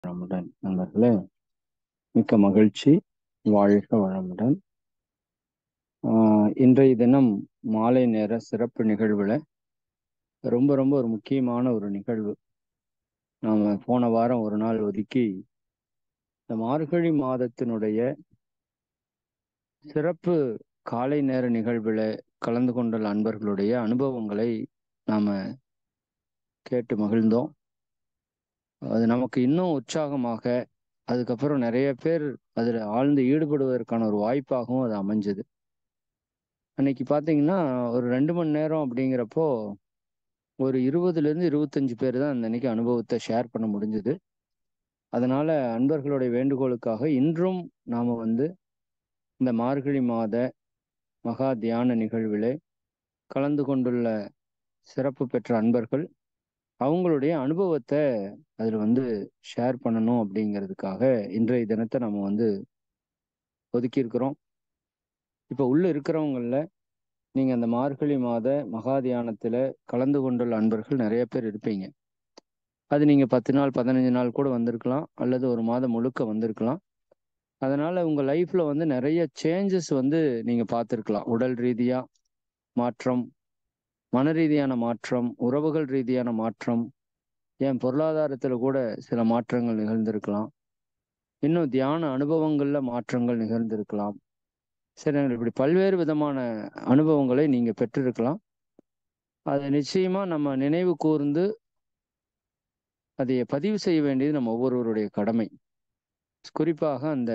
வளமுடன் நண்பர்களே மிக்க மகிழ்ச்சி வாழ்க வளமுடன் ஆஹ் இன்றைய தினம் மாலை நேர சிறப்பு நிகழ்வுல ரொம்ப ரொம்ப ஒரு முக்கியமான ஒரு நிகழ்வு நாம போன வாரம் ஒரு நாள் ஒதுக்கி இந்த மார்கழி மாதத்தினுடைய சிறப்பு காலை நேர நிகழ்வுல கலந்து கொண்டுள்ள அன்பர்களுடைய அனுபவங்களை நாம கேட்டு மகிழ்ந்தோம் அது நமக்கு இன்னும் உற்சாகமாக அதுக்கப்புறம் நிறைய பேர் அதில் ஆழ்ந்து ஈடுபடுவதற்கான ஒரு வாய்ப்பாகவும் அது அமைஞ்சது அன்னைக்கு பார்த்தீங்கன்னா ஒரு ரெண்டு மணி நேரம் அப்படிங்கிறப்போ ஒரு இருபதுலேருந்து இருபத்தஞ்சு பேர் தான் அந்த அன்னைக்கு அனுபவத்தை ஷேர் பண்ண முடிஞ்சது அதனால அன்பர்களுடைய வேண்டுகோளுக்காக இன்றும் நாம் வந்து இந்த மார்கழி மாத மகா தியான நிகழ்விலே கலந்து கொண்டுள்ள சிறப்பு பெற்ற அன்பர்கள் அவங்களுடைய அனுபவத்தை அதில் வந்து ஷேர் பண்ணணும் அப்படிங்கிறதுக்காக இன்றைய தினத்தை நம்ம வந்து ஒதுக்கியிருக்கிறோம் இப்போ உள்ள இருக்கிறவங்கள நீங்கள் அந்த மார்கழி மாத மகா தியானத்தில் கலந்து கொண்டுள்ள அன்பர்கள் நிறைய பேர் இருப்பீங்க அது நீங்கள் பத்து நாள் பதினஞ்சு நாள் கூட வந்திருக்கலாம் அல்லது ஒரு மாதம் முழுக்க வந்திருக்கலாம் அதனால் உங்கள் லைஃப்பில் வந்து நிறைய சேஞ்சஸ் வந்து நீங்கள் பார்த்துருக்கலாம் உடல் ரீதியாக மாற்றம் மன ரீதியான மாற்றம் உறவுகள் ரீதியான மாற்றம் ஏன் பொருளாதாரத்தில் கூட சில மாற்றங்கள் நிகழ்ந்திருக்கலாம் இன்னும் தியான அனுபவங்களில் மாற்றங்கள் நிகழ்ந்திருக்கலாம் சரி இப்படி பல்வேறு விதமான அனுபவங்களை நீங்கள் பெற்றிருக்கலாம் அதை நிச்சயமாக நம்ம நினைவு கூர்ந்து அதை பதிவு செய்ய வேண்டியது நம்ம ஒவ்வொருவருடைய கடமை குறிப்பாக அந்த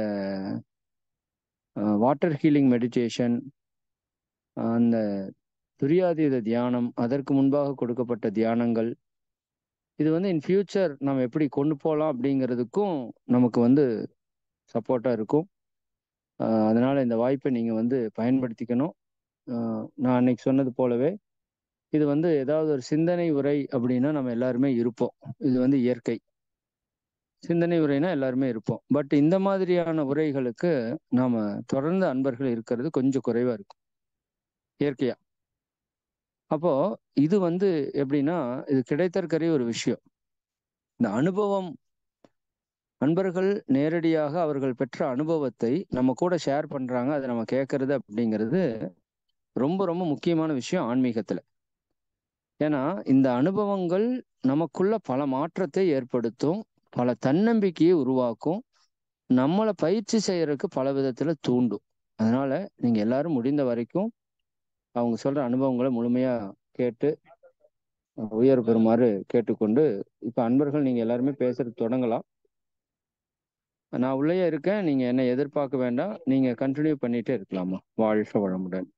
வாட்டர் ஹீலிங் மெடிடேஷன் அந்த துரியாதீத தியானம் அதற்கு முன்பாக கொடுக்கப்பட்ட தியானங்கள் இது வந்து இன் ஃபியூச்சர் நம்ம எப்படி கொண்டு போகலாம் அப்படிங்கிறதுக்கும் நமக்கு வந்து சப்போர்ட்டாக இருக்கும் அதனால் இந்த வாய்ப்பை நீங்கள் வந்து பயன்படுத்திக்கணும் நான் அன்னைக்கு சொன்னது போலவே இது வந்து ஏதாவது ஒரு சிந்தனை உரை அப்படின்னா நம்ம எல்லாருமே இருப்போம் இது வந்து இயற்கை சிந்தனை உரைனா எல்லாருமே இருப்போம் பட் இந்த மாதிரியான உரைகளுக்கு நாம் தொடர்ந்து அன்பர்கள் இருக்கிறது கொஞ்சம் குறைவாக இருக்கும் இயற்கையாக அப்போ இது வந்து எப்படின்னா இது கிடைத்தற்கரிய ஒரு விஷயம் இந்த அனுபவம் நண்பர்கள் நேரடியாக அவர்கள் பெற்ற அனுபவத்தை நம்ம கூட ஷேர் பண்றாங்க அதை நம்ம கேட்கறது அப்படிங்கிறது ரொம்ப ரொம்ப முக்கியமான விஷயம் ஆன்மீகத்துல ஏன்னா இந்த அனுபவங்கள் நமக்குள்ள பல மாற்றத்தை ஏற்படுத்தும் பல தன்னம்பிக்கையை உருவாக்கும் நம்மளை பயிற்சி செய்யறதுக்கு பல விதத்துல தூண்டும் அதனால நீங்க எல்லாரும் முடிந்த வரைக்கும் அவங்க சொல்ற அனுபவங்களை முழுமையா கேட்டு உயர் பெறுமாறு கேட்டுக்கொண்டு இப்ப அன்பர்கள் நீங்க எல்லாருமே பேசுறது தொடங்கலாம் நான் உள்ளே இருக்கேன் நீங்க என்ன எதிர்பார்க்க வேண்டாம் நீங்க கண்டினியூ பண்ணிட்டே இருக்கலாமா வாழ்க வளமுடன்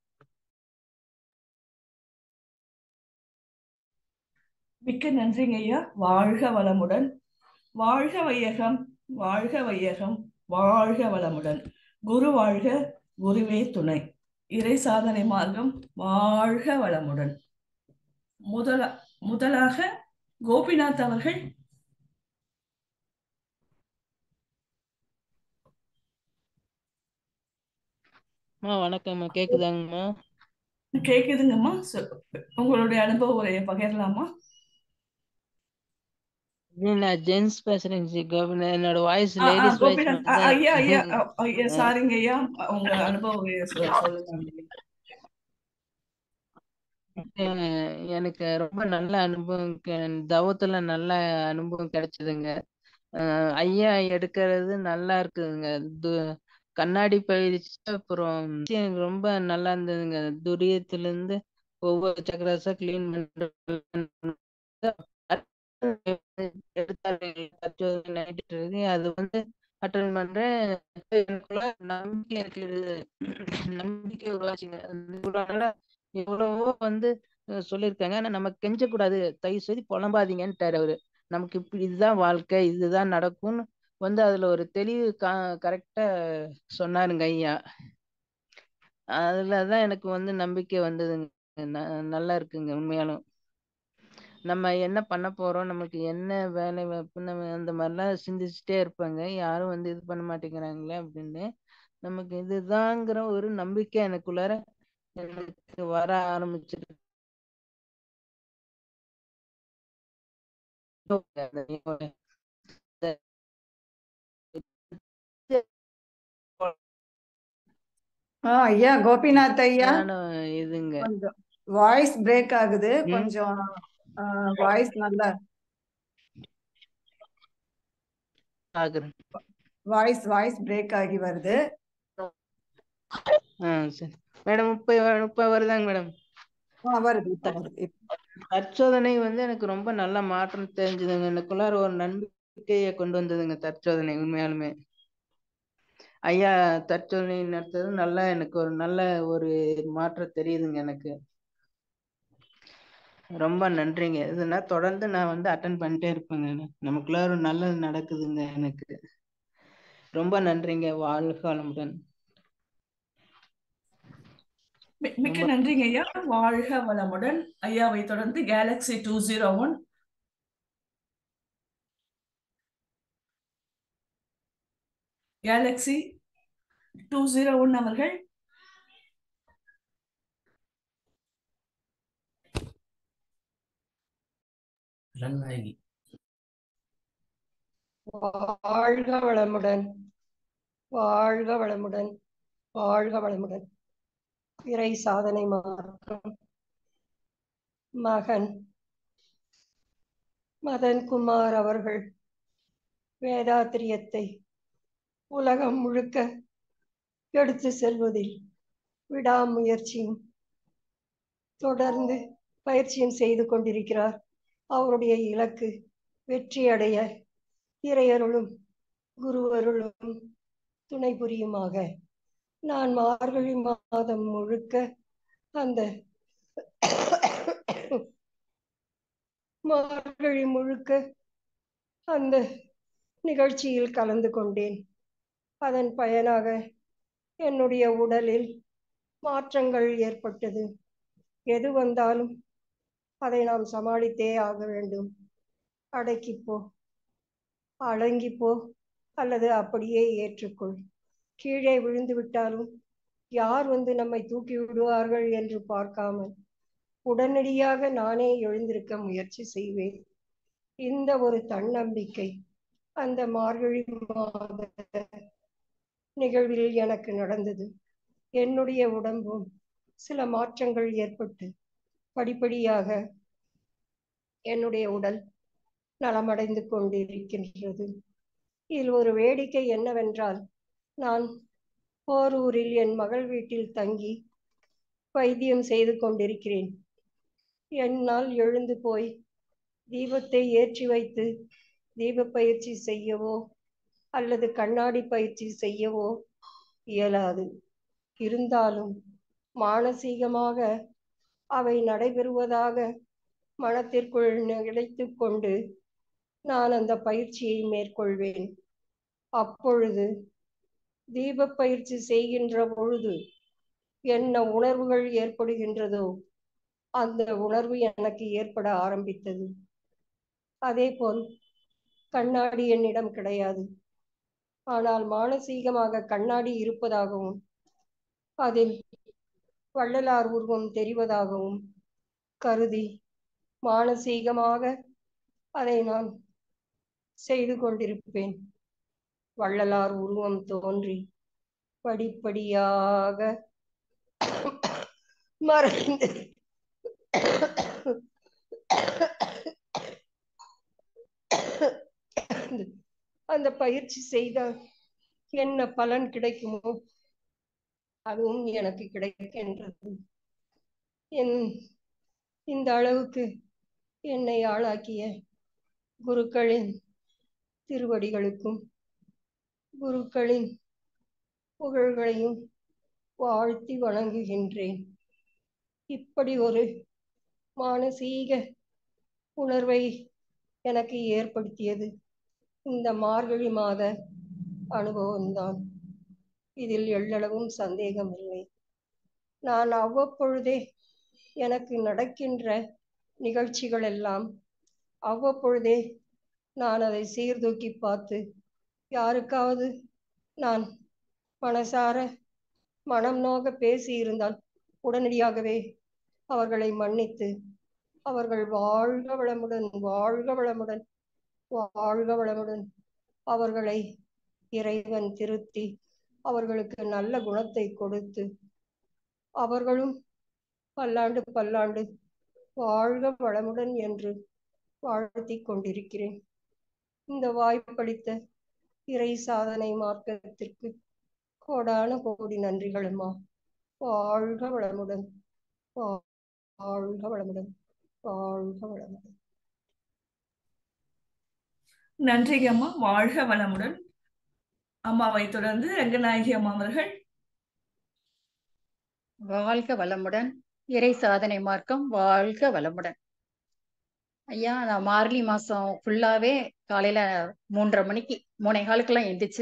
மிக்க நன்றிங்க ஐயா வாழ்க வளமுடன் வாழ்க வையகம் வாழ்க வையகம் வாழ்க வளமுடன் குரு வாழ்க குருவே துணை இறை சாதனை மார்க்கம் வாழ்க வளமுடன் முதல முதலாக கோபிநாத் அவர்கள் அம்மா வணக்கம்மா கேக்குதாங்கம்மா கேக்குதுங்கம்மா உங்களுடைய அனுபவ உரையை பகிரலாமா நான் ஜென்ஸ் பேசுறேங்க ஜி கோபிநாத் என்னோட வாய்ஸ் லேடிஸ் வாய்ஸ் ஐயா ஐயா ஐயா சாரிங்க ஐயா உங்க அனுபவ உரையை சொல்லுங்க எனக்கு ரொம்ப நல்ல அனுபவம் தவத்துல நல்ல அனுபவம் கிடைச்சதுங்க ஐயா எடுக்கிறது நல்லா இருக்குதுங்க கண்ணாடி பயிற்சி அப்புறம் ரொம்ப நல்லா இருந்ததுங்க துரியத்துல இருந்து ஒவ்வொரு சக்கராசா கிளீன் பண்றது அது வந்து அட்டன் பண்றேன் எனக்குள்ள நம்பிக்கை எனக்கு நம்பிக்கை உருவாச்சுங்க எவ்வளவோ வந்து சொல்லியிருக்காங்க ஆனா நம்ம கெஞ்ச கூடாது தயவு செய்து புலம்பாதீங்கன்ட்டாரு அவரு நமக்கு இப்படி இதுதான் வாழ்க்கை இதுதான் நடக்கும்னு வந்து அதுல ஒரு தெளிவு கா கரெக்டா சொன்னாருங்க ஐயா அதுலதான் எனக்கு வந்து நம்பிக்கை வந்ததுங்க நல்லா இருக்குங்க உண்மையாலும் நம்ம என்ன பண்ண போறோம் நமக்கு என்ன வேலை நம்ம அந்த மாதிரிலாம் சிந்திச்சுட்டே இருப்பாங்க யாரும் வந்து இது பண்ண மாட்டேங்கிறாங்களே அப்படின்னு நமக்கு இதுதாங்கிற ஒரு நம்பிக்கை எனக்குள்ளார எனக்கு வர ஆரம்பிச்சிருக்கு ஆ ஐயா கோபிநாத் ஐயா நானும் இதுங்க கொஞ்சம் வாய்ஸ் பிரேக் ஆகுது ம். கொஞ்சம் வாய்ஸ் நல்லா பாக்குறேன் வாய்ஸ் வாய்ஸ் பிரேக் ஆகி வருது ஆ சரி மேடம் இப்ப இப்ப வருதாங்க மேடம் ஆ, வருது இப்ப வருது இப்ப. தற்சோதனை வந்து எனக்கு ரொம்ப நல்ல மாற்றம் தெரிஞ்சதுங்க எனக்குள்ளார ஒரு நம்பிக்கையை கொண்டு வந்ததுங்க தற்சோதனை உண்மையாலுமே ஐயா தற்சோதனை நடத்துறது நல்லா எனக்கு ஒரு நல்ல ஒரு மாற்றம் தெரியுதுங்க எனக்கு ரொம்ப நன்றிங்க இதுனா தொடர்ந்து நான் வந்து அட்டன் பண்ணிட்டே இருப்பேங்க நமக்குள்ள ஒரு நல்லது நடக்குதுங்க எனக்கு ரொம்ப நன்றிங்க வாழ்க வளமுடன் மி- மிக்க நன்றிங்க ஐயா வாழ்க வளமுடன் ஐயாவை தொடர்ந்து galaxy two zero one galaxy two zero one அவர்கள் ரன்நாயகி வாழ்க வளமுடன் வாழ்க வளமுடன் வாழ்க வளமுடன் இறை சாதனை மாற்றம் மகன் மதன்குமார் அவர்கள் வேதாத்திரியத்தை உலகம் முழுக்க எடுத்து செல்வதில் விடாமுயற்சியும் தொடர்ந்து பயிற்சியும் செய்து கொண்டிருக்கிறார் அவருடைய இலக்கு வெற்றி அடைய இறையருளும் குருவருளும் துணை புரியுமாக நான் மார்கழி மாதம் முழுக்க அந்த மார்கழி முழுக்க அந்த நிகழ்ச்சியில் கலந்து கொண்டேன் அதன் பயனாக என்னுடைய உடலில் மாற்றங்கள் ஏற்பட்டது எது வந்தாலும் அதை நாம் சமாளித்தே ஆக வேண்டும் அடக்கிப்போ அடங்கிப்போ அல்லது அப்படியே ஏற்றுக்கொள் கீழே விழுந்து விட்டாலும் யார் வந்து நம்மை தூக்கி விடுவார்கள் என்று பார்க்காமல் உடனடியாக நானே எழுந்திருக்க முயற்சி செய்வேன் இந்த ஒரு தன்னம்பிக்கை அந்த மார்கழி மாத நிகழ்வில் எனக்கு நடந்தது என்னுடைய உடம்பும் சில மாற்றங்கள் ஏற்பட்டு படிப்படியாக என்னுடைய உடல் நலமடைந்து கொண்டிருக்கின்றது இதில் ஒரு வேடிக்கை என்னவென்றால் நான் போரூரில் என் மகள் வீட்டில் தங்கி வைத்தியம் செய்து கொண்டிருக்கிறேன் என்னால் எழுந்து போய் தீபத்தை ஏற்றி வைத்து தீப பயிற்சி செய்யவோ அல்லது கண்ணாடி பயிற்சி செய்யவோ இயலாது இருந்தாலும் மானசீகமாக அவை நடைபெறுவதாக மனத்திற்குள் நினைத்து கொண்டு நான் அந்த பயிற்சியை மேற்கொள்வேன் அப்பொழுது தீப பயிற்சி செய்கின்ற பொழுது என்ன உணர்வுகள் ஏற்படுகின்றதோ அந்த உணர்வு எனக்கு ஏற்பட ஆரம்பித்தது அதேபோல் கண்ணாடி என்னிடம் கிடையாது ஆனால் மானசீகமாக கண்ணாடி இருப்பதாகவும் அதில் வள்ளலார் உருவம் தெரிவதாகவும் கருதி மானசீகமாக அதை நான் செய்து கொண்டிருப்பேன் வள்ளலார் உருவம் தோன்றி படிப்படியாக மறைந்து அந்த பயிற்சி செய்தால் என்ன பலன் கிடைக்குமோ அதுவும் எனக்கு கிடைக்கின்றது என் இந்த அளவுக்கு என்னை ஆளாக்கிய குருக்களின் திருவடிகளுக்கும் குருக்களின் புகழ்களையும் வாழ்த்தி வணங்குகின்றேன் இப்படி ஒரு மானசீக உணர்வை எனக்கு ஏற்படுத்தியது இந்த மார்கழி மாத அனுபவம்தான் இதில் எள்ளளவும் சந்தேகமில்லை நான் அவ்வப்பொழுதே எனக்கு நடக்கின்ற நிகழ்ச்சிகள் எல்லாம் அவ்வப்பொழுதே நான் அதை சீர்தூக்கி பார்த்து யாருக்காவது நான் மனசார மனம் நோக பேசியிருந்தால் உடனடியாகவே அவர்களை மன்னித்து அவர்கள் வாழ்க வளமுடன் வாழ்க வளமுடன் வாழ்க வளமுடன் அவர்களை இறைவன் திருத்தி அவர்களுக்கு நல்ல குணத்தை கொடுத்து அவர்களும் பல்லாண்டு பல்லாண்டு வாழ்க வளமுடன் என்று வாழ்த்திக் கொண்டிருக்கிறேன் இந்த வாய்ப்பளித்த இறை சாதனை மார்க்கத்திற்கு கோடான கோடி நன்றிகளுமா வாழ்க வளமுடன் வா- வாழ்க வளமுடன் வாழ்க வளமுடன் நன்றிங்க அம்மா வாழ்க வளமுடன் அம்மாவை தொடர்ந்து ரங்கநாயகி அம்மா அவர்கள் வாழ்க வளமுடன் இறை சாதனை மார்க்கம் வாழ்க வளமுடன் ஐயா நான் மார்கழி மாசம் ஃபுல்லாவே காலையில மூன்றரை மணிக்கு மூணே காலுக்கெல்லாம் எந்திரிச்சு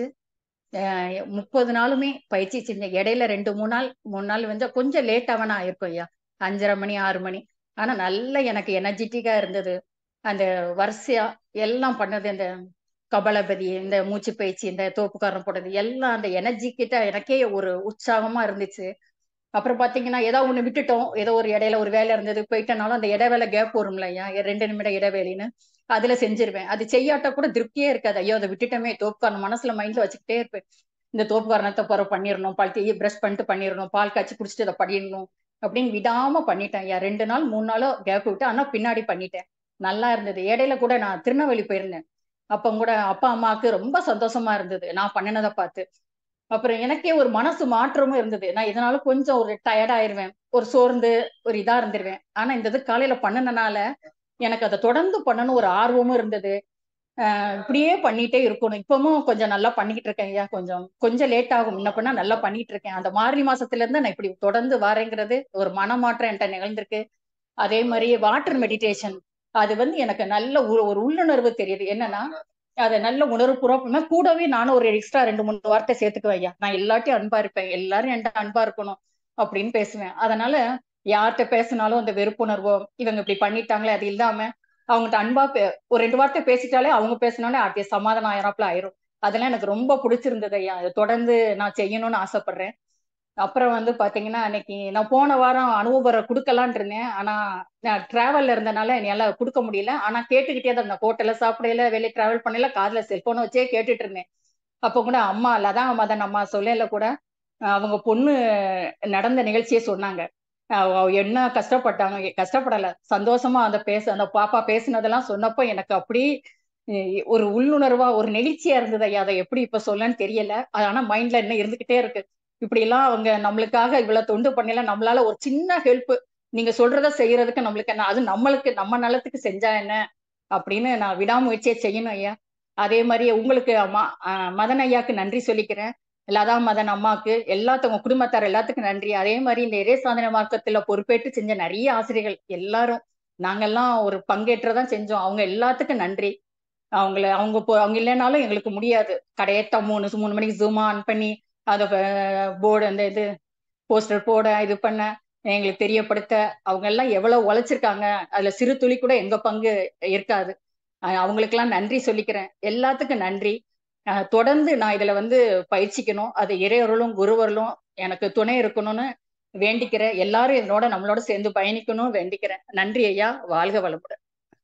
அஹ், முப்பது நாளுமே பயிற்சி செஞ்சேன் இடையில ரெண்டு மூணு நாள் மூணு நாள் வந்து கொஞ்சம் லேட்டாக ஆயிருக்கும் ஐயா அஞ்சரை மணி ஆறு மணி ஆனா நல்ல எனக்கு எனர்ஜெட்டிக்கா இருந்தது அந்த வரிசையா எல்லாம் பண்ணது இந்த கபலபதி இந்த மூச்சு பயிற்சி இந்த தோப்புக்காரம் போட்டது எல்லாம் அந்த எனர்ஜி கிட்ட எனக்கே ஒரு உற்சாகமா இருந்துச்சு அப்புறம் பாத்தீங்கன்னா ஏதோ ஒண்ணு விட்டுட்டோம் ஏதோ ஒரு இடையில ஒரு வேலை இருந்தது போயிட்டனாலும் அந்த இடைவேளை கேப் வரும்ல ஐயா ரெண்டு நிமிட இடைவேளைன்னு அதுல செஞ்சிருவேன் அது செய்யாட்ட கூட திருப்தியே இருக்காது ஐயோ அதை விட்டுட்டோமே தோப்புக்காரன் மனசுல மைண்ட்ல வச்சுக்கிட்டே இருப்பேன் இந்த தோப்புக்காரணத்தை பிற பண்ணிடணும் பால் தீ பிரஷ் பண்ணிட்டு பண்ணிடணும் பால் காய்ச்சி குடிச்சிட்டு அதை பண்ணிடணும் அப்படின்னு விடாம பண்ணிட்டேன் ஐயா ரெண்டு நாள் மூணு நாளோ கேப் விட்டு ஆனா பின்னாடி பண்ணிட்டேன் நல்லா இருந்தது இடையில கூட நான் திருநெல்வேலி போயிருந்தேன் அப்ப கூட அப்பா அம்மாவுக்கு ரொம்ப சந்தோஷமா இருந்தது நான் பண்ணினதை பார்த்து அப்புறம் எனக்கே ஒரு மனசு மாற்றமும் இருந்தது நான் இதனால கொஞ்சம் ஒரு டயர்ட் ஆயிருவேன் ஒரு சோர்ந்து ஒரு இதா இருந்துருவேன் ஆனா இந்த இது காலையில பண்ணுனனால எனக்கு அதை தொடர்ந்து பண்ணணும் ஒரு ஆர்வமும் இருந்தது ஆஹ் இப்படியே பண்ணிட்டே இருக்கணும் இப்பவும் கொஞ்சம் நல்லா பண்ணிக்கிட்டு இருக்கேன் ஐயா கொஞ்சம் கொஞ்சம் லேட் ஆகும் முன்ன பண்ணா நல்லா பண்ணிட்டு இருக்கேன் அந்த மார்கழி மாசத்துல இருந்து நான் இப்படி தொடர்ந்து வரேங்கிறது ஒரு மனமாற்றம் என்கிட்ட நிகழ்ந்திருக்கு அதே மாதிரி வாட்டர் மெடிடேஷன் அது வந்து எனக்கு நல்ல ஒரு ஒரு உள்ளுணர்வு தெரியுது என்னன்னா அதை நல்ல உணர்வு பூர்வமா கூடவே நானும் ஒரு எக்ஸ்ட்ரா ரெண்டு மூணு வார்த்தை சேர்த்துக்குவேன் ஐயா நான் எல்லாத்தையும் அன்பா இருப்பேன் எல்லாரும் என்கிட்ட அன்பா இருக்கணும் அப்படின்னு பேசுவேன் அதனால யார்கிட்ட பேசினாலும் அந்த வெறுப்புணர்வோ இவங்க இப்படி பண்ணிட்டாங்களே அது இல்லாம அவங்ககிட்ட அன்பா பே- ஒரு ரெண்டு வார்த்தை பேசிட்டாலே அவங்க பேசினாலே அடுத்த சமாதானம் ஆயிரப்புல ஆயிரும் அதெல்லாம் எனக்கு ரொம்ப பிடிச்சிருந்தது ஐயா அதை தொடர்ந்து நான் செய்யணும்னு ஆசைப்படுறேன் அப்புறம் வந்து பாத்தீங்கன்னா அன்னைக்கு நான் போன வாரம் அனுபவம் கொடுக்கலான் இருந்தேன் ஆனா நான் டிராவல்ல இருந்தனால என்னால கொடுக்க முடியல ஆனா கேட்டுக்கிட்டே தான் இருந்தேன் ஹோட்டல்ல சாப்பிடல வெளியே டிராவல் பண்ணல காதுல செல்போனை வச்சே கேட்டுட்டு இருந்தேன் அப்ப கூட அம்மா லதா மதன் அம்மா சொல்லல கூட அஹ் அவங்க பொண்ணு நடந்த நிகழ்ச்சியே சொன்னாங்க அஹ் அவ என்ன கஷ்டப்பட்டாங்க கஷ்டப்படல சந்தோஷமா அந்த பேச அந்த பாப்பா பேசுனதெல்லாம் சொன்னப்போ எனக்கு அப்படி அஹ் ஒரு உள்ளுணர்வா ஒரு நெகிழ்ச்சியா இருந்தது ஐயா அதை எப்படி இப்ப சொல்லன்னு தெரியல அது ஆனா மைண்ட்ல இன்னும் இருந்துகிட்டே இருக்கு இப்படி எல்லாம் அவங்க நம்மளுக்காக இவ்வளவு தொண்டு பண்ணல நம்மளால ஒரு சின்ன ஹெல்ப் நீங்க சொல்றத செய்யறதுக்கு நம்மளுக்கு என்ன அது நம்மளுக்கு நம்ம நலத்துக்கு செஞ்சா என்ன அப்படின்னு நான் விடாமுயற்சியை செய்யணும் ஐயா அதே மாதிரி உங்களுக்கு அம்மா அஹ் மதன் ஐயாக்கு நன்றி சொல்லிக்கிறேன் லதா மதன் அம்மாக்கு எல்லாத்தவங்க குடும்பத்தார் எல்லாத்துக்கும் நன்றி அதே மாதிரி இந்த இறை சாதனை மார்க்கத்துல பொறுப்பேற்று செஞ்ச நிறைய ஆசிரியர்கள் எல்லாரும் நாங்கெல்லாம் ஒரு பங்கேற்றதான் செஞ்சோம் அவங்க எல்லாத்துக்கும் நன்றி அவங்கள அவங்க போ- அவங்க இல்லைனாலும் எங்களுக்கு முடியாது கடையேட்ட மூணு மூணு மணிக்கு ஜூமா ஆன் பண்ணி அதை போர்டு அந்த இது போஸ்டர் போட இது பண்ண எங்களுக்கு தெரியப்படுத்த அவங்க எல்லாம் எவ்வளவு உழைச்சிருக்காங்க அதுல சிறு துளி கூட எங்க பங்கு இருக்காது அஹ் அவங்களுக்கெல்லாம் நன்றி சொல்லிக்கிறேன் எல்லாத்துக்கும் நன்றி அஹ் தொடர்ந்து நான் இதுல வந்து பயிற்சிக்கணும் அது இறையருளும் குருவருளும் எனக்கு துணை இருக்கணும்னு வேண்டிக்கிறேன் எல்லாரும் என்னோட நம்மளோட சேர்ந்து பயணிக்கணும் வேண்டிக்கிறேன் நன்றி ஐயா வாழ்க வளமுடன்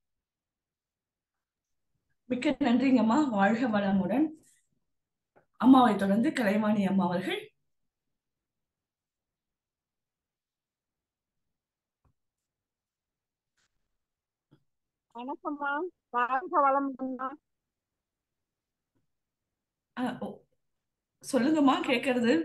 மிக்க நன்றிங்கம்மா வாழ்க வளமுடன் அம்மாவை தொடர்ந்து கலைவாணி அம்மா அவர்கள் வணக்கம்மா வாழ்க வளமுடன்மா அஹ், ஓ, சொல்லுங்கம்மா கேட்கறது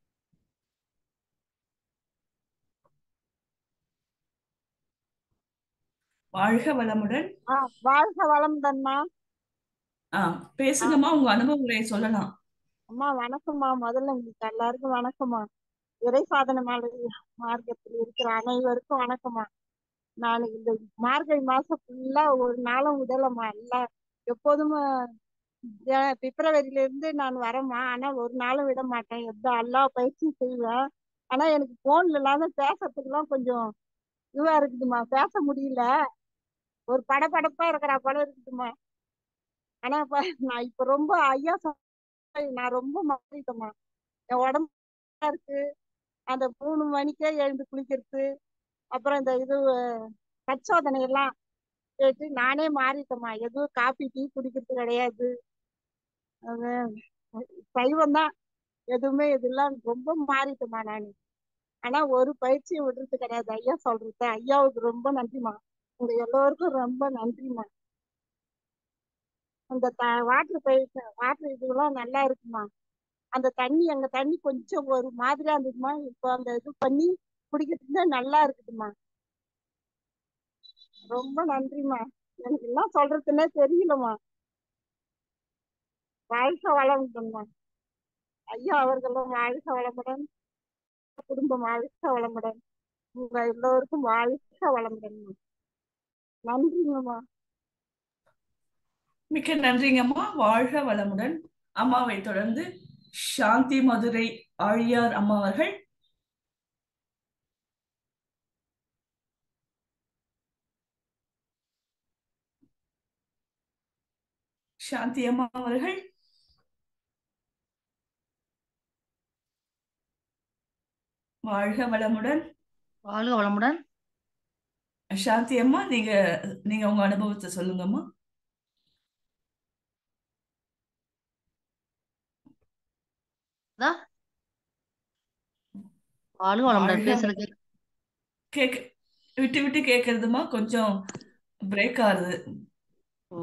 வாழ்க வளமுடன் ஆ வாழ்க வளமுடன்மா ஆ பேசுங்கம்மா உங்க அனுபவங்களை சொல்லலாம் அம்மா வணக்கம்மா முதல்ல உங்களுக்கு எல்லாருக்கும் வணக்கம்மா இறை சாதனை மாலை மார்க்கத்தில் இருக்கிற அனைவருக்கும் வணக்கம்மா நான் இந்த மார்கழி மாசம் ஃபுல்லா ஒரு நாளும் விடலம்மா எல்லாம் எப்போதுமே ஜ- பிப்ரவரியில இருந்து நான் வரேம்மா ஆனா ஒரு நாளும் விட மாட்டேன் எந்த எல்லா பயிற்சியும் செய்வேன் ஆனா எனக்கு போன்ல இல்லாம பேசுறதுக்குலாம் கொஞ்சம் இதுவா இருக்குதும்மா பேச முடியல ஒரு படபடப்பா இருக்கிற போல இருக்குதும்மா ஆனா இப்ப நான் இப்ப ரொம்ப ஐயா சொன்ன நான் ரொம்ப மாறிட்டேம்மா என் உடம்பு நல்லா இருக்கு அந்த மூணு மணிக்கே எழுந்து குளிக்கிறது அப்புறம் இந்த இது பச்சோதனை எல்லாம் கேட்டு நானே மாறிட்டேம்மா எதுவும் காபி டீ குடிக்கிறது கிடையாது அது சைவம் தான் எதுவுமே இதெல்லாம் ரொம்ப மாறிட்டுமா நான் ஆனா ஒரு பயிற்சியும் விடுறது கிடையாது ஐயா சொல்றது ஐயாவுக்கு ரொம்ப நன்றிமா உங்க எல்லோருக்கும் ரொம்ப நன்றிமா அந்த த வாட்டர் பயிற்சி வாட்டர் இதுவெல்லாம் நல்லா இருக்குமா அந்த தண்ணி அங்க தண்ணி கொஞ்சம் ஒரு மாதிரியா இருந்ததுமா இப்போ அந்த இது பண்ணி குடிக்கிறதுக்கு நல்லா இருக்குதுமா ரொம்ப நன்றிமா எனக்கு என்ன சொல்றதுன்னே தெரியலம்மா வாழ்க வளமுடன்மா ஐயா அவர்களும் வாழ்க வளமுடன் குடும்பம் வாழ்க வளமுடன் உங்க எல்லோருக்கும் வாழ்க வளமுடன்மா நன்றிங்கம்மா மிக்க நன்றிங்கம்மா வாழ்க வளமுடன் அம்மாவை தொடர்ந்து சாந்தி மதுரை ஆழியார் அம்மா அவர்கள் சாந்தி அம்மா அவர்கள் வாழ்க வளமுடன் வாழ்க வளமுடன் சாந்தி அம்மா நீங்க நீங்க உங்க அனுபவத்தை சொல்லுங்கம்மா இதா, வாழ்க வளமுடன் வாழ்க பேசுறது கேக் விட்டு விட்டு கேக்குறதுமா கொஞ்சம் பிரேக் ஆகுது ஓ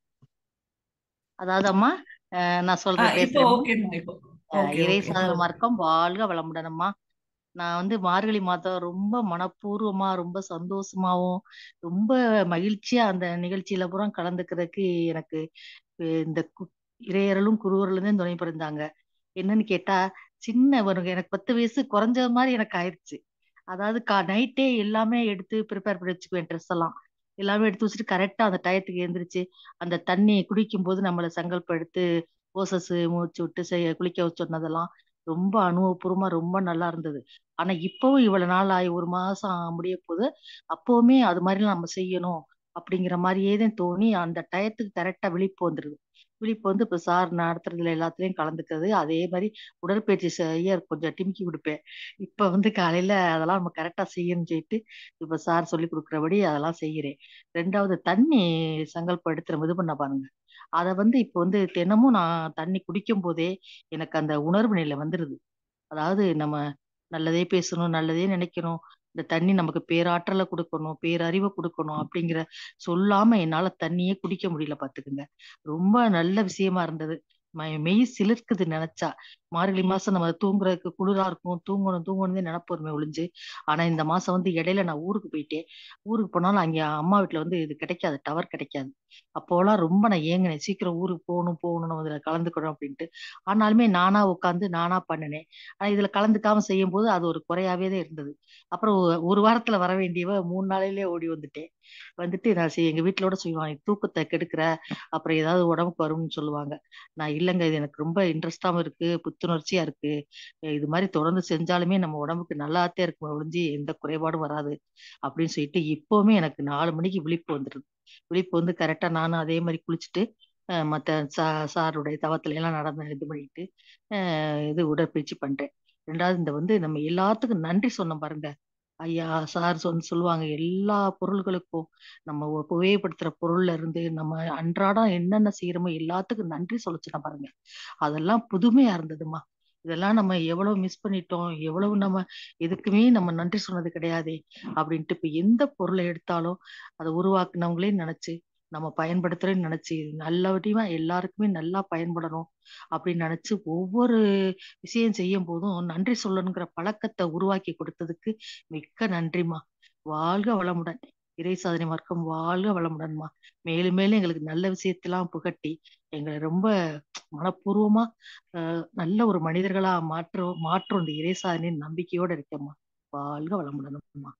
அதாவது அம்மா அஹ், நான் ஆ சொல்றது இப்போ பேசுறேன் ஓகேம்மா இப்போ அஹ், ஓகே இறை ஓகே சாதன இப்போ மார்க்கம் வாழ்க வளமுடன் அம்மா நான் வந்து மார்கழி மாதம் ரொம்ப மனப்பூர்வமா ரொம்ப சந்தோஷமாவும் ரொம்ப மகிழ்ச்சியா அந்த நிகழ்ச்சியில பூரா கலந்துக்கிறதுக்கு எனக்கு அஹ், இந்த கு- இறையறலும் குருவர்களும் தான் துணை புரிந்தாங்க என்னன்னு கேட்டா சின்ன ஒரு எனக்கு பத்து வயசு குறைஞ்ச மாதிரி எனக்கு ஆயிடுச்சு அதாவது கா நைட்டே எல்லாமே எடுத்து ப்ரிப்பேர் பண்ணி வச்சுக்குவேன் ட்ரெஸ் எல்லாம் எல்லாமே எடுத்து வச்சுட்டு கரெக்டா அந்த டயத்துக்கு எந்திரிச்சு அந்த தண்ணி குடிக்கும் போது நம்மள சங்கல்பம் எடுத்து ஓசஸ் மூச்சு விட்டு செய்ய குளிக்க சொன்னதெல்லாம் ரொம்ப அனுபவபூர்வமா ரொம்ப நல்லா இருந்தது ஆனா இப்பவும் இவ்வளவு நாள் ஆகி ஒரு மாசம் முடிய போது அப்பவுமே அது மாதிரிலாம் நம்ம செய்யணும் அப்படிங்கிற மாதிரியே தான் தோணி அந்த டயத்துக்கு கரெக்டா விழிப்பு வந்துருது விழிப்பு வந்து இப்ப சார் நடத்துறதுல எல்லாத்துலயும் கலந்துக்கிறது அதே மாதிரி உடற்பயிற்சி செய்ய கொஞ்சம் டிமிக்கி கொடுப்பேன் இப்ப வந்து காலையில அதெல்லாம் நம்ம கரெக்டா செய்யணும்னு சொல்லிட்டு இப்ப சார் சொல்லி கொடுக்குறபடி அதெல்லாம் செய்யறேன் ரெண்டாவது தண்ணி சங்கல்பம் எடுத்து நம்ம இது பண்ண பாருங்க அத வந்து இப்ப வந்து தினமும் நான் தண்ணி குடிக்கும் போதே எனக்கு அந்த உணர்வு நிலை வந்துருது அதாவது நம்ம நல்லதே பேசணும் நல்லதே நினைக்கணும் இந்த தண்ணி நமக்கு பேராற்றலை கொடுக்கணும் பேரறிவை கொடுக்கணும் அப்படிங்கிற சொல்லாம என்னால தண்ணியே குடிக்க முடியல பாத்துக்குங்க ரொம்ப நல்ல விஷயமா இருந்தது ம- மெய் சிலிர்க்குது நினைச்சா மார்கழி மாசம் நம்ம தூங்குறதுக்கு குளிரா இருக்கும் தூங்கணும் தூங்கணும்னு நினைப்போருமே ஒழிஞ்சு ஆனா இந்த மாசம் வந்து இடையில நான் ஊருக்கு போயிட்டேன் ஊருக்கு போனாலும் அங்க அம்மா வீட்டுல வந்து இது கிடைக்காது டவர் கிடைக்காது அப்போலாம் ரொம்ப நான் ஏங்கினேன் சீக்கிரம் ஊருக்கு போகணும் போகணும் இதுல கலந்துக்கணும் அப்படின்ட்டு ஆனாலுமே நானா உட்காந்து நானா பண்ணினேன் ஆனா இதுல கலந்துக்காம செய்யும் போது அது ஒரு குறையாவே தான் இருந்தது அப்புறம் ஒ- ஒரு வாரத்துல வர வேண்டியவ மூணு நாளையிலே ஓடி வந்துட்டேன் வந்துட்டு நான் செய் எங்க வீட்டுலோட சொல்லுவாங்க தூக்கத்தை கெடுக்கிற அப்புறம் ஏதாவது உடம்புக்கு வரும்னு சொல்லுவாங்க நான் இல்லைங்க இது எனக்கு ரொம்ப இன்ட்ரெஸ்டாவும் இருக்கு புத்துணர்ச்சியா இருக்கு அஹ் இது மாதிரி தொடர்ந்து செஞ்சாலுமே நம்ம உடம்புக்கு நல்லாத்தே இருக்கும் ஒழிஞ்சு எந்த குறைபாடும் வராது அப்படின்னு சொல்லிட்டு இப்பவுமே எனக்கு நாலு மணிக்கு விழிப்பு வந்துடுது விழிப்பு வந்து கரெக்டா நானும் அதே மாதிரி குளிச்சுட்டு அஹ் மத்த சா சாருடைய தவத்துல எல்லாம் நடந்து இது பண்ணிட்டு அஹ் இது உடற்பயிற்சி பண்றேன் ரெண்டாவது இந்த வந்து நம்ம எல்லாத்துக்கும் நன்றி சொன்னோம் பாருங்க ஐயா சார் சொன்ன சொல்லுவாங்க எல்லா பொருள்களுக்கும் நம்ம உ- உபயோகப்படுத்துற பொருள்ல இருந்து நம்ம அன்றாடம் என்னென்ன செய்யறோமோ எல்லாத்துக்கும் நன்றி சொல்லிச்சுனா பாருங்க அதெல்லாம் புதுமையா இருந்ததுமா இதெல்லாம் நம்ம எவ்வளவு மிஸ் பண்ணிட்டோம் எவ்வளவு நம்ம எதுக்குமே நம்ம நன்றி சொன்னது கிடையாதே அப்படின்ட்டு இப்ப எந்த பொருளை எடுத்தாலும் அதை உருவாக்குனவங்களே நினைச்சு நம்ம பயன்படுத்துறேன்னு நினைச்சு நல்லபடியா எல்லாருக்குமே நல்லா பயன்படணும் அப்படின்னு நினைச்சு ஒவ்வொரு விஷயம் செய்யும் போதும் நன்றி சொல்லணுங்கிற பழக்கத்தை உருவாக்கி கொடுத்ததுக்கு மிக்க நன்றிம்மா வாழ்க வளமுடன் இறை சாதனை மார்க்கம் வாழ்க வளமுடன்மா மேலும் மேலும் எங்களுக்கு நல்ல விஷயத்தெல்லாம் புகட்டி எங்களை ரொம்ப மனப்பூர்வமா அஹ், நல்ல ஒரு மனிதர்களா மாற்ற மாற்றும் இந்த இறை சாதனையின் நம்பிக்கையோட இருக்கேம்மா வாழ்க வளமுடன்மா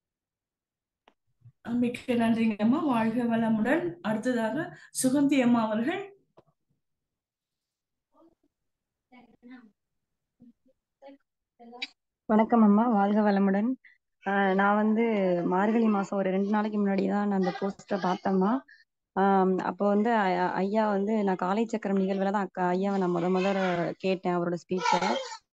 மிக்க நன்றிங்க அம்மா வாழ்க வளமுடன் அடுத்ததாக சுகந்தி அம்மா அவர்கள் வணக்கம் அம்மா வாழ்க வளமுடன் ஆஹ் நான் வந்து மார்கழி மாசம் ஒரு ரெண்டு நாளைக்கு முன்னாடி தான் நான் அந்த போஸ்டரை பார்த்தேம்மா ஆஹ் அப்போ வந்து ஐ- ஐயா வந்து நான் காலை சக்கரம் நிகழ்வுல தான் அக்கா ஐயாவை நான் முத முத கேட்டேன் அவரோட ஸ்பீச்சை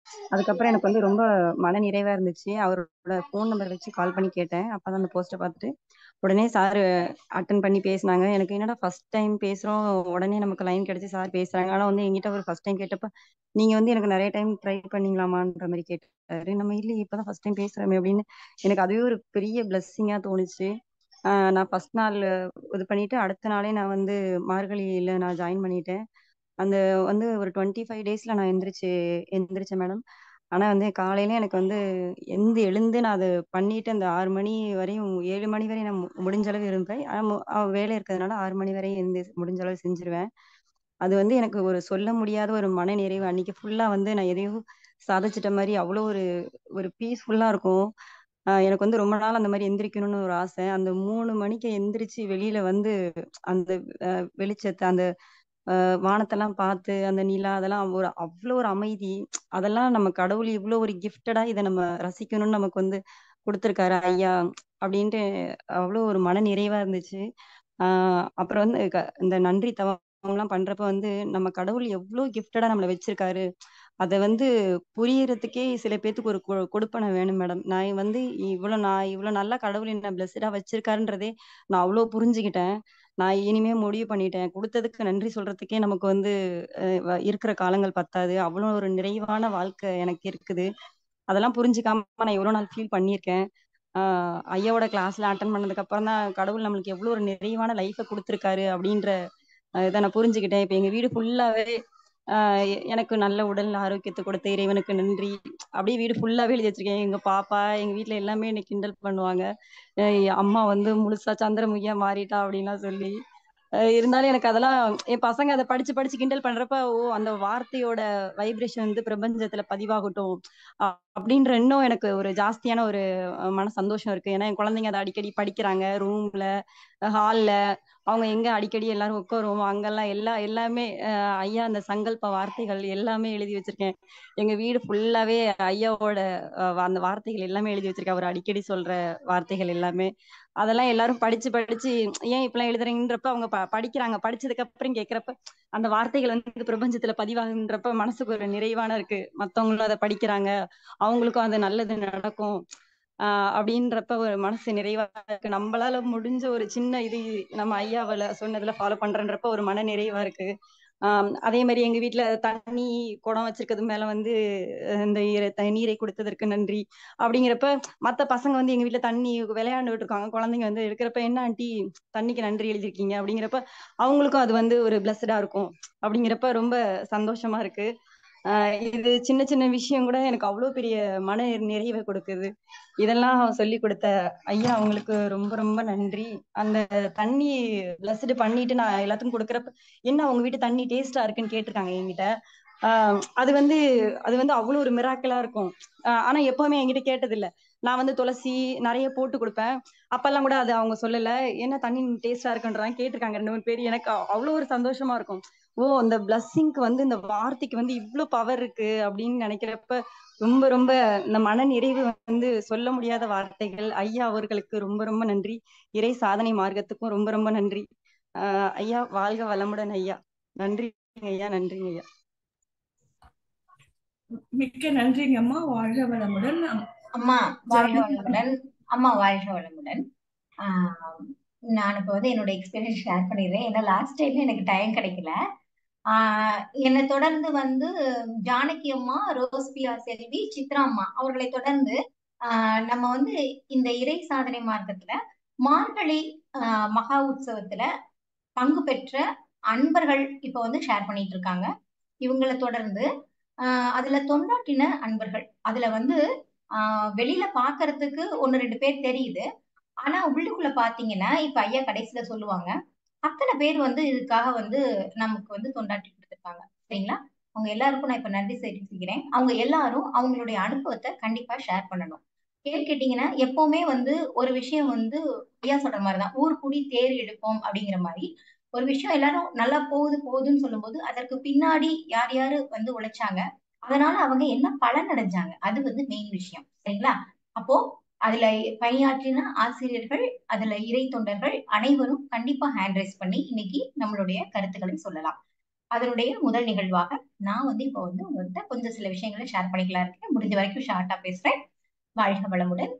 அதுக்கப்புறம் எனக்கு வந்து ரொம்ப மன நிறைவா இருந்துச்சு அவரோட ஃபோன் நம்பர் வச்சு கால் பண்ணி கேட்டேன் அப்பதான் அந்த போஸ்ட்டை பார்த்துட்டு உடனே சார் அட்டன் பண்ணி பேசினாங்க எனக்கு என்னடா ஃபர்ஸ்ட் டைம் பேசுறோம் உடனே நமக்கு லைன் கிடைச்சி சார் பேசுறாங்க ஆனா வந்து என்கிட்ட ஒரு ஃபர்ஸ்ட் டைம் கேட்டப்ப நீங்க வந்து எனக்கு நிறைய டைம் ட்ரை பண்ணீங்களாமான்ற மாதிரி கேட்டாரு நம்ம இல்லையே இப்பதான் ஃபர்ஸ்ட் டைம் பேசுறோமே அப்படின்னு எனக்கு அதுவே ஒரு பெரிய பிளஸ்ஸிங்கா தோணுச்சு ஆஹ் நான் ஃபர்ஸ்ட் நாள் இது பண்ணிட்டு அடுத்த நாளே நான் வந்து மார்கழியில நான் ஜாயின் பண்ணிட்டேன் அந்த வந்து ஒரு டுவெண்ட்டி ஃபைவ் டேஸ்ல நான் எந்திரிச்சு எந்திரிச்சேன் மேடம் ஆனா வந்து காலையில எனக்கு வந்து எந்து எழுந்து நான் அதை பண்ணிட்டு அந்த ஆறு மணி வரையும் ஏழு மணி வரையும் நான் மு- முடிஞ்ச அளவு இருப்பேன் ஆனா மு- அவ வேலை இருக்கிறதுனால ஆறு மணி வரையும் இருந்து முடிஞ்ச அளவு செஞ்சிருவேன் அது வந்து எனக்கு ஒரு சொல்ல முடியாத ஒரு மன நிறைவு அன்னைக்கு ஃபுல்லா வந்து நான் எதையோ சாதிச்சிட்ட மாதிரி அவ்வளோ ஒரு ஒரு பீஸ்ஃபுல்லா இருக்கும் ஆஹ் எனக்கு வந்து ரொம்ப நாள் அந்த மாதிரி எந்திரிக்கணும்னு ஒரு ஆசை அந்த மூணு மணிக்கு எந்திரிச்சு வெளியில வந்து அந்த அஹ், வெளிச்சத்தை அந்த அஹ், வானத்தெல்லாம் பார்த்து அந்த நிலா அதெல்லாம் ஒரு அவ்வளோ ஒரு அமைதி அதெல்லாம் நம்ம கடவுள் இவ்வளோ ஒரு கிஃப்டடா இதை நம்ம ரசிக்கணும்னு நமக்கு வந்து கொடுத்துருக்காரு ஐயா அப்படின்ட்டு அவ்வளோ ஒரு மன நிறைவா இருந்துச்சு ஆஹ் அப்புறம் வந்து க- இந்த நன்றி தவம்லாம் பண்றப்ப வந்து நம்ம கடவுள் எவ்வளோ கிஃப்டடா நம்மளை வச்சிருக்காரு அதை வந்து புரியறதுக்கே சில பேத்துக்கு ஒரு கொ- கொடுப்பனை வேணும் மேடம் நான் வந்து இவ்வளோ நான் இவ்வளோ நல்லா கடவுள் என்ன பிளஸ்டா வச்சிருக்காருன்றதே நான் அவ்வளோ புரிஞ்சுக்கிட்டேன் நான் இனிமே முடிவு பண்ணிட்டேன் கொடுத்ததுக்கு நன்றி சொல்றதுக்கே நமக்கு வந்து அஹ், வ- இருக்கிற காலங்கள் பத்தாது அவ்வளோ ஒரு நிறைவான வாழ்க்கை எனக்கு இருக்குது அதெல்லாம் புரிஞ்சுக்காம நான் எவ்வளோ நாள் ஃபீல் பண்ணியிருக்கேன் ஆஹ் ஐயாவோட கிளாஸ்ல அட்டன் பண்ணதுக்கு அப்புறம் தான் கடவுள் நம்மளுக்கு எவ்வளோ ஒரு நிறைவான லைஃபை கொடுத்துருக்காரு அப்படின்ற அஹ் இதை நான் புரிஞ்சுக்கிட்டேன் இப்போ எங்க வீடு ஃபுல்லாவே ஆஹ் எ- எனக்கு நல்ல உடல் ஆரோக்கியத்தை கொடுத்த இறைவனுக்கு நன்றி அப்படியே வீடு ஃபுல்லாவே எழுதி வச்சிருக்கேன் எங்க பாப்பா எங்க வீட்ல எல்லாமே என்னை கிண்டல் பண்ணுவாங்க அஹ் அம்மா வந்து முழுசா சந்திரமுகியா மாறிட்டா அப்படின்லாம் சொல்லி அஹ் இருந்தாலும் எனக்கு அதெல்லாம் என் பசங்க அதை படிச்சு படிச்சு கிண்டல் பண்றப்ப ஓ அந்த வார்த்தையோட வைப்ரேஷன் வந்து பிரபஞ்சத்துல பதிவாகட்டும் அ- அப்படின்ற இன்னும் எனக்கு ஒரு ஜாஸ்தியான ஒரு அஹ், மன சந்தோஷம் இருக்கு ஏன்னா என் குழந்தைங்க அதை அடிக்கடி படிக்கிறாங்க ரூம்ல ஹால்ல அவங்க எங்க அடிக்கடி எல்லாரும் உட்காருவோம் அங்கெல்லாம் எல்லா எல்லாமே அஹ், ஐயா அந்த சங்கல்ப வார்த்தைகள் எல்லாமே எழுதி வச்சிருக்கேன் எங்க வீடு ஃபுல்லாவே ஐயாவோட அஹ், அந்த வார்த்தைகள் எல்லாமே எழுதி வச்சிருக்கேன் அவர் அடிக்கடி சொல்ற வார்த்தைகள் எல்லாமே அதெல்லாம் எல்லாரும் படிச்சு படிச்சு ஏன் இப்பெல்லாம் எழுதுறீங்கன்றப்ப அவங்க ப- படிக்கிறாங்க படிச்சதுக்கு அப்புறம் கேக்குறப்ப அந்த வார்த்தைகள் வந்து பிரபஞ்சத்துல பதிவாகுன்றப்ப மனசுக்கு ஒரு நிறைவான இருக்கு மத்தவங்களும் அதை படிக்கிறாங்க அவங்களுக்கும் அது நல்லது நடக்கும் ஆஹ் அப்படின்றப்ப ஒரு மனசு நிறைவா இருக்கு நம்மளால முடிஞ்ச ஒரு சின்ன இது நம்ம ஐயாவில சொன்னதுல ஃபாலோ பண்றன்றப்ப ஒரு மன நிறைவா இருக்கு ஆஹ் அதே மாதிரி எங்க வீட்ல தண்ணி குடம் வச்சிருக்கிறது மேல வந்து அஹ் இந்த ஈர- த- நீரை கொடுத்ததற்கு நன்றி அப்படிங்கிறப்ப மத்த பசங்க வந்து எங்க வீட்ல தண்ணி விளையாண்டுட்டு இருக்காங்க குழந்தைங்க வந்து இருக்கிறப்ப என்ன ஆண்டி தண்ணிக்கு நன்றி எழுதிருக்கீங்க அப்படிங்கிறப்ப அவங்களுக்கும் அது வந்து ஒரு பிளஸ்டா இருக்கும் அப்படிங்கிறப்ப ரொம்ப சந்தோஷமா இருக்கு ஆஹ் இது சின்ன சின்ன விஷயம் கூட எனக்கு அவ்வளவு பெரிய மன நிறைவை கொடுக்குது இதெல்லாம் சொல்லி கொடுத்த ஐயா அவங்களுக்கு ரொம்ப ரொம்ப நன்றி அந்த தண்ணி பிளஸ்டு பண்ணிட்டு நான் எல்லாத்துக்கும் கொடுக்குறப்ப என்ன உங்க வீட்டு தண்ணி டேஸ்டா இருக்குன்னு கேட்டிருக்காங்க என்கிட்ட ஆஹ் அது வந்து அது வந்து அவ்வளவு ஒரு மிராக்கலா இருக்கும் ஆஹ் ஆனா எப்பவுமே என்கிட்ட கேட்டது இல்ல நான் வந்து துளசி நிறைய போட்டு கொடுப்பேன் அப்பெல்லாம் கூட அது அவங்க சொல்லல என்ன தண்ணி டேஸ்டா இருக்குன்றாங்க கேட்டிருக்காங்க ரெண்டு மூணு பேர் எனக்கு அவ்வளவு ஒரு சந்தோஷமா இருக்கும் ஓ இந்த பிளஸ்ஸிங்க்கு வந்து இந்த வார்த்தைக்கு வந்து இவ்ளோ பவர் இருக்கு அப்படின்னு நினைக்கிறப்ப ரொம்ப ரொம்ப இந்த மன நிறைவு வந்து சொல்ல முடியாத வார்த்தைகள் ஐயா அவர்களுக்கு ரொம்ப ரொம்ப நன்றி இறை சாதனை மார்க்கத்துக்கும் ரொம்ப ரொம்ப நன்றி ஆஹ் ஐயா வாழ்க வளமுடன் ஐயா நன்றிங்க ஐயா நன்றிங்க ஐயா மிக்க நன்றிங்கம்மா வாழ்க வளமுடன் அம்மா வாழ்க ஜானகி வளமுடன் அம்மா வாழ்க வளமுடன் ஆஹ் நான் இப்போ வந்து என்னோட எக்ஸ்பீரியன்ஸ் ஷேர் பண்ணிடுறேன் ஏன்னா லாஸ்ட் டைம்ல எனக்கு டைம் கிடைக்கல ஆஹ் என்னை தொடர்ந்து வந்து ஜானகி அம்மா ரோஸ்பியா செல்வி சித்ரா அம்மா அவர்களை தொடர்ந்து ஆஹ் நம்ம வந்து இந்த இறை சாதனை மார்க்கத்துல மார்கழி ஆஹ் மகா உற்சவத்துல பங்கு பெற்ற அன்பர்கள் இப்ப வந்து ஷேர் பண்ணிட்டு இருக்காங்க இவங்களை தொடர்ந்து ஆஹ் அதுல தொண்டாட்டின அன்பர்கள் அதுல வந்து ஆஹ் வெளியில பாக்குறதுக்கு ஒன்னு ரெண்டு பேர் தெரியுது ஆனா உள்ளுக்குள்ள பாத்தீங்கன்னா இப்ப ஐயா கடைசியில சொல்லுவாங்க அத்தனை பேர் வந்து இதுக்காக வந்து நமக்கு வந்து தொண்டாட்டி கொடுத்துருக்காங்க சரிங்களா அவங்க எல்லாருக்கும் நான் இப்ப நன்றி தெரிவிச்சுக்கிறேன் அவங்க எல்லாரும் அவங்களுடைய அனுபவத்தை கண்டிப்பா ஷேர் பண்ணணும் கேள்வி கேட்டீங்கன்னா எப்பவுமே வந்து ஒரு விஷயம் வந்து ஐயா சொல்ற மாதிரிதான் ஊர் கூடி தேர் எடுப்போம் அப்படிங்கிற மாதிரி ஒரு விஷயம் எல்லாரும் நல்லா போகுது போகுதுன்னு சொல்லும்போது அதற்கு பின்னாடி யார் யாரு வந்து உழைச்சாங்க அதனால அவங்க என்ன பலன் அடைஞ்சாங்க அது வந்து மெயின் விஷயம் சரிங்களா அப்போ அதுல பணியாற்றின ஆசிரியர்கள் அதுல இறை தொண்டர்கள் அனைவரும் கண்டிப்பா ஹேண்ட் ரைஸ் பண்ணி இன்னைக்கு நம்மளுடைய கருத்துக்களை சொல்லலாம் அதனுடைய முதல் நிகழ்வாக நான் வந்து இப்போ வந்து உங்கள்கிட்ட கொஞ்சம் சில விஷயங்களை ஷேர் பண்ணிக்கலாம் இருக்கேன் முடிஞ்ச வரைக்கும் ஷார்ட்டா பேசுறேன் வாழ்க வளமுடன்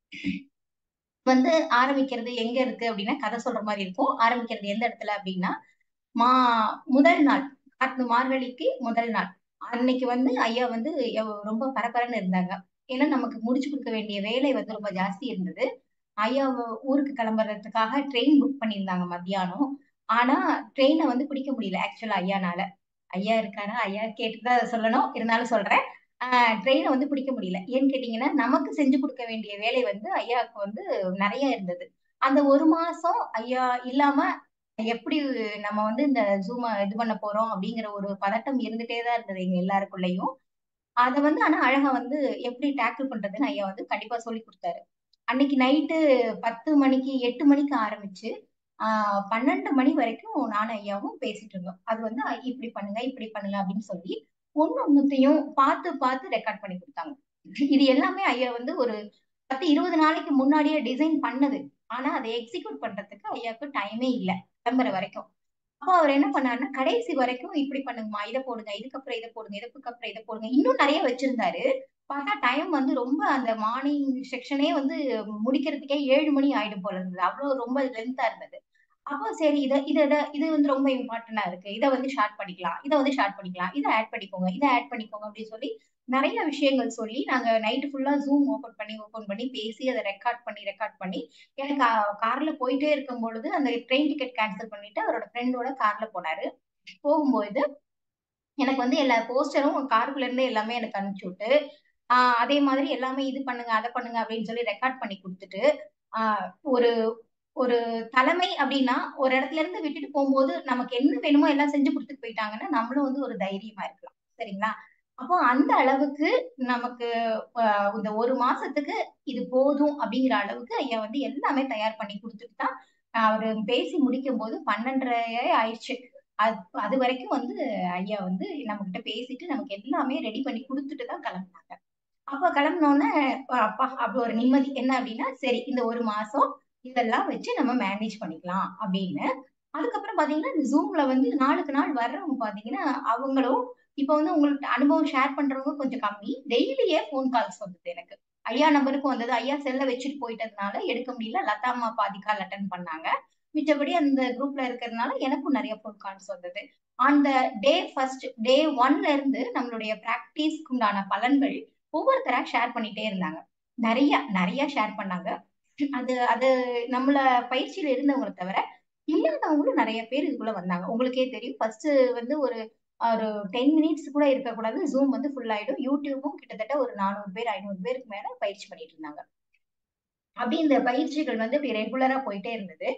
வந்து ஆரம்பிக்கிறது எங்க இருக்கு அப்படின்னா கதை சொல்ற மாதிரி இருக்கும் ஆரம்பிக்கிறது எந்த இடத்துல அப்படின்னா மா முதல் நாள் காட்டு மார்கழிக்கு முதல் நாள் அன்னைக்கு வந்து ஐயா வந்து எவ்- ரொம்ப பரபரன்னு இருந்தாங்க ஏன்னா நமக்கு முடிச்சு கொடுக்க வேண்டிய வேலை வந்து ரொம்ப ஜாஸ்தி இருந்தது ஐயா வ- ஊருக்கு கிளம்புறதுக்காக ட்ரெயின் புக் பண்ணியிருந்தாங்க மத்தியானம் ஆனா ட்ரெயினை வந்து பிடிக்க முடியல ஆக்சுவலா ஐயானால ஐயா இருக்காரா ஐயா கேட்டுதான் அதை சொல்லணும் இருந்தாலும் சொல்றேன் ட்ரெயினை வந்து பிடிக்க முடியல ஏன்னு கேட்டீங்கன்னா நமக்கு செஞ்சு கொடுக்க வேண்டிய வேலை வந்து ஐயாவுக்கு வந்து நிறைய இருந்தது அந்த ஒரு மாசம் ஐயா இல்லாம எப்படி நம்ம வந்து இந்த ஜூம இது பண்ண போறோம் அப்படிங்கிற ஒரு பதட்டம் இருந்துட்டே தான் இருந்தது எங்க எல்லாருக்குள்ளயும் அதை வந்து ஆனா அழகா வந்து எப்படி டேக்கிள் பண்றதுன்னு ஐயா வந்து கண்டிப்பா சொல்லி கொடுத்தாரு அன்னைக்கு நைட்டு பத்து மணிக்கு எட்டு மணிக்கு ஆரம்பிச்சு ஆஹ் பன்னெண்டு மணி வரைக்கும் நானும் ஐயாவும் பேசிட்டு இருந்தோம் அது வந்து அ, இப்படி பண்ணுங்க இப்படி பண்ணுங்க அப்படின்னு சொல்லி ஒண்ணு ஒண்ணுத்தையும் பார்த்து பார்த்து ரெக்கார்ட் பண்ணி கொடுத்தாங்க இது எல்லாமே ஐயா வந்து ஒரு பத்து இருபது நாளைக்கு முன்னாடியே டிசைன் பண்ணது ஆனா அதை எக்ஸிக்யூட் பண்றதுக்கு ஐயாவுக்கு டைமே இல்ல கிளம்புற வரைக்கும் அப்போ அவர் என்ன பண்ணாருன்னா கடைசி வரைக்கும் இப்படி பண்ணுங்கம்மா இதை போடுங்க இதுக்கப்புறம் இதை போடுங்க இதுக்கு அப்புறம் இதை போடுங்க இன்னும் நிறைய வச்சிருந்தாரு பார்த்தா டைம் வந்து ரொம்ப அந்த மார்னிங் செக்ஷனே வந்து முடிக்கிறதுக்கே ஏழு மணி ஆயிடும் போல இருந்தது அவ்வளவு ரொம்ப லென்த்தா இருந்தது அப்போ சரி இதை இதை இதை- இது வந்து ரொம்ப இம்பார்ட்டண்டா இருக்கு இதை வந்து ஷார்ட் பண்ணிக்கலாம் இதை வந்து ஷார்ட் பண்ணிக்கலாம் இதை ஆட் பண்ணிக்கோங்க இதை ஆட் பண்ணிக்கோங்க அப்படின்னு சொல்லி நிறைய விஷயங்கள் சொல்லி நாங்க நைட்டு ஃபுல்லா ஜூம் ஓபன் பண்ணி ஓபன் பண்ணி பேசி அதை ரெக்கார்ட் பண்ணி ரெக்கார்ட் பண்ணி எனக்கு கார்ல போயிட்டே இருக்கும் பொழுது அந்த ட்ரெயின் டிக்கெட் கேன்சல் பண்ணிட்டு அவரோட ஃப்ரெண்டோட கார்ல போனாரு போகும்போது எனக்கு வந்து எல்லா போஸ்டரும் காருக்குள்ள இருந்தே எல்லாமே எனக்கு அனுப்பிச்சு விட்டு ஆஹ் அதே மாதிரி எல்லாமே இது பண்ணுங்க அதை பண்ணுங்க அப்படின்னு சொல்லி ரெக்கார்ட் பண்ணி கொடுத்துட்டு ஆஹ் ஒரு ஒரு தலைமை அப்படின்னா ஒரு இடத்துல இருந்து விட்டுட்டு போகும்போது நமக்கு என்ன வேணுமோ எல்லாம் செஞ்சு கொடுத்துட்டு போயிட்டாங்கன்னா நம்மளும் வந்து ஒரு தைரியமா இருக்கலாம் சரிங்களா அப்போ அந்த அளவுக்கு நமக்கு ஆஹ் இந்த ஒரு மாசத்துக்கு இது போதும் அப்படிங்கிற அளவுக்கு ஐயா வந்து எல்லாமே தயார் பண்ணி கொடுத்துட்டு தான் அவரு பேசி முடிக்கும் போது பன்னெண்டரை ஆயிடுச்சு அது அது வரைக்கும் வந்து ஐயா வந்து நம்ம கிட்ட பேசிட்டு நமக்கு எல்லாமே ரெடி பண்ணி கொடுத்துட்டு தான் கிளம்புனாங்க அப்ப கிளம்பினோடனே அப்பா அப்படி ஒரு நிம்மதி என்ன அப்படின்னா சரி இந்த ஒரு மாசம் இதெல்லாம் வச்சு நம்ம மேனேஜ் பண்ணிக்கலாம் அப்படின்னு அதுக்கப்புறம் பாத்தீங்கன்னா இந்த ஜூம்ல வந்து நாளுக்கு நாள் வர்றவங்க பாத்தீங்கன்னா அவங்களும் இப்ப வந்து உங்களுக்கு அனுபவம் ஷேர் பண்றவங்க கொஞ்சம் கம்மி டெய்லியே ஃபோன் கால்ஸ் வந்தது எனக்கு ஐயா நம்பருக்கு வந்தது ஐயா செல்ல வச்சுட்டு போயிட்டதுனால எடுக்க முடியல லதா அம்மா பாதி கால் அட்டன் பண்ணாங்க மிச்சபடி அந்த குரூப்ல இருக்கிறதுனால எனக்கும் நிறைய ஃபோன் கால்ஸ் வந்தது அந்த டே ஃபர்ஸ்ட் டே ஒன்ல இருந்து நம்மளுடைய பிராக்டிஸ்க்கு உண்டான பலன்கள் ஒவ்வொருத்தரா ஷேர் பண்ணிட்டே இருந்தாங்க நிறைய நிறைய ஷேர் பண்ணாங்க அது அது நம்மள பயிற்சியில இருந்தவங்களை தவிர இல்லாதவங்களும் நிறைய பேர் இதுக்குள்ள வந்தாங்க உங்களுக்கே தெரியும் ஃபர்ஸ்ட் வந்து ஒரு ஒரு டென் மினிட்ஸ் கூட இருக்கக்கூடாது ஜூம் வந்து ஃபுல் ஆயிடும் யூடியூபும் கிட்டத்தட்ட ஒரு நானூறு பேர் ஐநூறு பேருக்கு மேல பயிற்சி பண்ணிட்டு இருந்தாங்க அப்படி இந்த பயிற்சிகள் வந்து இப்படி ரெகுலரா போயிட்டே இருந்தது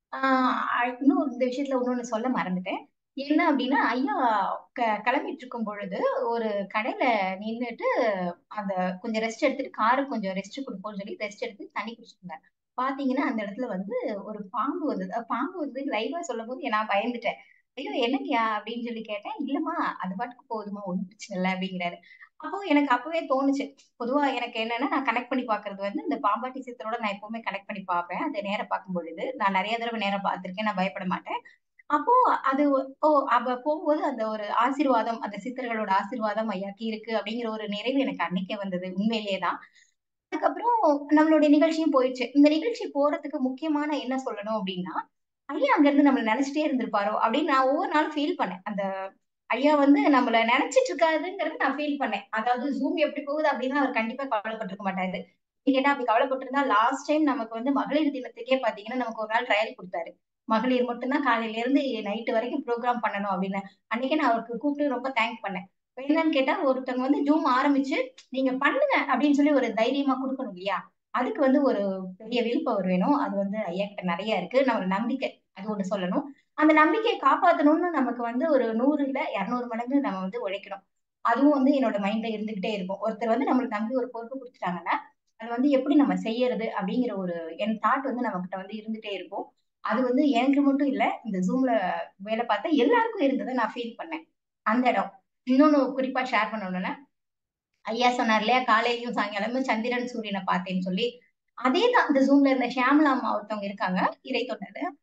ஆஹ் இன்னும் இந்த விஷயத்துல இன்னொன்னு சொல்ல மறந்துட்டேன் என்ன அப்படின்னா ஐயா க- கிளம்பிட்டு இருக்கும் பொழுது ஒரு கடையில நின்னுட்டு அந்த கொஞ்சம் ரெஸ்ட் எடுத்துட்டு காருக்கு கொஞ்சம் ரெஸ்ட் கொடுப்போம்னு சொல்லி ரெஸ்ட் எடுத்து தண்ணி குடிச்சிட்டு இருந்தாங்க பாத்தீங்கன்னா அந்த இடத்துல வந்து ஒரு பாம்பு வந்தது அஹ் பாம்பு வந்து லைவா சொல்லும் போது நான் பயந்துட்டேன் ஐயோ என்னங்கயா அப்படின்னு சொல்லி கேட்டேன் இல்லம்மா அது பாட்டுக்கு போகுதுமா ஒண்ணும் பிரச்சனை இல்லை அப்படிங்கிறாரு அப்போ எனக்கு அப்பவே தோணுச்சு பொதுவா எனக்கு என்னன்னா நான் கனெக்ட் பண்ணி பாக்குறது வந்து இந்த பாம்பாட்டி சித்தரோட நான் எப்பவுமே கனெக்ட் பண்ணி பார்ப்பேன் அதை நேரம் பார்க்கும் பொழுது நான் நிறைய தடவை நேரம் பார்த்திருக்கேன் நான் பயப்பட மாட்டேன் அப்போ அது ஓ அவ போகும்போது அந்த ஒரு ஆசீர்வாதம் அந்த சித்தர்களோட ஆசீர்வாதம் ஐயாக்கு இருக்கு அப்படிங்கிற ஒரு நிறைவு எனக்கு அன்னைக்கே வந்தது உண்மையிலேயே தான் அதுக்கப்புறம் நம்மளுடைய நிகழ்ச்சியும் போயிடுச்சு இந்த நிகழ்ச்சி போறதுக்கு முக்கியமான என்ன சொல்லணும் அப்படின்னா ஐயா அங்க இருந்து நம்மள நினைச்சிட்டே இருந்திருப்பாரோ அப்படின்னு நான் ஒவ்வொரு நாளும் ஃபீல் பண்ணேன் அந்த ஐயா வந்து நம்மள நினைச்சிட்டு இருக்காருங்கிறத நான் ஃபீல் பண்ணேன் அதாவது ஜூம் எப்படி போகுது அப்படின்னா அவர் கண்டிப்பா கவலைப்பட்டிருக்க மாட்டாரு கேட்டா அப்படி கவலைப்பட்டிருந்தா லாஸ்ட் டைம் நமக்கு வந்து மகளிர் தினத்துக்கே பாத்தீங்கன்னா நமக்கு ஒரு நாள் ட்ரையல் கொடுத்தாரு மகளிர் மட்டும்தான் காலையில இருந்து நைட்டு வரைக்கும் ப்ரோக்ராம் பண்ணணும் அப்படின்னு அன்னைக்கே நான் அவருக்கு கூப்பிட்டு ரொம்ப தேங்க் பண்ணேன் இப்ப என்னன்னு கேட்டா ஒருத்தவங்க வந்து ஜூம் ஆரம்பிச்சு நீங்க பண்ணுங்க அப்படின்னு சொல்லி ஒரு தைரியமா கொடுக்கணும் இல்லையா அதுக்கு வந்து ஒரு பெரிய வில்பவர் வேணும் அது வந்து ஐயா கிட்ட நிறைய இருக்கு நான் ஒரு நம்பிக்கை அது ஒண்ணு சொல்லணும் அந்த நம்பிக்கையை காப்பாத்தணும்னு நமக்கு வந்து ஒரு நூறு இல்ல இருநூறு மடங்கு நம்ம வந்து உழைக்கணும் அதுவும் வந்து என்னோட மைண்ட்ல இருந்துகிட்டே இருக்கும் ஒருத்தர் வந்து நம்மளுக்கு நம்பி ஒரு பொறுப்பு கொடுத்துட்டாங்கன்னா அது வந்து எப்படி நம்ம செய்யறது அப்படிங்கிற ஒரு என் தாட் வந்து நம்ம கிட்ட வந்து இருந்துட்டே இருக்கும் அது வந்து எனக்கு மட்டும் இல்ல இந்த ஜூம்ல வேலை பார்த்தா எல்லாருக்கும் இருந்ததை நான் ஃபீல் பண்ணேன் அந்த இடம் இன்னொன்னு குறிப்பா ஷேர் பண்ணணும்னா ஐயா சொன்னார் இல்லையா காலையிலயும் சாயங்காலமும் சந்திரன் சூரியனை பார்த்தேன்னு சொல்லி அதே தான் இந்த ஜூம்ல இருந்த ஷியாமலா அம்மா ஒருத்தவங்க இருக்காங்க இறை தொண்டர் அப்போ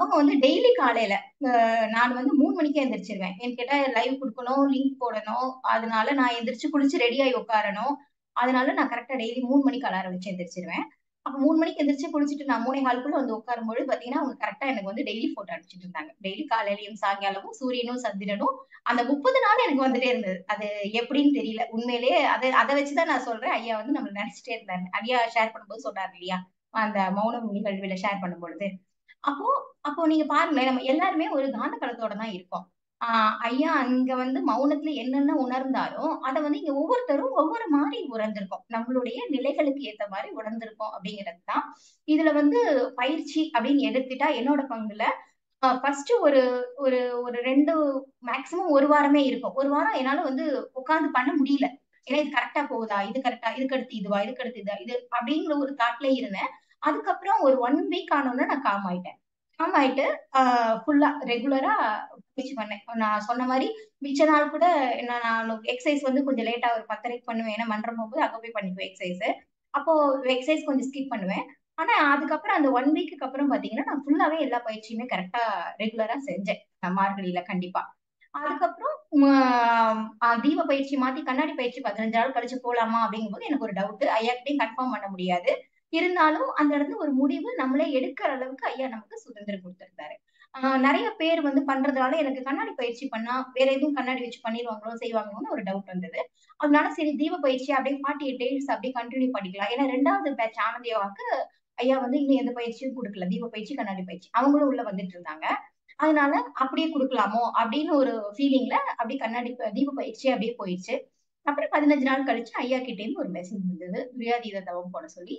அவங்க வந்து டெய்லி காலையில அஹ் நான் வந்து மூணு மணிக்கு எந்திரிச்சிருவேன் என் கேட்டா லைவ் கொடுக்கணும் லிங்க் போடணும் அதனால நான் எந்திரிச்சு குளிச்சு ரெடி ஆகி உட்காரணும் அதனால நான் கரெக்டா டெய்லி மூணு மணிக்கு அலாரம் வச்சு எந்திரிச்சிருவேன் அப்ப மூணு மணிக்கு எந்திரிச்சு குளிச்சுட்டு நான் மூணே காலுக்குள்ள வந்து உட்காரும்போது பாத்தீங்கன்னா அவங்க கரெக்டா எனக்கு வந்து டெய்லி போட்டோ அடிச்சிட்டு இருந்தாங்க டெய்லி காலையிலயும் சாயங்காலமும் சூரியனும் சந்திரனும் அந்த முப்பது நாள் எனக்கு வந்துட்டே இருந்தது அது எப்படின்னு தெரியல உண்மையிலேயே அதை அதை வச்சுதான் நான் சொல்றேன் ஐயா வந்து நம்ம நினைச்சிட்டே இருந்தாரு ஐயா ஷேர் பண்ணும்போது சொன்னார் இல்லையா அந்த மௌனம் நிகழ்வுல ஷேர் பண்ணும்பொழுது அப்போ அப்போ நீங்க பாருங்களேன் நம்ம எல்லாருமே ஒரு காந்த களத்தோட தான் இருக்கோம் ஆஹ் ஐயா அங்க வந்து மௌனத்துல என்னென்ன உணர்ந்தாலும் அதை வந்து இங்க ஒவ்வொருத்தரும் ஒவ்வொரு மாதிரி உணர்ந்திருக்கோம் நம்மளுடைய நிலைகளுக்கு ஏத்த மாதிரி உணர்ந்திருக்கோம் அப்படிங்கிறது தான் இதுல வந்து பயிற்சி அப்படின்னு எடுத்துட்டா என்னோட பங்குல ஃபர்ஸ்ட் ஒரு ஒரு ஒரு ரெண்டு மேக்சிமம் ஒரு வாரமே இருக்கும் ஒரு வாரம் என்னால வந்து உட்கார்ந்து பண்ண முடியல ஏன்னா இது கரெக்டா போகுதா இது கரெக்டா இதுக்கு அடுத்து இதுவா இதுக்கு அடுத்து இதா இது அப்படிங்கிற ஒரு தாட்ல இருந்தேன் அதுக்கப்புறம் ஒரு ஒன் வீக் ஆனோன்னு நான் காம் ஆயிட்டேன் காம் ஆயிட்டு ஃபுல்லா ரெகுலரா பயிற்சி பண்ணேன் நான் சொன்ன மாதிரி மிச்ச நாள் கூட நான் நான் எக்ஸசைஸ் வந்து கொஞ்சம் லேட்டா ஒரு பத்தரைக்கு பண்ணுவேன் ஏன்னா மன்றம் போகும்போது அங்க போய் பண்ணிக்குவேன் எக்ஸசைஸ் அப்போ எக்ஸசைஸ் கொஞ்சம் ஸ்கிப் பண்ணுவேன் ஆனா அதுக்கப்புறம் அந்த ஒன் வீக்கு அப்புறம் பாத்தீங்கன்னா நான் ஃபுல்லாவே எல்லா பயிற்சியுமே கரெக்டா ரெகுலரா செஞ்சேன் நான் மார்கழியில கண்டிப்பா அதுக்கப்புறம் உம், ஆஹ் தீப பயிற்சி மாத்தி கண்ணாடி பயிற்சி பதினஞ்சு நாள் கழிச்சு போலாமா அப்படிங்கும்போது எனக்கு ஒரு டவுட் ஐயாக்கிட்டையும் கன்ஃபார்ம் பண்ண முடியாது இருந்தாலும் அந்த இடத்துல ஒரு முடிவு நம்மளே எடுக்கிற அளவுக்கு ஐயா நமக்கு சுதந்திரம் கொடுத்திருந்தாரு ஆஹ் நிறைய பேர் வந்து பண்றதுனால எனக்கு கண்ணாடி பயிற்சி பண்ணா வேற எதுவும் கண்ணாடி வச்சு பண்ணிடுவாங்களோ செய்வாங்களோன்னு ஒரு டவுட் வந்தது அதனால சரி தீப பயிற்சி அப்படியே ஃபார்ட்டி எயிட் டேஸ் அப்படியே கண்டினியூ பண்ணிக்கலாம் ஏன்னா ரெண்டாவது பேட்ச் ஆனந்தியாவுக்கு ஐயா வந்து இன்னும் எந்த பயிற்சியும் கொடுக்கல தீப பயிற்சி கண்ணாடி பயிற்சி அவங்களும் உள்ள வந்துட்டு இருந்தாங்க அதனால அப்படியே கொடுக்கலாமோ அப்படின்னு ஒரு ஃபீலிங்ல அப்படியே கண்ணாடி ப- தீப பயிற்சி அப்படியே போயிடுச்சு அப்புறம் பதினஞ்சு நாள் கழிச்சு ஐயா கிட்டே இருந்து ஒரு மெசேஜ் வந்தது துரியாதீத தவம் போட சொல்லி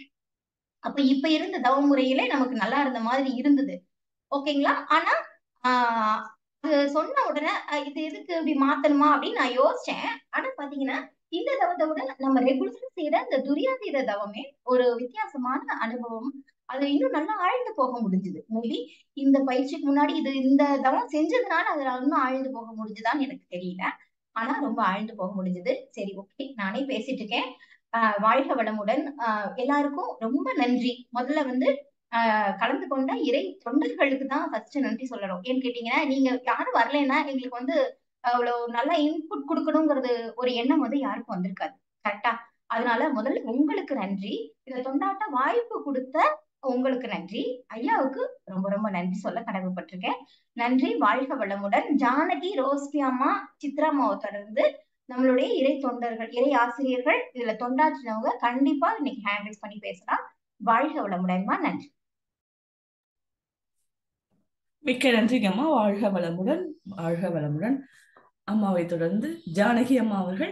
அப்ப இப்ப இருந்த தவ முறையிலே நமக்கு நல்லா இருந்த மாதிரி இருந்தது ஓகேங்களா ஆனா ஆஹ் அது சொன்ன உடனே அஹ் இது எதுக்கு இப்படி மாத்தணுமா அப்படின்னு நான் யோசிச்சேன் ஆனா பாத்தீங்கன்னா இந்த தவத்தை விட நம்ம ரெகுலரா செய்யற இந்த துரியாதீத தவமே ஒரு வித்தியாசமான அனுபவம் அது இன்னும் நல்லா ஆழ்ந்து போக முடிஞ்சுது மேபி இந்த பயிற்சிக்கு முன்னாடி இது இந்த தவம் செஞ்சதுனால அதுல இன்னும் ஆழ்ந்து போக முடிஞ்சுதான்னு எனக்கு தெரியல ஆனா ரொம்ப ஆழ்ந்து போக முடிஞ்சது சரி ஓகே நானே பேசிட்டு இருக்கேன் ஆஹ் வாழ்க வளமுடன் ஆஹ் எல்லாருக்கும் ரொம்ப நன்றி முதல்ல வந்து ஆஹ் கலந்து கொண்ட இறை தொண்டர்களுக்கு தான் ஃபர்ஸ்ட் நன்றி சொல்லணும் ஏன்னு கேட்டீங்கன்னா நீங்க யாரும் வரலைன்னா எங்களுக்கு வந்து அவ்வளவு நல்ல இன்புட் கொடுக்கணுங்கிறது ஒரு எண்ணம் வந்து யாருக்கும் வந்திருக்காது கரெக்டா அதனால முதல்ல உங்களுக்கு நன்றி இதை தொண்டாட்ட வாய்ப்பு கொடுத்த உங்களுக்கு நன்றி ஐயாவுக்கு ரொம்ப ரொம்ப நன்றி சொல்ல கடமைப்பட்டிருக்கேன் நன்றி வாழ்க வளமுடன் ஜானகி ரோஸ்பி அம்மா சித்ரா அம்மாவை தொடர்ந்து நம்மளுடைய இறை தொண்டர்கள் இறை ஆசிரியர்கள் இதுல தொண்டாற்றினவங்க கண்டிப்பா இன்னைக்கு ஹேண்ட் ரைஸ் பண்ணி பேசலாம் வாழ்க வளமுடன்மா நன்றி மிக்க நன்றிங்க அம்மா வாழ்க வளமுடன் வாழ்க வளமுடன் அம்மாவை தொடர்ந்து ஜானகி அம்மா அவர்கள்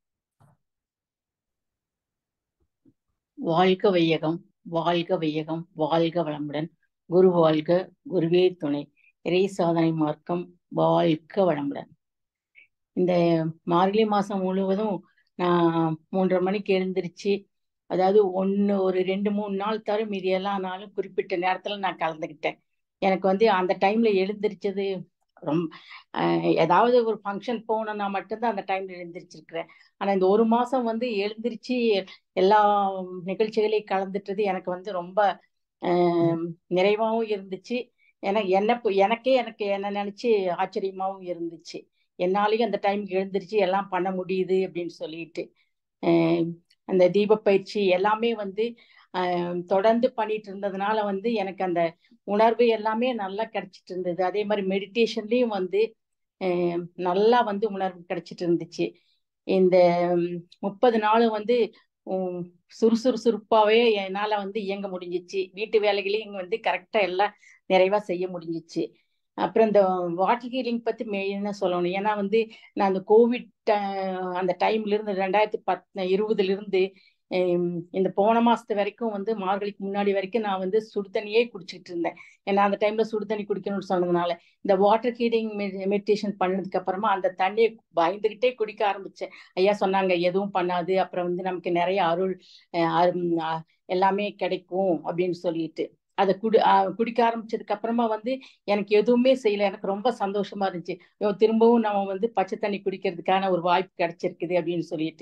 வாழ்க வையகம் வாழ்க வையகம் வாழ்க வளமுடன் குரு வாழ்க குருவே துணை இறை சாதனை மார்க்கம் வாழ்க வளமுடன் இந்த மார்கழி மாசம் முழுவதும் நான் மூன்றரை மணிக்கு எழுந்திருச்சு அதாவது ஒன்று ஒரு ரெண்டு மூணு நாள் தவிர மீதி எல்லா நாளும் குறிப்பிட்ட நேரத்துல நான் கலந்துக்கிட்டேன் எனக்கு வந்து அந்த டைம்ல எழுந்திருச்சது ரொம்ப அஹ் ஏதாவது ஒரு ஃபங்க்ஷன் போகணும்னா மட்டும்தான் அந்த டைம்ல எழுந்திரிச்சிருக்கிறேன் ஆனா இந்த ஒரு மாசம் வந்து எழுந்திருச்சு எல்லா நிகழ்ச்சிகளையும் கலந்துட்டது எனக்கு வந்து ரொம்ப ஆஹ் நிறைவாகவும் இருந்துச்சு எனக்கு என்ன எனக்கே எனக்கு என்ன நினைச்சு ஆச்சரியமாவும் இருந்துச்சு என்னாலையும் அந்த டைமுக்கு எழுந்திருச்சு எல்லாம் பண்ண முடியுது அப்படின்னு சொல்லிட்டு ஆஹ் அந்த தீப பயிற்சி எல்லாமே வந்து ஆஹ் தொடர்ந்து பண்ணிட்டு இருந்ததுனால வந்து எனக்கு அந்த உணர்வு எல்லாமே நல்லா கிடைச்சிட்டு இருந்தது அதே மாதிரி மெடிடேஷன்லயும் வந்து ஆஹ் நல்லா வந்து உணர்வு கிடைச்சிட்டு இருந்துச்சு இந்த முப்பது நாள் வந்து உம், சுறுசுறு சுறுப்பாவே என்னால வந்து இயங்க முடிஞ்சிச்சு வீட்டு வேலைகளையும் வந்து கரெக்டா எல்லாம் நிறைவா செய்ய முடிஞ்சிச்சு அப்புறம் இந்த வாட்டர் ஹீலிங் பத்தி மெயினா சொல்லணும் ஏன்னா வந்து நான் அந்த கோவிட் அந்த டைம்ல இருந்து ரெண்டாயிரத்தி பத் இருபதுல இருந்து ஹம், இந்த போன மாசத்து வரைக்கும் வந்து மார்கழிக்கு முன்னாடி வரைக்கும் நான் வந்து சுடுதண்ணியே குடிச்சிட்டு இருந்தேன் ஏன்னா அந்த டைம்ல சுடுதண்ணி குடிக்கணும்னு சொன்னதுனால இந்த வாட்டர் ஹீட்டிங் மெடிடேஷன் பண்ணதுக்கு அப்புறமா அந்த தண்ணியை பயந்துகிட்டே குடிக்க ஆரம்பிச்சேன் ஐயா சொன்னாங்க எதுவும் பண்ணாது அப்புறம் வந்து நமக்கு நிறைய அருள் அஹ் அரும், அஹ் எல்லாமே கிடைக்கும் அப்படின்னு சொல்லிட்டு அதை குடி அஹ் குடிக்க ஆரம்பிச்சதுக்கு அப்புறமா வந்து எனக்கு எதுவுமே செய்யல எனக்கு ரொம்ப சந்தோஷமா இருந்துச்சு ஐயோ, திரும்பவும் நம்ம வந்து பச்சை தண்ணி குடிக்கிறதுக்கான ஒரு வாய்ப்பு கிடைச்சிருக்குது அப்படின்னு சொல்லிட்டு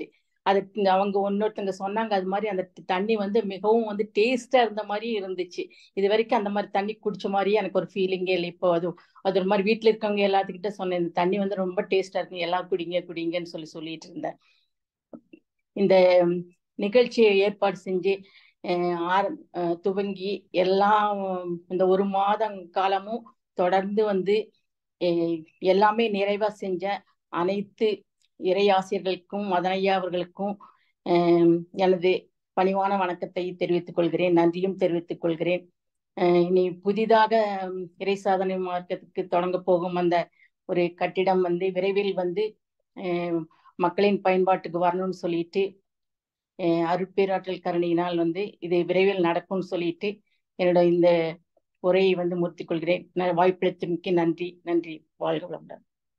அது அவங்க இன்னொருத்தங்க சொன்னாங்க அது மாதிரி அந்த தண்ணி வந்து மிகவும் வந்து டேஸ்டா இருந்த மாதிரி இருந்துச்சு இது வரைக்கும் அந்த மாதிரி தண்ணி குடிச்ச மாதிரியே எனக்கு ஒரு ஃபீலிங்கே இல்லை இப்போ அது அது ஒரு மாதிரி வீட்டில் இருக்கவங்க எல்லாத்துக்கிட்ட சொன்னேன் இந்த தண்ணி வந்து ரொம்ப டேஸ்டா இருக்கு எல்லாம் குடிங்க குடிங்கன்னு சொல்லி சொல்லிட்டு இருந்தேன் இந்த நிகழ்ச்சியை ஏற்பாடு செஞ்சு ஆர துவங்கி எல்லாம் இந்த ஒரு மாதம் காலமும் தொடர்ந்து வந்து எல்லாமே நிறைவா செஞ்ச அனைத்து இறையாசிரியர்களுக்கும் மதனையா அவர்களுக்கும் எனது பணிவான வணக்கத்தை தெரிவித்துக் கொள்கிறேன் நன்றியும் தெரிவித்துக் கொள்கிறேன் இனி புதிதாக இறை சாதனை மார்க்கத்துக்கு தொடங்க போகும் அந்த ஒரு கட்டிடம் வந்து விரைவில் வந்து மக்களின் பயன்பாட்டுக்கு வரணும்னு சொல்லிட்டு அருட்பேராற்றல் கருணையினால் வந்து இது விரைவில் நடக்கும்னு சொல்லிட்டு என்னோட இந்த உரையை வந்து மூர்த்திக் கொள்கிறேன் வாய்ப்பளித்தமைக்கு நன்றி நன்றி வாழ்க வளமுடன்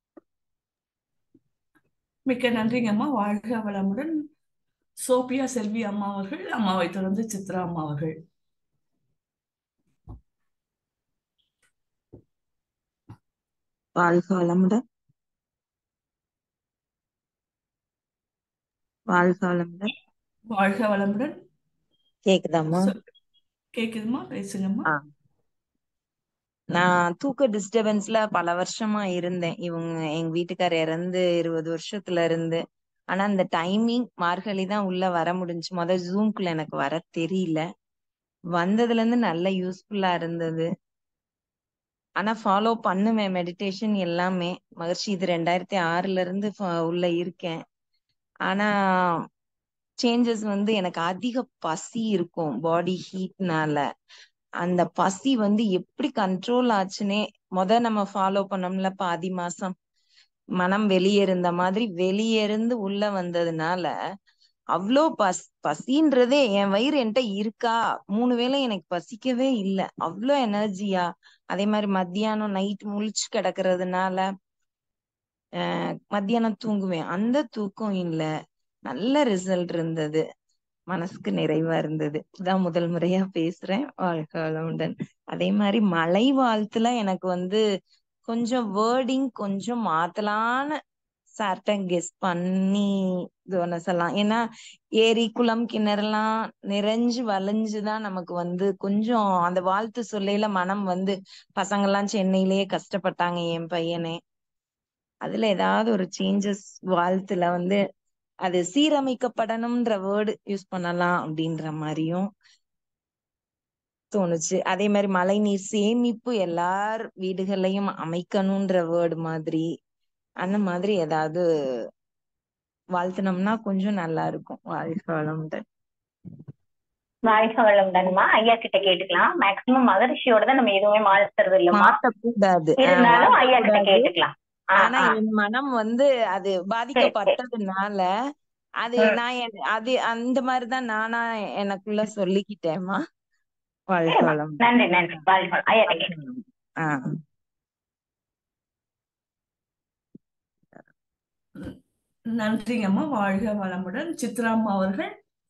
மிக்க நன்றிங்க அம்மா வாழ்க வளமுடன் சோபியா செல்வி அம்மா அவர்கள் அம்மாவை தொடர்ந்து சித்ரா அம்மா அவர்கள் வாழ்க வளமுடன் வாழ்க வளமுடன் வாழ்க வளமுடன் கேக்குதாம்மா கேக்குதுமா பேசுங்கம்மா நான் தூக்க டிஸ்டர்பன்ஸ்ல பல வருஷமா இருந்தேன் இவங்க எங்க வீட்டுக்காரர் இறந்து இருபது வருஷத்துல இருந்து ஆனா அந்த டைமிங் மார்கழி தான் உள்ள வர முடிஞ்சு முத ஜூம்குள்ள எனக்கு வர தெரியல வந்ததுல இருந்து நல்ல யூஸ்ஃபுல்லா இருந்தது ஆனா ஃபாலோ பண்ணுவேன் மெடிடேஷன் எல்லாமே மகிழ்ச்சி இது ரெண்டாயிரத்தி ஆறுல இருந்து உள்ள இருக்கேன் ஆனா சேஞ்சஸ் வந்து எனக்கு அதிக பசி இருக்கும் பாடி ஹீட்னால அந்த பசி வந்து எப்படி கண்ட்ரோல் ஆச்சுன்னே முத நம்ம ஃபாலோ பண்ணோம்ல பாதி மாசம் மனம் வெளியே இருந்த மாதிரி வெளியே இருந்து உள்ள வந்ததுனால அவ்வளோ பஸ் பசின்றதே என் வயிறு என்கிட்ட இருக்கா மூணு வேளை எனக்கு பசிக்கவே இல்லை அவ்வளோ எனர்ஜியா அதே மாதிரி மத்தியானம் நைட் முழிச்சு கிடக்குறதுனால அஹ் மத்தியானம் தூங்குவேன் அந்த தூக்கம் இல்ல நல்ல ரிசல்ட் இருந்தது மனசுக்கு நிறைவா இருந்தது இதான் முதல் முறையா பேசுறேன் வாழ்க வளமுடன் அதே மாதிரி மலை வாழ்த்துல எனக்கு வந்து கொஞ்சம் வேர்டிங் கொஞ்சம் மாத்தலான்னு சார்ட்ட கெஸ் பண்ணி இது பண்ண சொல்லலாம் ஏன்னா ஏரி குளம் கிணறுலாம் நிறைஞ்சு வளைஞ்சுதான் நமக்கு வந்து கொஞ்சம் அந்த வாழ்த்து சொல்லையில மனம் வந்து பசங்கெல்லாம் சென்னையிலேயே கஷ்டப்பட்டாங்க என் பையனே அதுல ஏதாவது ஒரு சேஞ்சஸ் வாழ்த்துல வந்து அது சீரமைக்கப்படணும்ன்ற வேர்டு யூஸ் பண்ணலாம் அப்படின்ற மாதிரியும் தோணுச்சு அதே மாதிரி மழை நீர் சேமிப்பு எல்லார் வீடுகள்லயும் அமைக்கணும்ன்ற வேர்டு மாதிரி அந்த மாதிரி ஏதாவது வாழ்த்துனோம்னா கொஞ்சம் நல்லா இருக்கும் வாழ்க வளமுடன் வாழ்க வளமுடன்மா ஐயா கிட்ட கேட்டுக்கலாம் மேக்சிமம் மகரிஷியோட தான் நம்ம எதுவுமே மாத்துறது இல்லம்மா மாத்தக்கூடாது இருந்தாலும் ஐயா கிட்ட கேட்டுக்கலாம் ஆனா என் மனம் வந்து அது பாதிக்கப்பட்டதுனால அது நான் அது அந்த மாதிரிதான் நானா எனக்குள்ள சொல்லிக்கிட்டேம்மா வாழ்க வளம் நன்றி நன்றி வாழ்க ஐயா ஆஹ் நன்றிங்கம்மா வாழ்க வளமுடன் சித்ராம்மா அவர்கள்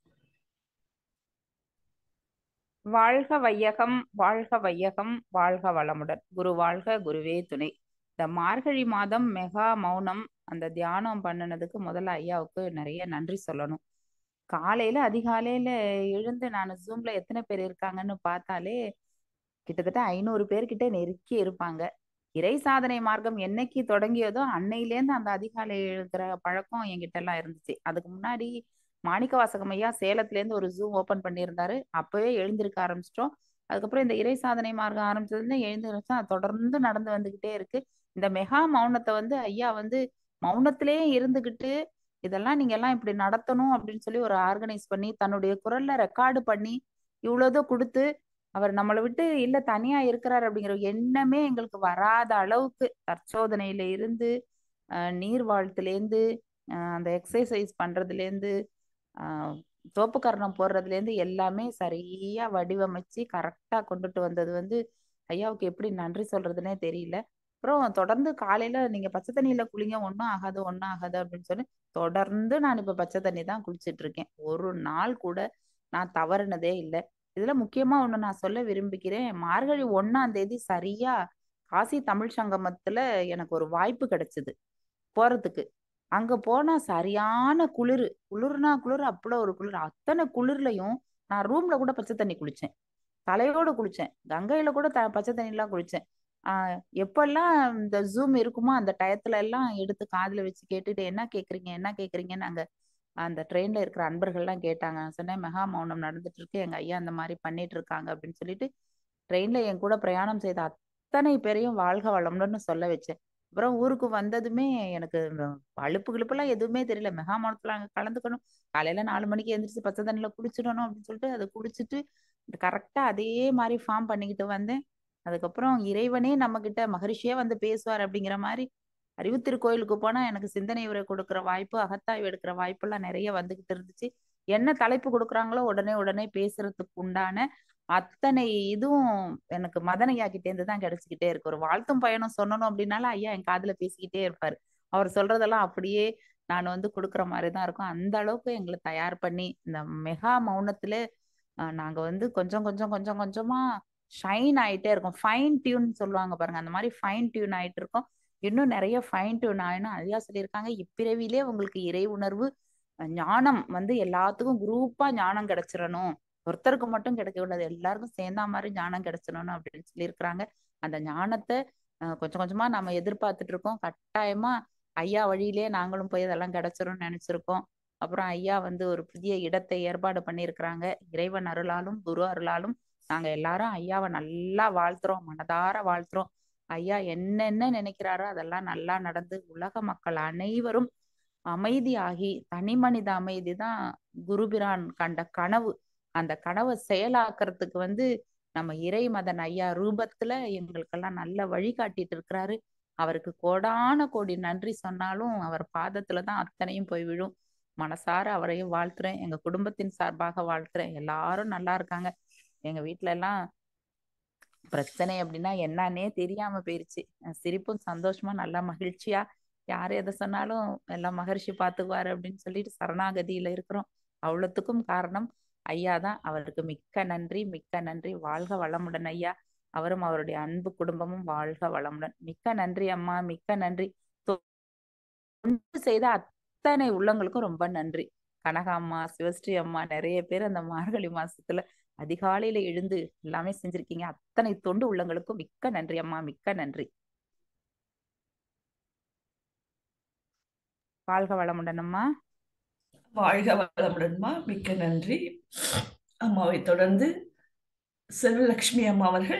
வாழ்க வையகம் வாழ்க வையகம் வாழ்க வளமுடன் குரு வாழ்க குருவே துணை இந்த மார்கழி மாதம் மெகா மௌனம் அந்த தியானம் பண்ணினதுக்கு முதல்ல ஐயாவுக்கு நிறைய நன்றி சொல்லணும் காலையில அதிகாலையில எழுந்து நான் ஜூம்ல எத்தனை பேர் இருக்காங்கன்னு பார்த்தாலே கிட்டத்தட்ட ஐநூறு பேர்கிட்ட நெருக்கி இருப்பாங்க இறை சாதனை மார்க்கம் என்னைக்கு தொடங்கியதோ அன்னையிலேருந்து அந்த அதிகாலை எழுதுற பழக்கம் என்கிட்ட எல்லாம் இருந்துச்சு அதுக்கு முன்னாடி மாணிக்க வாசகம் ஐயா சேலத்துல இருந்து ஒரு ஜூம் ஓபன் பண்ணியிருந்தாரு அப்பவே எழுந்திருக்க ஆரம்பிச்சிட்டோம் அதுக்கப்புறம் இந்த இறை சாதனை மார்க்கம் ஆரம்பிச்சதுல எழுந்திருச்சா தொடர்ந்து நடந்து வந்துகிட்டே இருக்கு இந்த மெகா மௌனத்தை வந்து ஐயா வந்து மௌனத்திலே இருந்துகிட்டு இதெல்லாம் நீங்க எல்லாம் இப்படி நடத்தணும் அப்படின்னு சொல்லி ஒரு ஆர்கனைஸ் பண்ணி தன்னுடைய குரல்ல ரெக்கார்டு பண்ணி இவ்வளவுதோ கொடுத்து அவர் நம்மளை விட்டு இல்ல தனியா இருக்கிறார் அப்படிங்கிற எண்ணமே எங்களுக்கு வராத அளவுக்கு தற்சோதனையில இருந்து நீர் வாழ்த்துலேருந்து அந்த எக்ஸசைஸ் பண்றதுலேருந்து தோப்பு கரணம் போடுறதுலேருந்து எல்லாமே சரியா வடிவமைச்சு கரெக்டா கொண்டுட்டு வந்தது வந்து ஐயாவுக்கு எப்படி நன்றி சொல்றதுன்னே தெரியல அப்புறம் தொடர்ந்து காலையில நீங்க பச்சை தண்ணியில குளிங்க ஒன்றும் ஆகாது ஒன்றும் ஆகாது அப்படின்னு சொல்லி தொடர்ந்து நான் இப்ப பச்சை தண்ணி தான் குளிச்சிட்டு இருக்கேன் ஒரு நாள் கூட நான் தவறுனதே இல்லை இதுல முக்கியமா ஒண்ணு நான் சொல்ல விரும்பிக்கிறேன் மார்கழி ஒன்னாம் தேதி சரியா காசி தமிழ் சங்கமத்துல எனக்கு ஒரு வாய்ப்பு கிடைச்சது போறதுக்கு அங்க போனா சரியான குளிர் குளிர்னா குளிர் அவ்வளோ ஒரு குளிர் அத்தனை குளிர்லயும் நான் ரூம்ல கூட பச்சை தண்ணி குளிச்சேன் தலையோட குளிச்சேன் கங்கையில கூட த பச்சை தண்ணிலாம் குளிச்சேன் ஆஹ் எப்பெல்லாம் இந்த ஜூம் இருக்குமோ அந்த டயத்துல எல்லாம் எடுத்து காதுல வச்சு கேட்டுட்டு என்ன கேக்குறீங்க என்ன கேக்குறீங்கன்னு அங்க அந்த ட்ரெயின்ல இருக்கிற அன்பர்கள்லாம் கேட்டாங்க நான் சொன்னேன் மெகா மௌனம் நடந்துட்டு இருக்கு எங்க ஐயா அந்த மாதிரி பண்ணிட்டு இருக்காங்க அப்படின்னு சொல்லிட்டு ட்ரெயின்ல என் கூட பிரயாணம் செய்த அத்தனை பேரையும் வாழ்க வளமுடன்னு சொல்ல வச்சேன் அப்புறம் ஊருக்கு வந்ததுமே எனக்கு இந்த அலுப்பு கிழுப்பெல்லாம் எதுவுமே தெரியல மெகா மௌனத்துல அங்க கலந்துக்கணும் காலையில நாலு மணிக்கு எந்திரிச்சு பச்சை தண்ணியில குளிச்சிடணும் அப்படின்னு சொல்லிட்டு அதை குளிச்சுட்டு கரெக்டா அதே மாதிரி ஃபார்ம் பண்ணிக்கிட்டு வந்தேன் அதுக்கப்புறம் இறைவனே நம்ம கிட்ட மகரிஷியே வந்து பேசுவார் அப்படிங்கிற மாதிரி அறிவுத்திருக்கோயிலுக்கு போனா எனக்கு சிந்தனை உரை கொடுக்குற வாய்ப்பு அகத்தாய்வு எடுக்கிற வாய்ப்பெல்லாம் நிறைய வந்துகிட்டு இருந்துச்சு என்ன தலைப்பு கொடுக்குறாங்களோ உடனே உடனே பேசுறதுக்கு உண்டான அத்தனை இதுவும் எனக்கு மதனையா கிட்டே இருந்து தான் கிடைச்சிக்கிட்டே இருக்கு ஒரு வாழ்த்தும் பயணம் சொன்னணும் அப்படின்னாலும் ஐயா என் காதுல பேசிக்கிட்டே இருப்பாரு அவர் சொல்றதெல்லாம் அப்படியே நான் வந்து கொடுக்குற மாதிரி தான் இருக்கும் அந்த அளவுக்கு எங்களை தயார் பண்ணி இந்த மெகா மௌனத்துல ஆஹ் நாங்க வந்து கொஞ்சம் கொஞ்சம் கொஞ்சம் கொஞ்சமா ஷைன் ஆயிட்டே இருக்கோம் ஃபைன் டியூன் சொல்லுவாங்க பாருங்க அந்த மாதிரி ஃபைன் டியூன் ஆயிட்டு இருக்கோம் இன்னும் நிறைய ஃபைன் டியூன் ஆயினும் ஐயா சொல்லியிருக்காங்க இப்பிறவிலே உங்களுக்கு இறை உணர்வு அஹ் ஞானம் வந்து எல்லாத்துக்கும் குரூப்பா ஞானம் கிடைச்சிடணும் ஒருத்தருக்கு மட்டும் கிடைக்க கூடாது எல்லாருக்கும் சேர்ந்தா மாதிரி ஞானம் கிடைச்சிடணும் அப்படின்னு சொல்லியிருக்கிறாங்க அந்த ஞானத்தை அஹ் கொஞ்சம் கொஞ்சமா நம்ம எதிர்பார்த்துட்டு இருக்கோம் கட்டாயமா ஐயா வழியிலே நாங்களும் போய் அதெல்லாம் கிடைச்சிரும்னு நினைச்சிருக்கோம் அப்புறம் ஐயா வந்து ஒரு புதிய இடத்தை ஏற்பாடு பண்ணியிருக்கிறாங்க இறைவன் அருளாலும் குரு அருளாலும் நாங்க எல்லாரும் ஐயாவை நல்லா வாழ்த்துறோம் மனதார வாழ்த்துறோம் ஐயா என்னென்ன நினைக்கிறாரோ அதெல்லாம் நல்லா நடந்து உலக மக்கள் அனைவரும் அமைதியாகி தனி மனித அமைதி தான் குருபிரான் கண்ட கனவு அந்த கனவை செயலாக்குறதுக்கு வந்து நம்ம இறைமதன் ஐயா ரூபத்துல எங்களுக்கெல்லாம் நல்ல வழிகாட்டிட்டு இருக்கிறாரு அவருக்கு கோடான கோடி நன்றி சொன்னாலும் அவர் பாதத்துல தான் அத்தனையும் போய் விழும் மனசார அவரையும் வாழ்த்துறேன் எங்க குடும்பத்தின் சார்பாக வாழ்த்துறேன் எல்லாரும் நல்லா இருக்காங்க எங்க வீட்ல எல்லாம் பிரச்சனை அப்படின்னா என்னன்னே தெரியாம போயிருச்சு அஹ் சிரிப்பும் சந்தோஷமா நல்லா மகிழ்ச்சியா யார் எதை சொன்னாலும் எல்லாம் மகரிஷி பாத்துக்குவாரு அப்படின்னு சொல்லிட்டு சரணாகதியில இருக்கிறோம் அவ்வளவுத்துக்கும் காரணம் ஐயா தான் அவருக்கு மிக்க நன்றி மிக்க நன்றி வாழ்க வளமுடன் ஐயா அவரும் அவருடைய அன்பு குடும்பமும் வாழ்க வளமுடன் மிக்க நன்றி அம்மா மிக்க நன்றி தொண்டு செய்த அத்தனை உள்ளங்களுக்கும் ரொம்ப நன்றி கனகா அம்மா சிவஸ்ரீ அம்மா நிறைய பேர் அந்த மார்கழி மாசத்துல அதிகாலையில எழுந்து எல்லாமே செஞ்சிருக்கீங்க அத்தனை தொண்டு உள்ளங்களுக்கும் மிக்க நன்றி அம்மா மிக்க நன்றி வாழ்க வளமுடன் அம்மா வாழ்க வளமுடன்மா மிக்க நன்றி அம்மாவை தொடர்ந்து செல்வலட்சுமி அம்மா அவர்கள்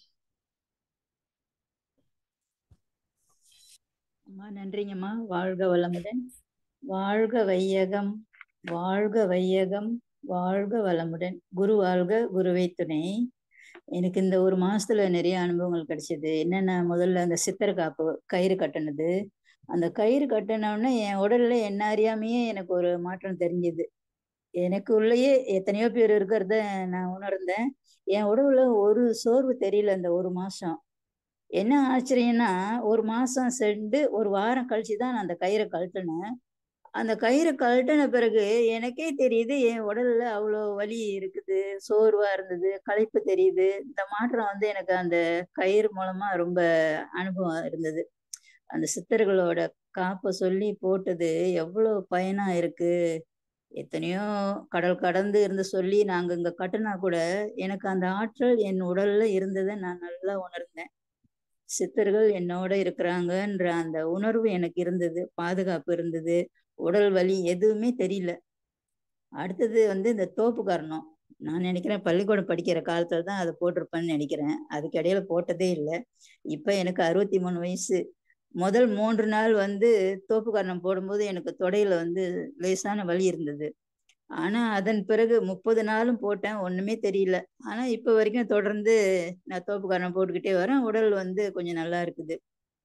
அம்மா நன்றிங்கம்மா வாழ்க வளமுடன் வாழ்க வையகம் வாழ்க வையகம் வாழ்க வளமுடன் குரு வாழ்க குருவை துணை எனக்கு இந்த ஒரு மாசத்துல நிறைய அனுபவங்கள் கிடைச்சது என்னென்ன முதல்ல அந்த சித்தர் காப்பு கயிறு கட்டினது அந்த கயிறு கட்டினோடனே என் உடல்ல என்ன அறியாமையே எனக்கு ஒரு மாற்றம் தெரிஞ்சது எனக்கு உள்ளேயே எத்தனையோ பேர் இருக்கிறத நான் உணர்ந்தேன் என் உடம்புல ஒரு சோர்வு தெரியல இந்த ஒரு மாசம் என்ன ஆச்சரியம்னா ஒரு மாசம் சென்று ஒரு வாரம் கழிச்சு தான் நான் அந்த கயிறை கழட்டினேன் அந்த கயிறை கழட்டின பிறகு எனக்கே தெரியுது என் உடல்ல அவ்வளோ வலி இருக்குது சோர்வா இருந்தது களைப்பு தெரியுது இந்த மாற்றம் வந்து எனக்கு அந்த கயிறு மூலமா ரொம்ப அனுபவம் இருந்தது அந்த சித்தர்களோட காப்பை சொல்லி போட்டது எவ்வளோ பயனா இருக்கு எத்தனையோ கடல் கடந்து இருந்து சொல்லி நாங்க இங்க கட்டுனா கூட எனக்கு அந்த ஆற்றல் என் உடல்ல இருந்ததை நான் நல்லா உணர்ந்தேன் சித்தர்கள் என்னோட இருக்கிறாங்கன்ற அந்த உணர்வு எனக்கு இருந்தது பாதுகாப்பு இருந்தது உடல் வலி எதுவுமே தெரியல அடுத்தது வந்து இந்த தோப்பு காரணம் நான் நினைக்கிறேன் பள்ளிக்கூடம் படிக்கிற காலத்துல தான் அதை போட்டிருப்பேன்னு நினைக்கிறேன் அதுக்கு இடையில போட்டதே இல்லை இப்ப எனக்கு அறுபத்தி மூணு வயசு முதல் மூன்று நாள் வந்து தோப்பு காரணம் போடும்போது எனக்கு தொடையில வந்து லேசான வலி இருந்தது ஆனா அதன் பிறகு முப்பது நாளும் போட்டேன் ஒண்ணுமே தெரியல ஆனா இப்ப வரைக்கும் தொடர்ந்து நான் தோப்பு காரணம் போட்டுக்கிட்டே வரேன் உடல் வந்து கொஞ்சம் நல்லா இருக்குது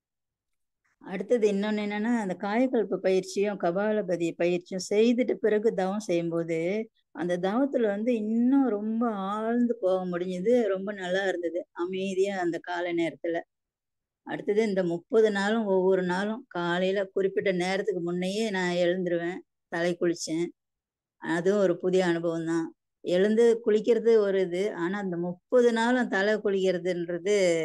அடுத்தது இன்னொன்னு என்னன்னா அந்த காயக்கல்ப பயிற்சியும் கபாலபதி பயிற்சியும் செய்துட்டு பிறகு தவம் செய்யும்போது அந்த தவத்துல வந்து இன்னும் ரொம்ப ஆழ்ந்து போக முடிஞ்சது ரொம்ப நல்லா இருந்தது அமைதியா அந்த காலை நேரத்துல அடுத்தது இந்த முப்பது நாளும் ஒவ்வொரு நாளும் காலையில குறிப்பிட்ட நேரத்துக்கு முன்னையே நான் எழுந்துருவேன் தலை குளிச்சேன் அதுவும் ஒரு புதிய அனுபவம் தான் எழுந்து குளிக்கிறது ஒரு இது ஆனா அந்த முப்பது நாளும் தலை குளிக்கிறதுன்றது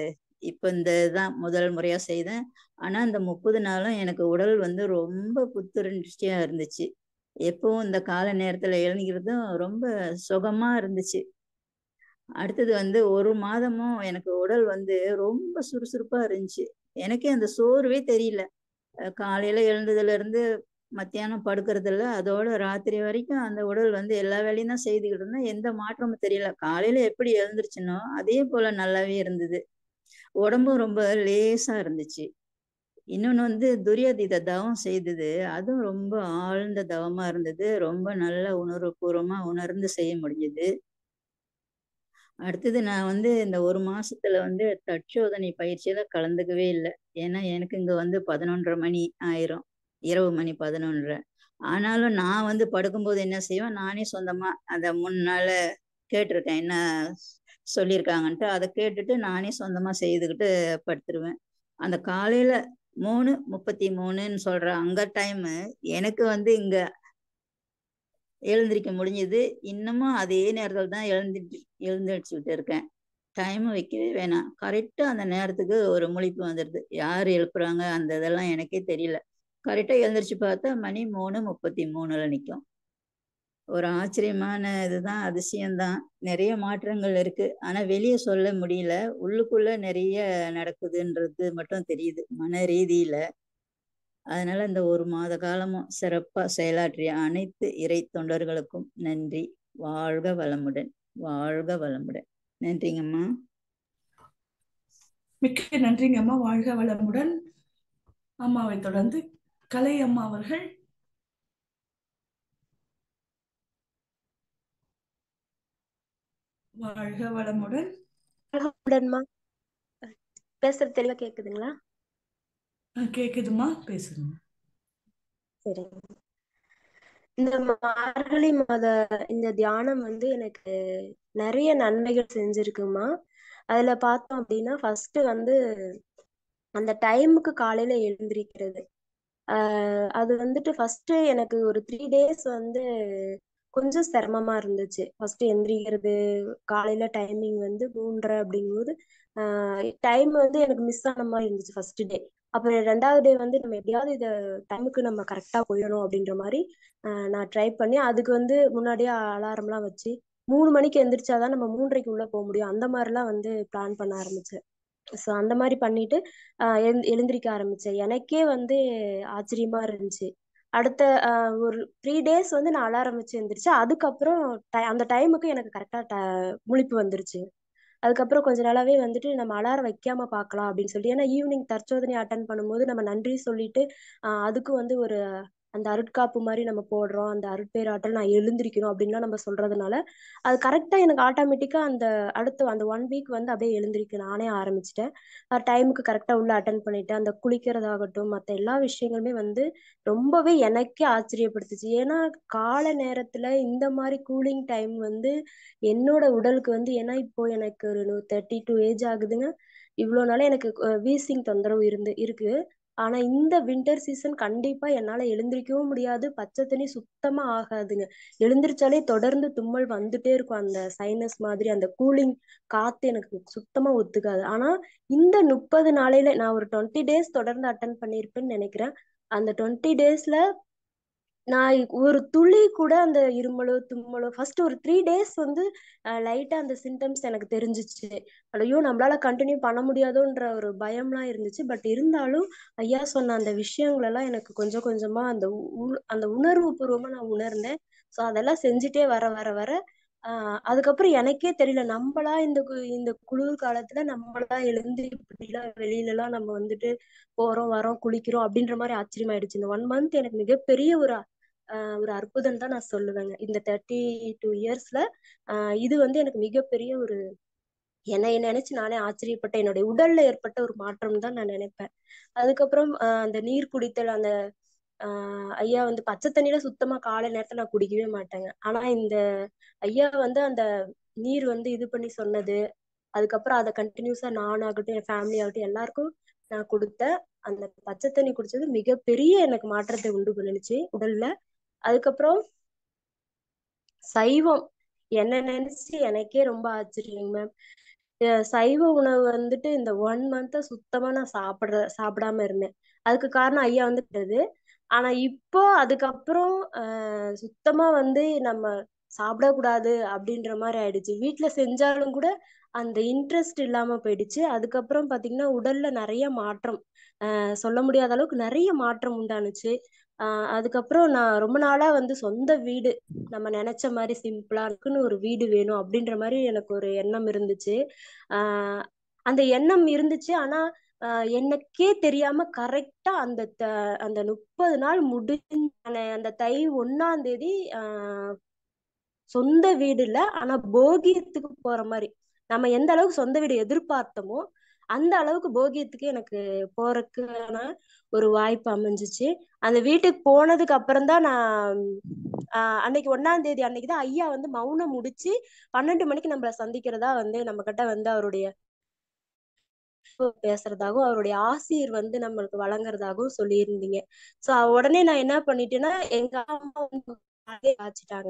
இப்போ இந்த இதுதான் முதல் முறையா செய்தேன் ஆனா இந்த முப்பது நாளும் எனக்கு உடல் வந்து ரொம்ப புத்துணர்ச்சியா இருந்துச்சு எப்பவும் இந்த கால நேரத்துல எழுந்திக்கிறதும் ரொம்ப சுகமா இருந்துச்சு அடுத்தது வந்து ஒரு மாதமும் எனக்கு உடல் வந்து ரொம்ப சுறுசுறுப்பா இருந்துச்சு எனக்கே அந்த சோர்வே தெரியல அஹ் காலையில எழுந்ததுல இருந்து மத்தியானம் படுக்கிறதுல அதோட ராத்திரி வரைக்கும் அந்த உடல் வந்து எல்லா வேலையும் தான் செய்துக்கிட்டு இருந்தேன் எந்த மாற்றமும் தெரியல காலையில எப்படி எழுந்திருச்சுனோ அதே போல நல்லாவே இருந்தது உடம்பும் ரொம்ப லேசா இருந்துச்சு இன்னொன்னு வந்து துரியாதீத தவம் செய்தது அதுவும் ரொம்ப ஆழ்ந்த தவமா இருந்தது ரொம்ப நல்ல உணர்வுபூர்வமா உணர்ந்து செய்ய முடிஞ்சது அடுத்தது நான் வந்து இந்த ஒரு மாசத்துல வந்து தற்சோதனை பயிற்சியில கலந்துக்கவே இல்லை ஏன்னா எனக்கு இங்க வந்து பதினொன்றரை மணி ஆயிரும் இரவு மணி பதினொன்றரை ஆனாலும் நான் வந்து படுக்கும்போது என்ன செய்வேன் நானே சொந்தமா அந்த முன்னால கேட்டிருக்கேன் என்ன சொல்லியிருக்காங்கன்ட்டு அதை கேட்டுட்டு நானே சொந்தமா செய்துக்கிட்டு படுத்துருவேன் அந்த காலையில மூணு முப்பத்தி மூணுன்னு சொல்ற அங்க டைம் எனக்கு வந்து இங்க எழுந்திருக்க முடிஞ்சது இன்னமும் அதே நேரத்தில் தான் எழுந்திட்டு எழுந்திரிச்சுக்கிட்டு இருக்கேன் டைம் வைக்கவே வேணாம் கரெக்டாக அந்த நேரத்துக்கு ஒரு முழிப்பு வந்துடுது யார் எழுப்புறாங்க அந்த இதெல்லாம் எனக்கே தெரியல கரெக்டாக எழுந்திரிச்சு பார்த்தா மணி மூணு முப்பத்தி மூணுல நிற்கும் ஒரு ஆச்சரியமான இதுதான் அதிசயம்தான் நிறைய மாற்றங்கள் இருக்கு ஆனா வெளியே சொல்ல முடியல உள்ளுக்குள்ள நிறைய நடக்குதுன்றது மட்டும் தெரியுது மன ரீதியில அதனால இந்த ஒரு மாத காலமும் சிறப்பா செயலாற்றிய அனைத்து இறை தொண்டர்களுக்கும் நன்றி வாழ்க வளமுடன் வாழ்க வளமுடன் நன்றிங்கம்மா மிக்க நன்றிங்க அம்மா வாழ்க வளமுடன் அம்மாவை தொடர்ந்து கலை அம்மா அவர்கள் வாழ்க வளமுடன் வளமுடன்மா பேசுறது தெளிவா கேக்குதுங்களா அஹ் கேக்குதுமா பேசுங்க சரிங்க இந்த மார்கழி மாத இந்த தியானம் வந்து எனக்கு நிறைய நன்மைகள் செஞ்சிருக்குமா அதுல பார்த்தோம் அப்படின்னா ஃபர்ஸ்ட் வந்து அந்த டைமுக்கு காலையில எழுந்திருக்கிறது ஆஹ் அது வந்துட்டு ஃபர்ஸ்ட் எனக்கு ஒரு த்ரீ டேஸ் வந்து கொஞ்சம் சிரமமா இருந்துச்சு ஃபர்ஸ்ட் எந்திரிக்கிறது காலையில டைமிங் வந்து மூன்றரை அப்படிங்கும்போது டைம் வந்து எனக்கு மிஸ் ஆன மாதிரி இருந்துச்சு ஃபர்ஸ்ட் டே அப்புறம் ரெண்டாவது டே வந்து நம்ம எப்படியாவது இதை டைமுக்கு நம்ம கரெக்டா போயிடணும் அப்படின்ற மாதிரி ஆஹ் நான் ட்ரை பண்ணி அதுக்கு வந்து முன்னாடியே அலாரம்லாம் வச்சு மூணு மணிக்கு எந்திரிச்சாதான் நம்ம மூன்றரைக்கு உள்ள போக முடியும் அந்த மாதிரிலாம் வந்து பிளான் பண்ண ஆரம்பிச்சேன் ஸோ அந்த மாதிரி பண்ணிட்டு ஆஹ் எழுந் எழுந்திரிக்க ஆரம்பிச்சேன் எனக்கே வந்து ஆச்சரியமா இருந்துச்சு அடுத்த ஆஹ் ஒரு த்ரீ டேஸ் வந்து நான் அலாரம் வச்சு எந்திரிச்சு அதுக்கப்புறம் ti- அந்த டைமுக்கு எனக்கு கரெக்டா முழிப்பு வந்துருச்சு அதுக்கப்புறம் கொஞ்ச நாளாவே வந்துட்டு நம்ம அலாரம் வைக்காம பார்க்கலாம் அப்படின்னு சொல்லிட்டு ஏன்னா ஈவினிங் தற்சோதனை அட்டன் பண்ணும்போது நம்ம நன்றி சொல்லிட்டு ஆஹ் அதுக்கும் வந்து ஒரு அந்த அருட்காப்பு மாதிரி நம்ம போடுறோம் அந்த அருட்பேராற்றல் நான் எழுந்திருக்கணும் அப்படின்லாம் நம்ம சொல்றதுனால அது கரெக்டா எனக்கு ஆட்டோமேட்டிக்கா அந்த அடுத்த அந்த ஒன் வீக் வந்து அப்படியே எழுந்திருக்க நானே ஆரம்பிச்சிட்டேன் டைமுக்கு கரெக்டா உள்ள அட்டன் பண்ணிட்டேன் அந்த குளிக்கிறதாகட்டும் மற்ற எல்லா விஷயங்களுமே வந்து ரொம்பவே எனக்கே ஆச்சரியப்படுத்துச்சு ஏன்னா கால நேரத்துல இந்த மாதிரி கூலிங் டைம் வந்து என்னோட உடலுக்கு வந்து ஏன்னா இப்போ எனக்கு ஒரு தேர்ட்டி டூ ஏஜ் ஆகுதுங்க இவ்வளோ நாள எனக்கு வீசிங் தொந்தரவு இருந்து இருக்கு ஆனா இந்த வின்டர் சீசன் கண்டிப்பா என்னால எழுந்திருக்கவும் முடியாது பச்சை தண்ணி சுத்தமா ஆகாதுங்க எழுந்திருச்சாலே தொடர்ந்து தும்மல் வந்துட்டே இருக்கும் அந்த சைனஸ் மாதிரி அந்த கூலிங் காத்து எனக்கு சுத்தமா ஒத்துக்காது ஆனா இந்த முப்பது நாளையில நான் ஒரு டுவெண்ட்டி டேஸ் தொடர்ந்து அட்டன் பண்ணியிருப்பேன்னு நினைக்கிறேன் அந்த டுவெண்ட்டி டேஸ்ல நான் ஒரு துளி கூட அந்த இருமலோ தும்மலோ ஃபர்ஸ்ட் ஒரு த்ரீ டேஸ் வந்து லைட்டா அந்த சிம்டம்ஸ் எனக்கு தெரிஞ்சிச்சு ஐயோ நம்மளால கண்டினியூ பண்ண முடியாதோன்ற ஒரு பயம்லாம் இருந்துச்சு பட் இருந்தாலும் ஐயா சொன்ன அந்த விஷயங்கள் எல்லாம் எனக்கு கொஞ்சம் கொஞ்சமா அந்த உ- அந்த உணர்வு பூர்வமா நான் உணர்ந்தேன் ஸோ அதெல்லாம் செஞ்சுட்டே வர வர வர ஆஹ் அதுக்கப்புறம் எனக்கே தெரியல நம்மளா இந்த கு- இந்த குளிர் காலத்துல நம்மளா எழுந்து இப்படிலாம் வெளியில எல்லாம் நம்ம வந்துட்டு போறோம் வரோம் குளிக்கிறோம் அப்படின்ற மாதிரி ஆச்சரியமாயிடுச்சு இந்த ஒன் மந்த் எனக்கு மிகப்பெரிய ஒரு ஆஹ் ஒரு அற்புதம் தான் நான் சொல்லுவேங்க இந்த தேர்ட்டி டூ இயர்ஸ்ல இது வந்து எனக்கு மிகப்பெரிய ஒரு என்னை நினைச்சு நானே ஆச்சரியப்பட்டேன் என்னுடைய உடல்ல ஏற்பட்ட ஒரு மாற்றம் தான் நான் நினைப்பேன் அதுக்கப்புறம் ஆஹ் அந்த நீர் குடித்தல் அந்த ஆஹ் ஐயா வந்து பச்சை தண்ணியில சுத்தமா காலை நேரத்துல நான் குடிக்கவே மாட்டேங்க ஆனா இந்த ஐயா வந்து அந்த நீர் வந்து இது பண்ணி சொன்னது அதுக்கப்புறம் அதை கண்டினியூஸா நானாகட்டும் என் ஃபேமிலி ஆகட்டும் எல்லாருக்கும் நான் கொடுத்த அந்த பச்சை தண்ணி குடிச்சது மிகப்பெரிய எனக்கு மாற்றத்தை உண்டு பண்ணுச்சு உடல்ல அதுக்கப்புறம் சைவம் என்ன நினைச்சு எனக்கே ரொம்ப ஆச்சரியம் மேம் அஹ் சைவ உணவு வந்துட்டு இந்த ஒன் மந்த்தா சுத்தமா நான் சாப்பிடுற சாப்பிடாம இருந்தேன் அதுக்கு காரணம் ஐயா வந்து விட்டது ஆனா இப்போ அதுக்கப்புறம் அஹ் சுத்தமா வந்து நம்ம சாப்பிடக்கூடாது அப்படின்ற மாதிரி ஆயிடுச்சு வீட்ல செஞ்சாலும் கூட அந்த இன்ட்ரெஸ்ட் இல்லாம போயிடுச்சு அதுக்கப்புறம் பாத்தீங்கன்னா உடல்ல நிறைய மாற்றம் அஹ் சொல்ல முடியாத அளவுக்கு நிறைய மாற்றம் உண்டானுச்சு ஆஹ் அதுக்கப்புறம் நான் ரொம்ப நாளா வந்து சொந்த வீடு நம்ம நினைச்ச மாதிரி சிம்பிளா இருக்குன்னு ஒரு வீடு வேணும் அப்படின்ற மாதிரி எனக்கு ஒரு எண்ணம் இருந்துச்சு ஆஹ் அந்த எண்ணம் இருந்துச்சு ஆனா ஆஹ் எனக்கே தெரியாம கரெக்டா அந்த த- அந்த முப்பது நாள் முடிஞ்ச அந்த தை ஒண்ணாம் தேதி ஆஹ் சொந்த வீடு இல்ல ஆனா போகியத்துக்கு போற மாதிரி நம்ம எந்த அளவுக்கு சொந்த வீடு எதிர்பார்த்தோமோ அந்த அளவுக்கு போகியத்துக்கு எனக்கு போறதுக்கான ஒரு வாய்ப்பு அமைஞ்சிச்சு அந்த வீட்டுக்கு போனதுக்கு அப்புறம் தான் நான் ஆஹ் அன்னைக்கு ஒண்ணாம் தேதி அன்னைக்கு தான் ஐயா வந்து மௌனம் முடிச்சு பன்னெண்டு மணிக்கு நம்மள சந்திக்கிறதா வந்து நம்ம கிட்ட வந்து அவருடைய பேசுறதாகவும் அவருடைய ஆசிர் வந்து நம்மளுக்கு வழங்குறதாகவும் சொல்லியிருந்தீங்க சோ உடனே நான் என்ன பண்ணிட்டேன்னா எங்க அம்மா வந்து காய்ச்சிட்டாங்க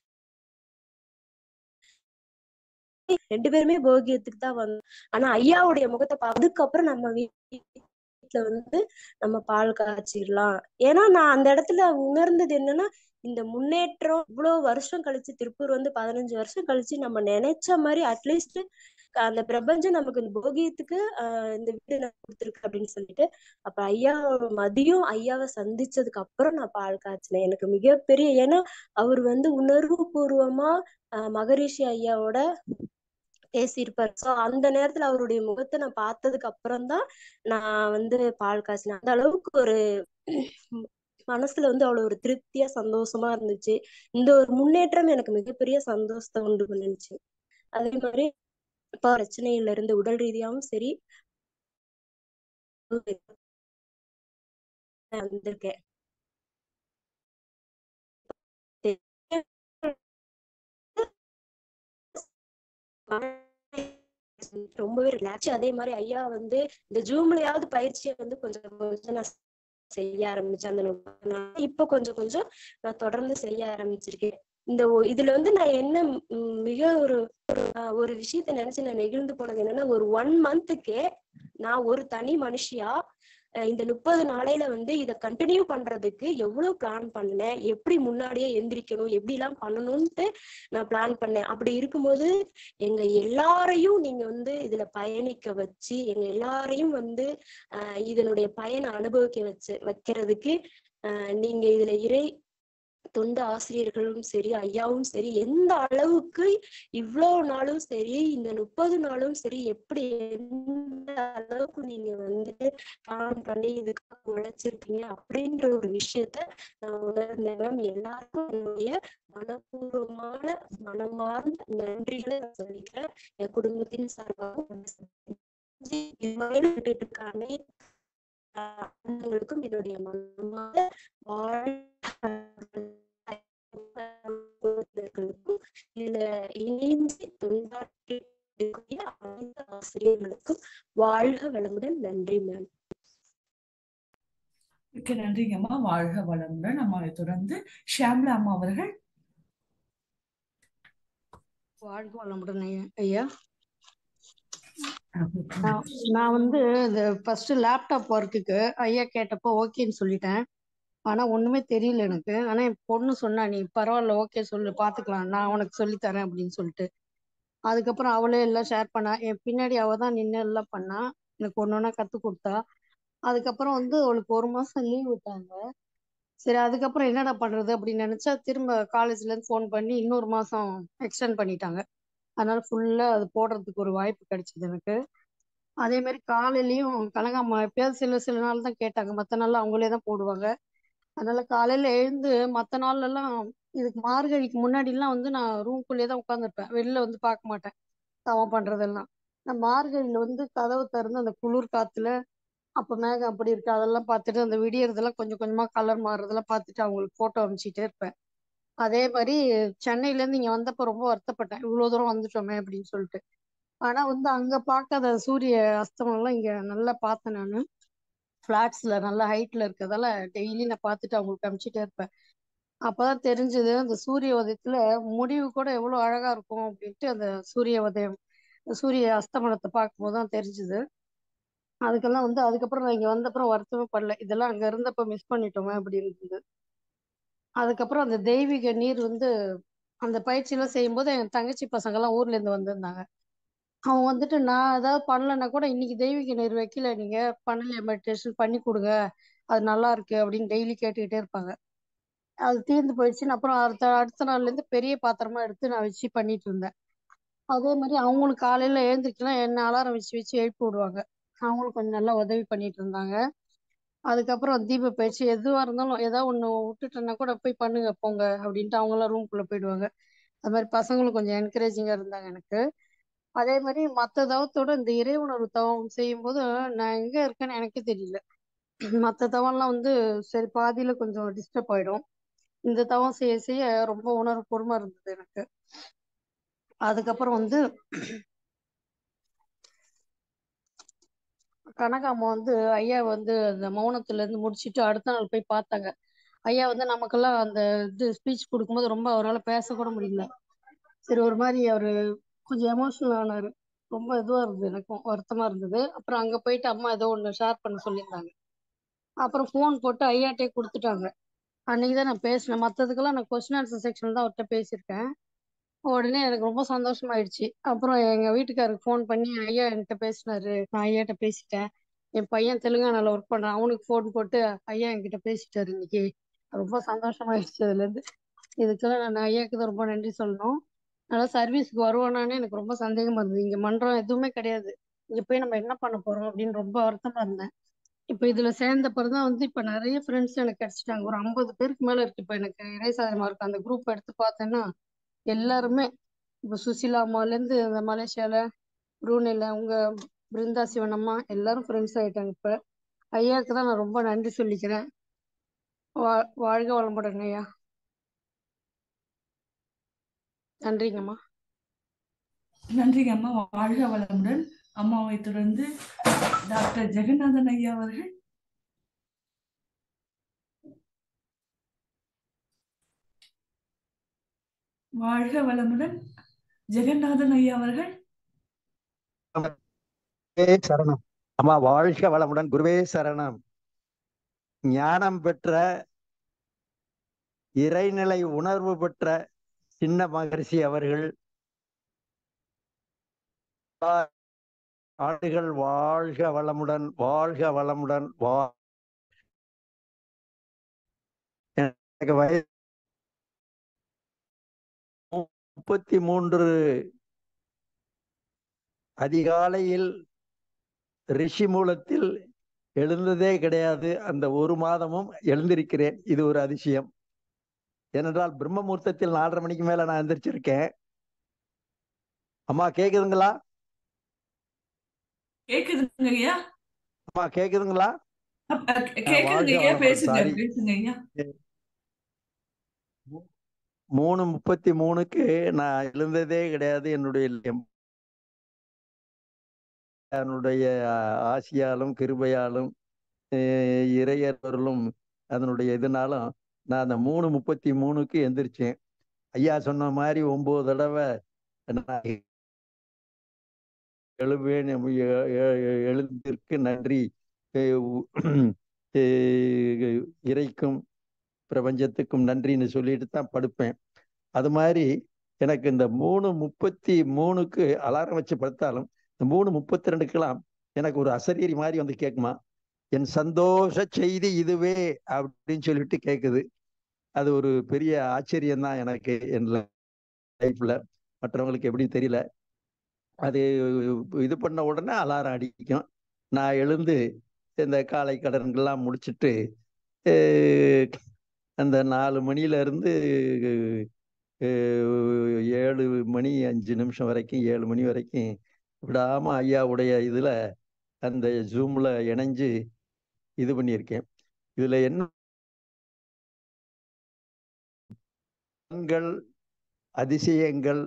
ரெண்டு பேருமே போகியத்துக்கு தான் வந்தோம் ஆனா ஐயாவுடைய முகத்தை பா- அதுக்கப்புறம் நம்ம வீட்டுல வந்து நம்ம பால் காய்ச்சிடலாம் ஏன்னா நான் அந்த இடத்துல உணர்ந்தது என்னன்னா இந்த முன்னேற்றம் இவ்வளவு வருஷம் கழிச்சு திருப்பூர் வந்து பதினஞ்சு வருஷம் கழிச்சு நம்ம நினைச்ச மாதிரி அட்லீஸ்ட் அந்த பிரபஞ்சம் நமக்கு இந்த போகியத்துக்கு ஆஹ் இந்த வீடு நான் கொடுத்துருக்கு அப்படின்னு சொல்லிட்டு அப்ப ஐயா மதியம் ஐயாவை சந்திச்சதுக்கு அப்புறம் நான் பால் காய்ச்சினேன் எனக்கு மிகப்பெரிய ஏன்னா அவர் வந்து உணர்வு பூர்வமா ஆஹ் மகரிஷி ஐயாவோட பேசியிருப்பாரு சோ அந்த நேரத்துல அவருடைய முகத்தை நான் பார்த்ததுக்கு அப்புறம் தான் நான் வந்து பால் காய்ச்சினேன் அந்த அளவுக்கு ஒரு மனசுல வந்து அவ்வளவு ஒரு திருப்தியா சந்தோஷமா இருந்துச்சு இந்த ஒரு முன்னேற்றம் எனக்கு மிகப்பெரிய சந்தோஷத்தை உண்டு பண்ணுச்சு அதே மாதிரி இப்ப பிரச்சனையில இருந்து உடல் ரீதியாவும் சரி வந்திருக்கேன் ரொம்பவே ரிலாக்ஸ் அதே மாதிரி ஐயா வந்து இந்த ஜூம்லயாவது பயிற்சியை வந்து கொஞ்சம் கொஞ்சம் நான் செய்ய ஆரம்பிச்சேன் அந்த முப்பது நாள் இப்ப கொஞ்சம் கொஞ்சம் நான் தொடர்ந்து செய்ய ஆரம்பிச்சிருக்கேன் இந்த ஒ- இதுல வந்து நான் என்ன ம், மிக ஒரு ஆஹ், ஒரு விஷயத்த நினைச்சு நான் நெகிழ்ந்து போனது என்னன்னா ஒரு ஒன் மந்த்துக்கே நான் ஒரு தனி மனுஷியா அஹ், இந்த முப்பது நாளையில வந்து இதை கண்டினியூ பண்றதுக்கு எவ்வளவு பிளான் பண்ணேன் எப்படி முன்னாடியே எந்திரிக்கணும் எப்படி எல்லாம் பண்ணணும்ட்டு நான் பிளான் பண்ணேன் அப்படி இருக்கும்போது எங்க எல்லாரையும் நீங்க வந்து இதுல பயணிக்க வச்சு எங்க எல்லாரையும் வந்து ஆஹ் இதனுடைய பயனை அனுபவிக்க வச்சு வைக்கிறதுக்கு ஆஹ் நீங்க இதுல இறை தொண்டு ஆசிரியர்களும் சரி ஐயாவும் சரி எந்த அளவுக்கு இவ்வளவு நாளும் சரி இந்த முப்பது நாளும் சரி எப்படி எந்த அளவுக்கு நீங்க வந்துட்டு பிளான் பண்ணி இதுக்காக உழைச்சிருக்கீங்க அப்படின்ற ஒரு விஷயத்த நான் உணர்ந்தேன் மேம் எல்லாருக்கும் என்னுடைய மனப்பூர்வமான மனமார்ந்த நன்றிகளை நான் சொல்லிக்கிறேன் என் குடும்பத்தின் சார்பாக இதுவரையிலும் விட்டுட்டு இருக்க அனைத்து ஆஹ் அண்ணங்களுக்கும் என்னுடைய மனமார்ந்த வாழ்த்துக்களுக்கும் இதுல இணைந்து தொண்டாற்றி இருக்கக்கூடிய அனைத்து ஆசிரியர்களுக்கும் வாழ்க வளமுடன் நன்றி மேம் மிக்க நன்றிங்கம்மா வாழ்க வளமுடன் அம்மாவை தொடர்ந்து ஷியாம்லா அம்மா அவர்கள் வாழ்க வளமுடன் ஐயா ஐயா நான் நான் வந்து இந்த ஃபர்ஸ்ட் லேப்டாப் ஒர்க்குக்கு ஐயா கேட்டப்போ ஓகேன்னு சொல்லிட்டேன் ஆனா ஒண்ணுமே தெரியல எனக்கு ஆனா என் பொண்ணு சொன்னா நீ பரவாயில்ல ஓகே சொல்லு பாத்துக்கலாம் நான் உனக்கு சொல்லி தரேன் அப்படின்னு சொல்லிட்டு அதுக்கப்புறம் அவளே எல்லாம் ஷேர் பண்ணா என் பின்னாடி அவ தான் நின்று எல்லாம் பண்ணா எனக்கு ஒண்ணு ஒண்ணா கத்து கொடுத்தா அதுக்கப்புறம் வந்து அவளுக்கு ஒரு மாசம் லீவ் விட்டாங்க சரி அதுக்கப்புறம் என்னடா பண்றது அப்படின்னு நினைச்சா திரும்ப காலேஜ்ல இருந்து ஃபோன் பண்ணி இன்னொரு மாசம் எக்ஸ்டெண்ட் பண்ணிட்டாங்க அதனால ஃபுல்லா அது போடுறதுக்கு ஒரு வாய்ப்பு கிடைச்சது எனக்கு அதே மாதிரி காலையிலயும் கனகாம்மா எப்பயாவது சில சில நாள் தான் கேட்டாங்க மற்ற நாள் அவங்களே தான் போடுவாங்க அதனால காலையில எழுந்து மற்ற நாள்ல எல்லாம் இதுக்கு மார்கழிக்கு முன்னாடி எல்லாம் வந்து நான் ரூம்குள்ளேயே தான் உட்காந்துருப்பேன் வெளில வந்து பார்க்க மாட்டேன் தவம் பண்றதெல்லாம் நான் மார்கழியில வந்து கதவு திறந்து அந்த குளிர் காத்துல அப்ப மேகம் அப்படி இருக்கு அதெல்லாம் பார்த்துட்டு அந்த விடியறதெல்லாம் கொஞ்சம் கொஞ்சமா கலர் மாறுறதெல்லாம் பார்த்துட்டு அவங்களுக்கு போட்டோ அனுப்பிச்சிட்டே இருப்பேன் அதே மாதிரி சென்னையில இருந்து இங்க வந்தப்ப ரொம்ப வருத்தப்பட்டேன் இவ்வளவு தூரம் வந்துட்டோமே அப்படின்னு சொல்லிட்டு ஆனா வந்து அங்க பார்க்காத சூரிய அஸ்தமனம் எல்லாம் இங்க நல்லா பார்த்தேன் நானு ஃபிளாட்ஸ்ல நல்ல ஹைட்ல இருக்கறதால டெய்லி நான் பார்த்துட்டு அவங்களுக்கு அனுப்பிச்சிட்டே இருப்பேன் அப்பதான் தெரிஞ்சது அந்த சூரிய உதயத்துல முடிவு கூட எவ்வளவு அழகா இருக்கும் அப்படின்ட்டு அந்த சூரிய உதயம் சூரிய அஸ்தமனத்தை பார்க்கும்போது தான் தெரிஞ்சுது அதுக்கெல்லாம் வந்து அதுக்கப்புறம் நான் இங்கே வந்தப்புறம் வருத்தமே படல இதெல்லாம் அங்கே இருந்தப்போ மிஸ் பண்ணிட்டோமே அப்படின்னு இருந்தது அதுக்கப்புறம் அந்த தெய்வீக நீர் வந்து அந்த பயிற்சியெல்லாம் செய்யும்போது என் தங்கச்சி பசங்கெல்லாம் ஊர்ல இருந்து வந்திருந்தாங்க அவங்க வந்துட்டு நான் ஏதாவது பண்ணலைன்னா கூட இன்னைக்கு தெய்வீக நீர் வைக்கல நீங்க பண்ணலையா மெடிடேஷன் பண்ணி கொடுங்க அது நல்லா இருக்கு அப்படின்னு டெய்லி கேட்டுக்கிட்டே இருப்பாங்க அது தீர்ந்து போயிடுச்சுன்னு அப்புறம் அடுத்த அடுத்த நாள்ல இருந்து பெரிய பாத்திரமா எடுத்து நான் வச்சு பண்ணிட்டு இருந்தேன் அதே மாதிரி அவங்களுக்கு காலையில எழுந்திரிக்கலாம் என்ன அலாரம் வச்சு வச்சு எழுப்பி விடுவாங்க அவங்களும் கொஞ்சம் நல்லா உதவி பண்ணிட்டு இருந்தாங்க அதுக்கப்புறம் தீப பயிற்சி எதுவா இருந்தாலும் ஏதாவது ஒண்ணு விட்டுட்டேன்னா கூட போய் பண்ணுங்க போங்க அப்படின்ட்டு அவங்களாம் ரூம்குள்ள போயிடுவாங்க அது மாதிரி பசங்களும் கொஞ்சம் என்கரேஜிங்கா இருந்தாங்க எனக்கு அதே மாதிரி மற்ற தவத்தோட இந்த இறை உணர்வு தவம் செய்யும்போது நான் எங்க இருக்கேன்னு எனக்கே தெரியல மற்ற தவம்லாம் வந்து சரி பாதியில கொஞ்சம் டிஸ்டர்ப் ஆயிடும் இந்த தவம் செய்ய செய்ய ரொம்ப உணர்வுபூர்வமா இருந்தது எனக்கு அதுக்கப்புறம் வந்து கனகாம்மா வந்து ஐயா வந்து அந்த மௌனத்துல இருந்து முடிச்சிட்டு அடுத்த நாள் போய் பார்த்தாங்க ஐயா வந்து நமக்கெல்லாம் அந்த இது ஸ்பீச் கொடுக்கும்போது ரொம்ப அவரால் பேசக்கூட முடியல சரி ஒரு மாதிரி அவரு கொஞ்சம் எமோஷனல் ஆனாரு ரொம்ப இதுவா இருந்தது எனக்கும் வருத்தமா இருந்தது அப்புறம் அங்க போயிட்டு அம்மா ஏதோ ஒண்ணு ஷேர் பண்ண சொல்லியிருந்தாங்க அப்புறம் ஃபோன் போட்டு ஐயாட்டே கொடுத்துட்டாங்க அன்னைக்கு தான் நான் பேசினேன் மற்றதுக்கெல்லாம் நான் கொஸ்டின் ஆன்சர் செக்ஷன் தான் அவர்கிட்ட பேசியிருக்கேன் உடனே எனக்கு ரொம்ப சந்தோஷமாயிடுச்சு அப்புறம் எங்க வீட்டுக்காரருக்கு ஃபோன் பண்ணி ஐயா என்கிட்ட பேசினாரு நான் ஐயாட்ட பேசிட்டேன் என் பையன் தெலுங்கானால ஒர்க் பண்றான் அவனுக்கு ஃபோன் போட்டு ஐயா என்கிட்ட பேசிட்டாரு இன்னைக்கு ரொம்ப சந்தோஷமாயிடுச்சு அதுல இருந்து இதுக்கெல்லாம் நான் ஐயாவுக்கு தான் ரொம்ப நன்றி சொல்லணும் நல்லா சர்வீஸ்க்கு வருவானான்னு எனக்கு ரொம்ப சந்தேகமா இருந்தது இங்க மன்றம் எதுவுமே கிடையாது இங்க போய் நம்ம என்ன பண்ண போறோம் அப்படின்னு ரொம்ப வருத்தமா இருந்தேன் இப்ப இதுல சேர்ந்த பிறகுதான் வந்து இப்ப நிறைய ஃப்ரெண்ட்ஸ் எனக்கு கிடைச்சிட்டாங்க ஒரு ஐம்பது பேருக்கு மேல இருக்கு இப்ப எனக்கு இறைசாதமா இருக்கு அந்த குரூப் எடுத்து பார்த்தேன்னா எல்லாருமே இப்ப சுசிலா அம்மால இருந்து இந்த மலேசியால ப்ரூனேல உங்க பிருந்தா சிவனம்மா எல்லாரும் ஃப்ரெண்ட்ஸ் ஆயிட்டாங்க இப்ப ஐயாவுக்கு தான் நான் ரொம்ப நன்றி சொல்லிக்கிறேன் வா வாழ்க வளமுடன் ஐயா நன்றிங்கம்மா நன்றிங்க அம்மா வாழ்க வளமுடன் அம்மாவை தொடர்ந்து டாக்டர் ஜெகநாதன் ஐயா அவர்கள் வாழ்க வளமுடன் ஜெகநாதன் ஐயா அவர்கள் குருவே சரணம் அம்மா வாழ்க வளமுடன் குருவே சரணம் ஞானம் பெற்ற இறைநிலை உணர்வு பெற்ற சின்ன மகரிஷி அவர்கள் ஆண்டுகள் வாழ்க வளமுடன் வாழ்க வளமுடன் வா எனக்கு வயது முப்பத்தி மூன்று அதிகாலையில் ரிஷி மூலத்தில் எழுந்ததே கிடையாது அந்த ஒரு மாதமும் எழுந்திருக்கிறேன் இது ஒரு அதிசயம் ஏனென்றால் பிரம்ம முகூர்த்தத்தில் நாலரை மணிக்கு மேல நான் எந்திரிச்சிருக்கேன் அம்மா கேக்குதுங்களா கேக்குதுங்க ஐயா அம்மா கேக்குதுங்களா அப்- அ- கேக்குதுங்க ஐயா பேசுங்க சாரி பேசுங்க ஐயா மூணு முப்பத்தி மூணுக்கு நான் எழுந்ததே கிடையாது என்னுடைய எம்- என்னுடைய ஆசியாலும் கிருபையாலும் அஹ் இறையர்களும் அதனுடைய இதனாலும் நான் அந்த மூணு முப்பத்தி மூணுக்கு எந்திரிச்சேன் ஐயா சொன்ன மாதிரி ஒன்பது தடவை நான் எழுவேன் எ- எ- எ- எழுந்திற்கு நன்றி அஹ் உ- அஹ் இறைக்கும் பிரபஞ்சத்துக்கும் நன்றின்னு சொல்லிட்டு தான் படுப்பேன் அது மாதிரி எனக்கு இந்த மூணு முப்பத்தி மூணுக்கு அலாரம் வச்சு படுத்தாலும் இந்த மூணு முப்பத்தி ரெண்டுக்கெல்லாம் எனக்கு ஒரு அசரீரி மாதிரி வந்து கேட்குமா என் சந்தோஷ செய்தி இதுவே அப்படின்னு சொல்லிட்டு கேட்குது அது ஒரு பெரிய ஆச்சரியம் தான் எனக்கு என் லைஃப்ல மற்றவங்களுக்கு எப்படி தெரியல அது இது பண்ண உடனே அலாரம் அடிக்கும் நான் எழுந்து இந்த காலை கடன்கள்லாம் முடிச்சிட்டு அஹ், அந்த நாலு மணியில இருந்து அஹ், ஏழு மணி அஞ்சு நிமிஷம் வரைக்கும் ஏழு மணி வரைக்கும் விடாம ஐயாவுடைய இதுல அந்த ஜூம்ல இணைஞ்சு இது பண்ணியிருக்கேன் இதுல என்ன பலன்கள், அதிசயங்கள்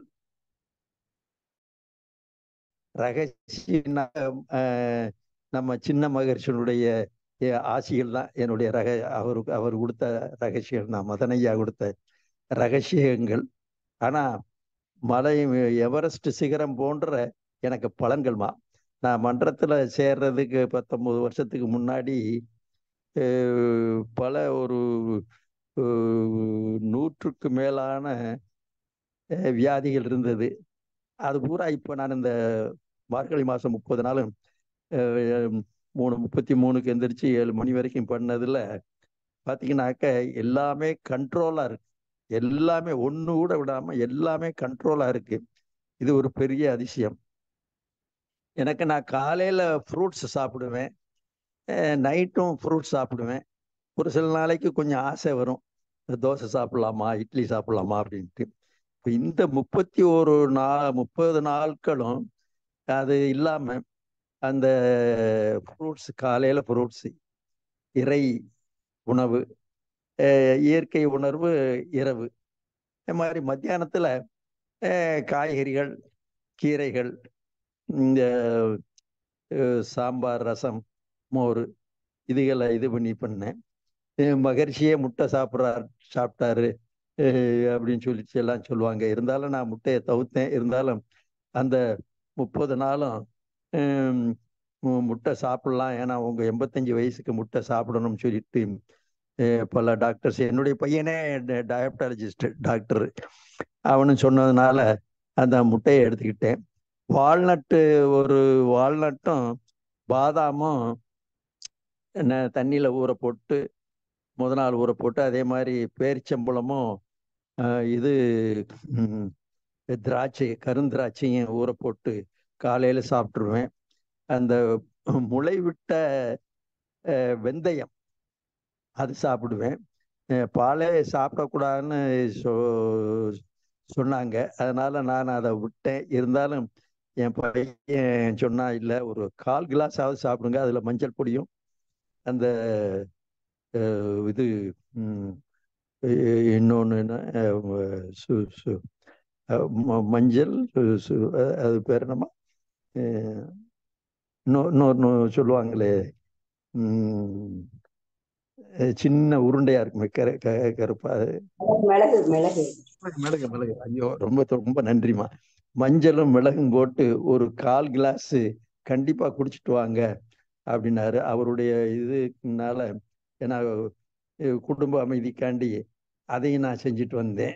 ரகசிய அஹ், நம்ம சின்ன மகர்ஷனுடைய அஹ், ஆசிகள் தான் என்னுடைய ரக அவருக்கு அவர் கொடுத்த ரகசியம் தான் மதனையா கொடுத்த ரகசியங்கள் ஆனா மலை எவரெஸ்ட் சிகரம் போன்ற எனக்கு பலன்கள்மா நான் மன்றத்தில் சேர்றதுக்கு பத்தொன்பது வருஷத்துக்கு முன்னாடி அஹ், பல ஒரு அஹ், நூற்றுக்கு மேலான அஹ், வியாதிகள் இருந்தது அது பூரா இப்போ நான் இந்த மார்கழி மாதம் முப்பது நாளும் அஹ், மூணு முப்பத்தி மூணுக்கு எந்திரிச்சு ஏழு மணி வரைக்கும் பண்ணதில் பார்த்தீங்கன்னாக்க எல்லாமே கண்ட்ரோலாக இருக்கு எல்லாமே ஒன்று கூட விடாமல் எல்லாமே கண்ட்ரோலாக இருக்கு இது ஒரு பெரிய அதிசயம் எனக்கு நான் காலையில் ஃப்ரூட்ஸ் சாப்பிடுவேன் நைட்டும் ஃப்ரூட்ஸ் சாப்பிடுவேன் ஒரு சில நாளைக்கு கொஞ்சம் ஆசை வரும் தோசை சாப்பிடலாமா இட்லி சாப்பிடலாமா அப்படின்ட்டு இப்போ இந்த முப்பத்தி ஒரு நா முப்பது நாட்களும் அது இல்லாமல் அந்த ஃப்ரூட்ஸ் காலையில் ஃப்ரூட்ஸ் இறை உணவு அஹ் இயற்கை உணர்வு இரவு இந்த மாதிரி மத்தியானத்தில் காய்கறிகள் கீரைகள் இந்த அஹ், சாம்பார் ரசம் மோர் இதுகளை இது பண்ணி பண்ணேன் அஹ் மகரிஷியே முட்டை சாப்பிட்றார் சாப்பிட்டாரு அஹ் அப்படின்னு சொல்லி எல்லாம் சொல்லுவாங்க இருந்தாலும் நான் முட்டையை தவிர்த்தேன் இருந்தாலும் அந்த முப்பது நாளும் ஹம், மு- முட்டை சாப்பிடலாம் ஏன்னா உங்க எண்பத்தஞ்சு வயசுக்கு முட்டை சாப்பிடணும்னு சொல்லிட்டு அஹ் பல டாக்டர்ஸ் என்னுடைய பையனே டயபட்டாலஜிஸ்ட் டாக்டர் அவனும் சொன்னதுனால அந்த முட்டையை எடுத்துக்கிட்டேன் வால்நட்டு ஒரு வால்நட்டும் பாதாமும் என்ன தண்ணியில் ஊற போட்டு முத நாள் ஊற போட்டு அதே மாதிரி பேரிச்சம்பழமும் அஹ், இது ம், திராட்சை கருந்திராட்சையும் ஊற போட்டு காலையில் சாப்பிட்ருவேன் அந்த முளைவிட்ட அஹ், வெந்தயம் அது சாப்பிடுவேன் அஹ், பாலே சாப்பிடக்கூடாதுன்னு சொ சொன்னாங்க அதனால நான் அதை விட்டேன் இருந்தாலும் என் பையன் சொன்னா இல்லை ஒரு கால் கிளாஸாவது சாப்பிடுங்க அதில் மஞ்சள் பொடியும் அந்த அஹ், இது ம், இன்னொன்று என்ன அஹ், சு சு அஹ், ம- மஞ்சள் சு- சு- அஹ், அது பேர் என்னம்மா அஹ், இன்னொ- இன்னொன்னு சொல்லுவாங்களே ம், அஹ், சின்ன உருண்டையா இருக்குமே கரு க கருப்பா அது மிளகு மிளகு மிளகு மிளகு ஐயோ ரொம்ப ரொம்ப நன்றிம்மா மஞ்சளும் மிளகும் போட்டு ஒரு கால் கிளாஸ் கண்டிப்பா குடிச்சிட்டு வாங்க அப்படின்னாரு அவருடைய இதுனால ஏன்னா அஹ், குடும்ப அமைதிக்காண்டி அதையும் நான் செஞ்சுட்டு வந்தேன்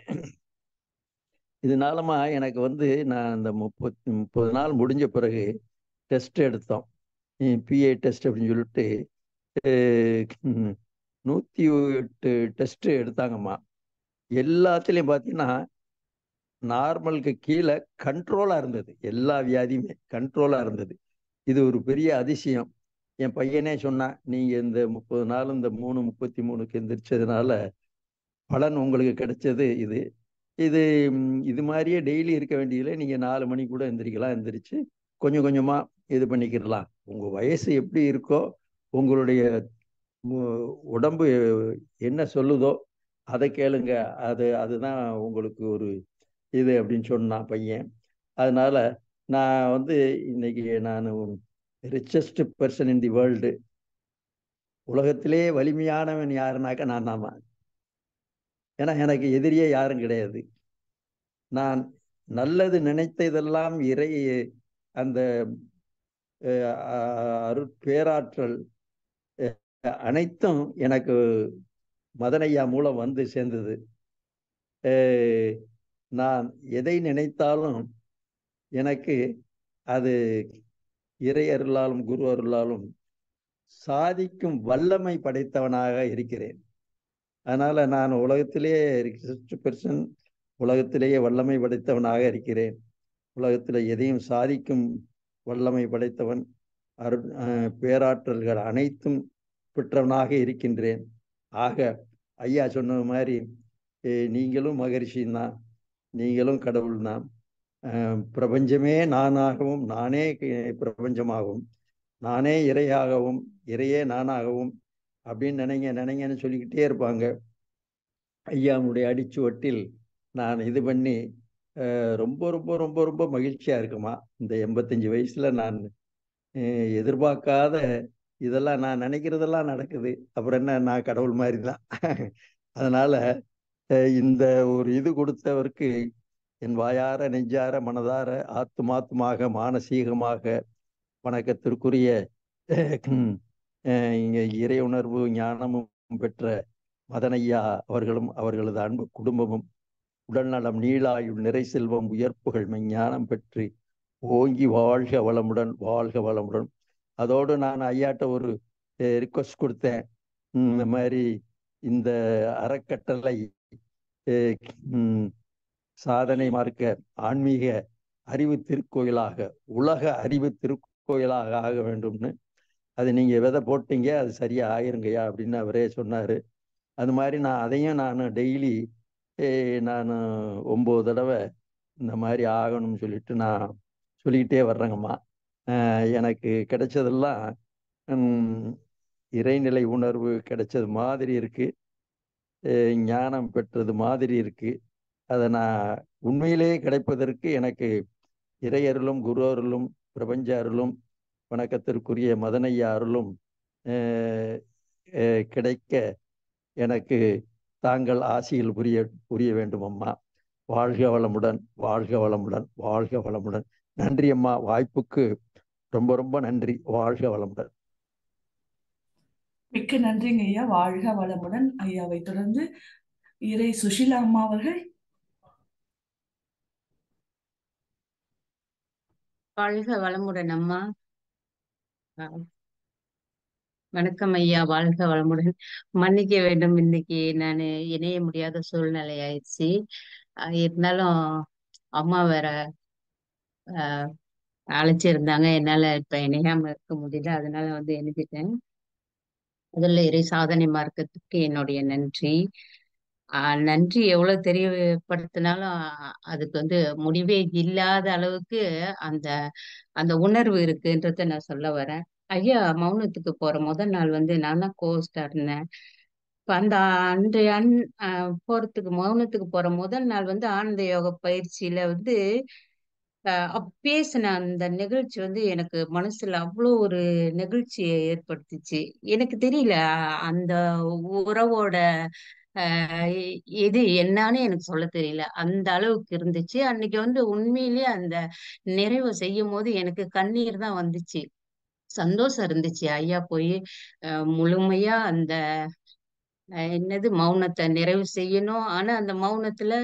இதனாலமா எனக்கு வந்து நான் அந்த முப்பத்தி முப்பது நாள் முடிஞ்ச பிறகு டெஸ்ட் எடுத்தோம் பிஏ டெஸ்ட் அப்படின்னு சொல்லிட்டு அஹ், ம், நூற்றி எட்டு டெஸ்ட் எடுத்தாங்கம்மா எல்லாத்துலேயும் பார்த்தீங்கன்னா நார்மலுக்கு கீழே கண்ட்ரோலாக இருந்தது எல்லா வியாதியுமே கண்ட்ரோலாக இருந்தது இது ஒரு பெரிய அதிசயம் என் பையனே சொன்னான் நீங்கள் இந்த முப்பது நாள் இந்த மூணு முப்பத்தி மூணுக்கு எந்திரிச்சதுனால பலன் உங்களுக்கு கிடைச்சது இது இது ம், இது மாதிரியே டெய்லி இருக்க வேண்டியதில்லை நீங்கள் நாலு மணி கூட எந்திரிக்கலாம் எந்திரிச்சு கொஞ்சம் கொஞ்சமாக இது பண்ணிக்கிடலாம் உங்கள் வயசு எப்படி இருக்கோ உங்களுடைய மு- உடம்பு என்ன சொல்லுதோ அதை கேளுங்க அது அதுதான் உங்களுக்கு ஒரு இது அப்படின்னு சொன்னான் பையன் அதனால நான் வந்து இன்னைக்கு நான் richest person in the world உலகத்திலே வலிமையானவன் யாருனாக்க நான் தாமா ஏன்னா எனக்கு எதிரியே யாரும் கிடையாது நான் நல்லது நினைத்ததெல்லாம் இறை அந்த அஹ், அ- அருட் பேராற்றல் அஹ், அனைத்தும் எனக்கு மதனையா மூலம் வந்து சேர்ந்தது அஹ், நான் எதை நினைத்தாலும் எனக்கு அது இறை அருளாலும் குரு அருளாலும் சாதிக்கும் வல்லமை படைத்தவனாக இருக்கிறேன் அதனால நான் உலகத்திலேயே பெர்சன் உலகத்திலேயே வல்லமை படைத்தவனாக இருக்கிறேன் உலகத்தில் எதையும் சாதிக்கும் வல்லமை படைத்தவன் அரு அஹ் பேராற்றல்கள் அனைத்தும் பெற்றவனாக இருக்கின்றேன் ஆக ஐயா சொன்னது மாதிரி eh, நீங்களும் மகரிஷியும் தான் நீங்களும் கடவுள் தான் அஹ் பிரபஞ்சமே நானாகவும் நானே கி- பிரபஞ்சமாகவும் நானே இறையாகவும் இறையே நானாகவும் அப்படின்னு நினைங்க நினைங்கன்னு சொல்லிக்கிட்டே இருப்பாங்க ஐயாவுடைய அடிச்சுவட்டில் நான் இது பண்ணி அஹ், ரொம்ப ரொம்ப ரொம்ப ரொம்ப மகிழ்ச்சியாக இருக்குமா இந்த எண்பத்தஞ்சு வயசில் நான் அஹ், எதிர்பார்க்காத இதெல்லாம் நான் நினைக்கிறதெல்லாம் நடக்குது அப்புறம் என்ன நான் கடவுள் மாதிரி தான் அதனால அஹ், இந்த ஒரு இது கொடுத்தவருக்கு என் வாயார நெஞ்சார மனதார ஆத்துமாத்துமாக மானசீகமாக வணக்கத்திற்குரிய அஹ், இங்க இறை உணர்வு ஞானமும் பெற்ற மதனையா அவர்களும் அவர்களது அன்பு குடும்பமும் உடல்நலம் நீளாயுள் நிறை செல்வம் உயர்ப்புகள் மெஞ்ஞானம் பெற்று ஓங்கி வாழ்க வளமுடன் வாழ்க வளமுடன் அதோடு நான் ஐயாட்ட ஒரு ரிக்வஸ்ட் கொடுத்தேன் ம், இந்த மாதிரி இந்த அறக்கட்டளை அஹ், ம், சாதனை மார்க்க ஆன்மீக அறிவு திருக்கோயிலாக உலக அறிவு திருக்கோயிலாக ஆக வேண்டும்னு அது நீங்க விதை போட்டீங்க அது சரியா ஆயிருங்கய்யா அப்படின்னு அவரே சொன்னாரு அது மாதிரி நான் அதையும் நான் டெய்லி நான் ஒம்பது தடவை இந்த மாதிரி ஆகணும்னு சொல்லிட்டு நான் சொல்லிக்கிட்டே வர்றேங்கம்மா அஹ் எனக்கு கிடைச்சதெல்லாம் ம், இறைநிலை உணர்வு கிடைச்சது மாதிரி இருக்கு அஹ் ஞானம் பெற்றது மாதிரி இருக்கு அதை நான் உண்மையிலேயே கிடைப்பதற்கு எனக்கு இறை அருளும் குரு அருளும் பிரபஞ்ச அருளும் வணக்கத்திற்குரிய மதனையா அருளும் அஹ், அஹ், கிடைக்க எனக்கு தாங்கள் ஆசியில் புரிய புரிய வேண்டும் அம்மா வாழ்க வளமுடன் வாழ்க வளமுடன் வாழ்க வளமுடன் நன்றி அம்மா வாய்ப்புக்கு ரொம்ப ரொம்ப நன்றி வாழ்க வளமுடன் மிக்க நன்றிங்க ஐயா வாழ்க வளமுடன் ஐயாவை தொடர்ந்து இறை சுஷீலா அம்மா அவர்கள் வாழ்க வளமுடன் அம்மா அஹ் வணக்கம் ஐயா வாழ்க வளமுடன் மன்னிக்க வேண்டும் இன்னைக்கு நான் இணைய முடியாத சூழ்நிலை ஆயிடுச்சு அஹ் இருந்தாலும் அம்மா வேற அஹ், அழைச்சிருந்தாங்க என்னால இப்ப இணையாம இருக்க முடியல அதனால வந்து இணைஞ்சிட்டேன் முதல்ல இறை சாதனை மார்க்கத்துக்கு என்னுடைய நன்றி ஆஹ் நன்றி எவ்வளவு தெரியப்படுத்தினாலும் அதுக்கு வந்து முடிவே இல்லாத அளவுக்கு அந்த அந்த உணர்வு இருக்குன்றத நான் சொல்ல வரேன் ஐயா மௌனத்துக்கு போற முதல் நாள் வந்து நான் தான் கோஸ்டா இருந்தேன் இப்ப அந்த அன்றைய அன் ஆஹ் போறதுக்கு மௌனத்துக்கு போற முதல் நாள் வந்து ஆனந்த யோக பயிற்சியில வந்து ஆஹ் அப்ப பேசின அந்த நிகழ்ச்சி வந்து எனக்கு மனசுல அவ்வளோ ஒரு நெகிழ்ச்சியை ஏற்படுத்துச்சு எனக்கு தெரியல ஆஹ் அந்த உறவோட ஆஹ் எ- எது என்னன்னு எனக்கு சொல்ல தெரியல அந்த அளவுக்கு இருந்துச்சு அன்னைக்கு வந்து உண்மையிலேயே அந்த நிறைவு செய்யும் போது எனக்கு கண்ணீர் தான் வந்துச்சு சந்தோஷம் இருந்துச்சு ஐயா போய் ஆஹ் முழுமையா அந்த ஆஹ் என்னது மௌனத்தை நிறைவு செய்யணும் ஆனா அந்த மௌனத்துல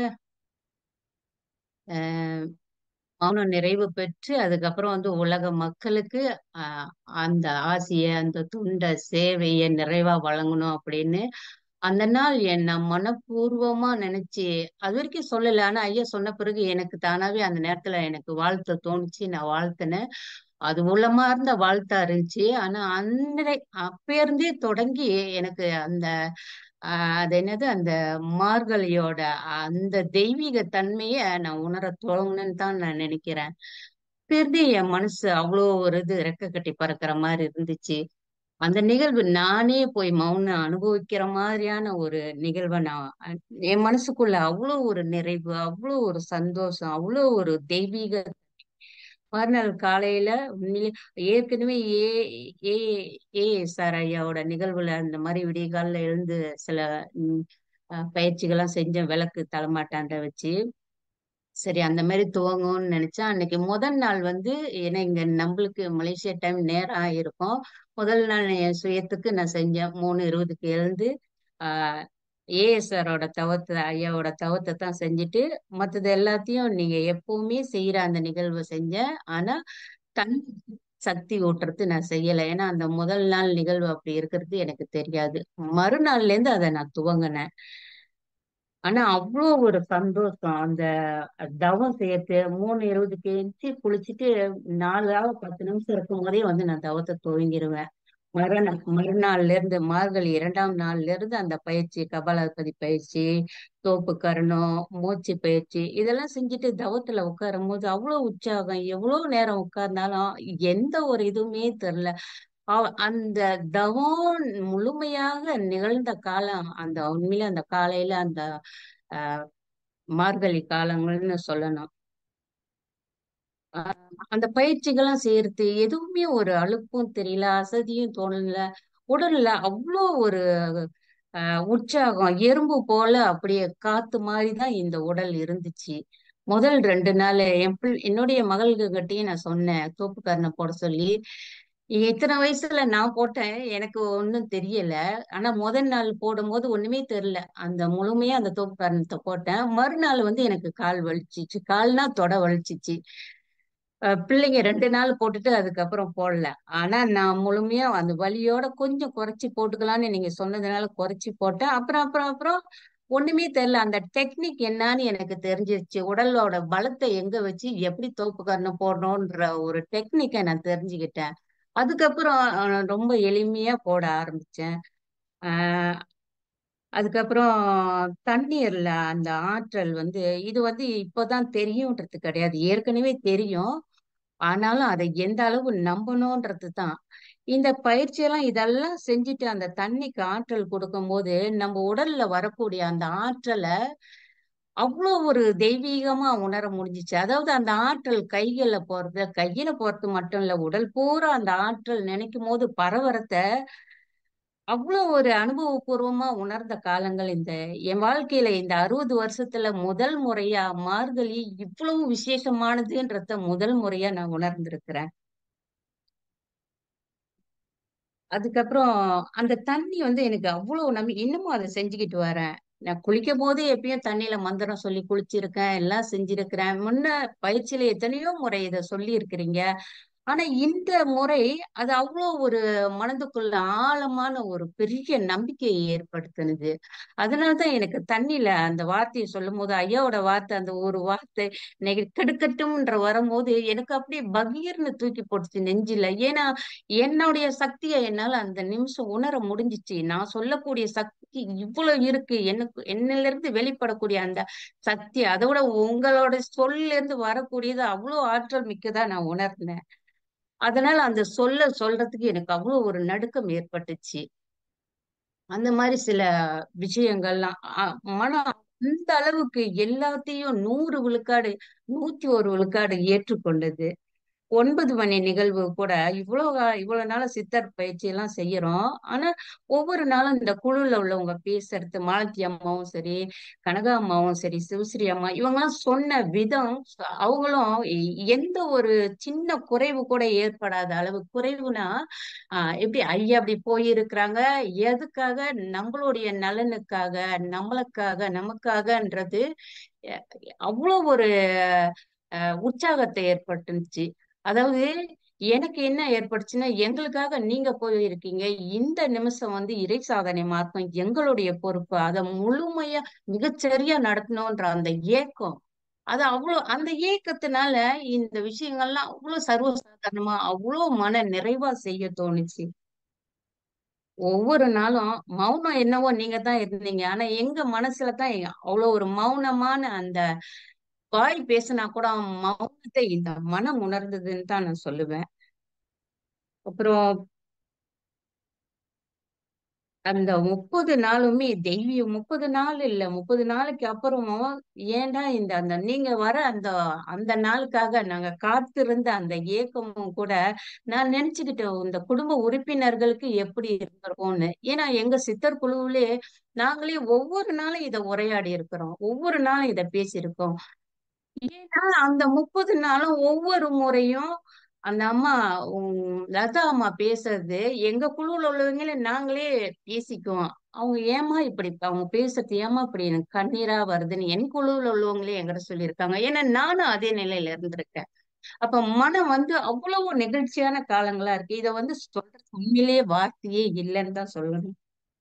ஆஹ் மௌனம் நிறைவு பெற்று அதுக்கப்புறம் வந்து உலக மக்களுக்கு ஆஹ் அந்த ஆசைய அந்த துண்ட சேவையை நிறைவா வழங்கணும் அப்படின்னு அந்த நாள் என் நான் மனப்பூர்வமா நினைச்சு அது வரைக்கும் சொல்லல ஆனா ஐயா சொன்ன பிறகு எனக்கு தானாவே அந்த நேரத்துல எனக்கு வாழ்த்த தோணுச்சு நான் வாழ்த்தினேன் அது உள்ளமா இருந்த வாழ்த்தா இருந்துச்சு ஆனா அன்றை அப்ப இருந்தே தொடங்கி எனக்கு அந்த ஆஹ் அது என்னது அந்த மார்கழியோட அந்த தெய்வீக தன்மைய நான் உணர தொடங்கணும்னு தான் நான் நினைக்கிறேன் அப்ப இருந்தே என் மனசு அவ்வளோ ஒரு இது ரெக்க கட்டி பறக்கிற மாதிரி இருந்துச்சு அந்த நிகழ்வு நானே போய் மௌனம் அனுபவிக்கிற மாதிரியான ஒரு நிகழ்வை நான் அ- என் மனசுக்குள்ள அவ்வளோ ஒரு நிறைவு அவ்வளோ ஒரு சந்தோஷம் அவ்வளோ ஒரு தெய்வீக மறுநாள் காலையில உண்மையிலே ஏற்கனவே ஏ ஏ ஏ சார் ஐயாவோட நிகழ்வுல அந்த மாதிரி விடிய காலைல எழுந்து சில ம், அஹ், பயிற்சிகள்லாம் செஞ்சேன் விளக்கு தலைமாட்டாண்ட வச்சு சரி அந்த மாதிரி துவங்கும்னு நினைச்சேன் அன்னைக்கு முதல் நாள் வந்து ஏன்னா இங்க நம்மளுக்கு மலேசியா டைம் நேரம் ஆயிருக்கும் முதல் நாள் என் சுயத்துக்கு நான் செஞ்சேன் மூணு இருபதுக்கு எழுந்து ஆஹ் ஏஎஸ்ஆரோட தவத்தை ஐயாவோட தவத்தை தான் செஞ்சுட்டு மற்றது எல்லாத்தையும் நீங்க எப்பவுமே செய்யற அந்த நிகழ்வை செஞ்சேன் ஆனா தன் சக்தி ஊட்டுறது நான் செய்யலை ஏன்னா அந்த முதல் நாள் நிகழ்வு அப்படி இருக்கிறது எனக்கு தெரியாது மறுநாள்ல இருந்து அதை நான் துவங்கினேன் ஆனா அவ்வளோ ஒரு சந்தோஷம் அந்த தவம் செய்யறது மூணு இருபதுக்கு எந்திரிச்சு குளிச்சுட்டு நாலு ஆக பத்து நிமிஷம் இருக்கும் போதே வந்து நான் தவத்தை துவங்கிடுவேன் மறுநாள் மறுநாள்ல இருந்து மார்கழி இரண்டாம் நாள்ல இருந்து அந்த பயிற்சி கபாலபதி பயிற்சி தோப்பு கரணம் மூச்சு பயிற்சி இதெல்லாம் செஞ்சுட்டு தவத்துல உட்காரும் போது அவ்வளவு உற்சாகம் எவ்வளவு நேரம் உட்கார்ந்தாலும் எந்த ஒரு இதுவுமே தெரியல அவ- அந்த தவம் முழுமையாக நிகழ்ந்த காலம் அந்த உண்மையில அந்த காலையில அந்த ஆஹ் மார்கழி காலங்கள்னு சொல்லணும் ஆஹ் அந்த பயிற்சிகள்லாம் செய்யறது எதுவுமே ஒரு அலுப்பும் தெரியல அசதியும் தோணல உடல்ல அவ்வளோ ஒரு ஆஹ் உற்சாகம் எறும்பு போல அப்படியே காத்து மாதிரி தான் இந்த உடல் இருந்துச்சு முதல் ரெண்டு நாள் என் பிள் என்னுடைய மகள்கிட்டயும் நான் சொன்னேன் தோப்புக்கரணை போட சொல்லி இத்தனை வயசுல நான் போட்டேன் எனக்கு ஒன்றும் தெரியல ஆனா முதல் நாள் போடும்போது ஒண்ணுமே தெரியல அந்த முழுமையா அந்த தோப்புக்கரணத்தை போட்டேன் மறுநாள் வந்து எனக்கு கால் வலிச்சிச்சு கால்னா தொட வலிச்சிச்சு அஹ் பிள்ளைங்க ரெண்டு நாள் போட்டுட்டு அதுக்கப்புறம் போடல ஆனா நான் முழுமையா அந்த வலியோட கொஞ்சம் குறைச்சி போட்டுக்கலாம்னு நீங்க சொன்னதுனால குறைச்சி போட்டேன் அப்புறம் அப்புறம் அப்புறம் ஒண்ணுமே தெரியல அந்த டெக்னிக் என்னன்னு எனக்கு தெரிஞ்சிருச்சு உடலோட பலத்தை எங்க வச்சு எப்படி தோப்பு கரணம் போடணும்ன்ற ஒரு டெக்னிக்கை நான் தெரிஞ்சுக்கிட்டேன் அதுக்கப்புறம் அஹ், ரொம்ப எளிமையா போட ஆரம்பிச்சேன் ஆஹ் அதுக்கப்புறம் தண்ணீர்ல அந்த ஆற்றல் வந்து இது வந்து இப்போதான் தெரியும்ன்றது கிடையாது ஏற்கனவே தெரியும் ஆனாலும் அதை எந்த அளவு நம்பணும்ன்றது தான் இந்த பயிற்சியெல்லாம் இதெல்லாம் செஞ்சுட்டு அந்த தண்ணிக்கு ஆற்றல் கொடுக்கும்போது நம்ம உடல்ல வரக்கூடிய அந்த ஆற்றலை அவ்வளோ ஒரு தெய்வீகமா உணர முடிஞ்சுச்சு அதாவது அந்த ஆற்றல் கைகள்ல போறது கையில போறது மட்டும் இல்ல உடல் பூரா அந்த ஆற்றல் நினைக்கும் போது பரவரத்தை அவ்வளோ ஒரு அனுபவபூர்வமா உணர்ந்த காலங்கள் இந்த என் வாழ்க்கையில இந்த அறுபது வருஷத்துல முதல் முறையா மார்கழி இவ்வளவு விசேஷமானதுன்றத முதல் முறையா நான் உணர்ந்திருக்கிறேன் அதுக்கப்புறம் அந்த தண்ணி வந்து எனக்கு அவ்வளவு நம்பி இன்னமும் அதை செஞ்சுக்கிட்டு வரேன் நான் குளிக்கும் போது எப்பயும் தண்ணியில மந்திரம் சொல்லி குளிச்சிருக்கேன் எல்லாம் செஞ்சிருக்கிறேன் முன்ன பயிற்சியில எத்தனையோ முறை இதை சொல்லி இருக்கிறீங்க ஆனா இந்த முறை அது அவ்வளோ ஒரு மனதுக்குள்ள ஆழமான ஒரு பெரிய நம்பிக்கையை ஏற்படுத்தினது அதனாலதான் எனக்கு தண்ணியில அந்த வார்த்தையை சொல்லும் போது ஐயாவோட வார்த்தை அந்த ஒரு வார்த்தை இன்னைக்கு கெடுக்கட்டும்ன்ற வரும்போது எனக்கு அப்படியே பகீர்னு தூக்கி போட்டுச்சு நெஞ்சில ஏன்னா என்னுடைய சக்தியை என்னால அந்த நிமிஷம் உணர முடிஞ்சிச்சு நான் சொல்லக்கூடிய சக்தி இவ்வளவு இருக்கு எனக்கு என்னில இருந்து வெளிப்படக்கூடிய அந்த சக்தி அதோட உங்களோட சொல்ல இருந்து வரக்கூடியது அவ்வளவு ஆற்றல் மிக்கதா நான் உணர்ந்தேன் அதனால அந்த சொல்ல சொல்றதுக்கு எனக்கு அவ்வளவு ஒரு நடுக்கம் ஏற்பட்டுச்சு அந்த மாதிரி சில விஷயங்கள்லாம் அ- மனம் அந்த அளவுக்கு எல்லாத்தையும் நூறு விழுக்காடு நூத்தி ஒரு விழுக்காடு ஏற்றுக்கொண்டது ஒன்பது மணி நிகழ்வு கூட இவ்வளவு கா- இவ்வளவு நாள சித்தர் பயிற்சி எல்லாம் செய்யறோம் ஆனா ஒவ்வொரு நாளும் இந்த குழுல உள்ளவங்க பேசுறது மாலத்தி அம்மாவும் சரி கனகா அம்மாவும் சரி சிவஸ்ரீ அம்மா இவங்கெல்லாம் சொன்ன விதம் ச- அவங்களும் எ- எந்த ஒரு சின்ன குறைவு கூட ஏற்படாத அளவு குறைவுனா ஆஹ் எப்படி ஐயா அப்படி போயிருக்கிறாங்க எதுக்காக நம்மளுடைய நலனுக்காக நம்மளுக்காக நமக்காகன்றது அஹ் அவ்வளோ ஒரு அஹ் உற்சாகத்தை ஏற்பட்டுச்சு அதாவது எனக்கு என்ன ஏற்பட்டுச்சுன்னா எங்களுக்காக நீங்க போயிருக்கீங்க இந்த நிமிஷம் வந்து இறை சாதனை மார்க்கம் எங்களுடைய பொறுப்பு அதை முழுமையா மிகச்சரியா நடத்தணும்ன்ற அந்த ஏக்கம் அது அவ்வளவு அந்த ஏக்கத்தினால இந்த விஷயங்கள்லாம் அவ்வளவு சர்வசாதாரணமா அவ்வளவு மன நிறைவா செய்ய தோணுச்சு ஒவ்வொரு நாளும் மௌனம் என்னவோ நீங்க தான் இருந்தீங்க ஆனா எங்க மனசுல தான் அவ்வளவு ஒரு மௌனமான அந்த வாய் பேசினா கூட மௌனத்தை இந்த மனம் உணர்ந்ததுன்னு தான் நான் சொல்லுவேன் அப்புறம் அந்த முப்பது நாளுமே தெய்வீக முப்பது நாள் இல்ல முப்பது நாளைக்கு அப்புறமும் ஏன்டா இந்த அந்த நீங்க வர அந்த அந்த நாளுக்காக நாங்க காத்திருந்த அந்த ஏக்கமும் கூட நான் நினைச்சுக்கிட்டேன் இந்த குடும்ப உறுப்பினர்களுக்கு எப்படி இருந்திருக்கும்னு ஏன்னா எங்க சித்தர் குழுவிலே நாங்களே ஒவ்வொரு நாளும் இதை உரையாடி இருக்கிறோம் ஒவ்வொரு நாளும் இதை பேசியிருக்கோம் ஏன்னா அந்த முப்பது நாளும் ஒவ்வொரு முறையும் அந்த அம்மா உம், லதா அம்மா பேசுறது எங்க குழுவுல உள்ளவங்களே நாங்களே பேசிக்குவோம் அவங்க ஏமா இப்படி அவங்க பேசுறது ஏமா இப்படி எனக்கு கண்ணீரா வருதுன்னு என் குழுவுல உள்ளவங்களே என்கிட்ட சொல்லியிருக்காங்க ஏன்னா நானும் அதே நிலையில இருந்திருக்கேன் அப்ப மனம் வந்து அவ்வளவு நெகிழ்ச்சியான காலங்களா இருக்கு இதை வந்து சொல்றது உண்மையிலேயே வார்த்தையே இல்லைன்னு தான் சொல்லணும்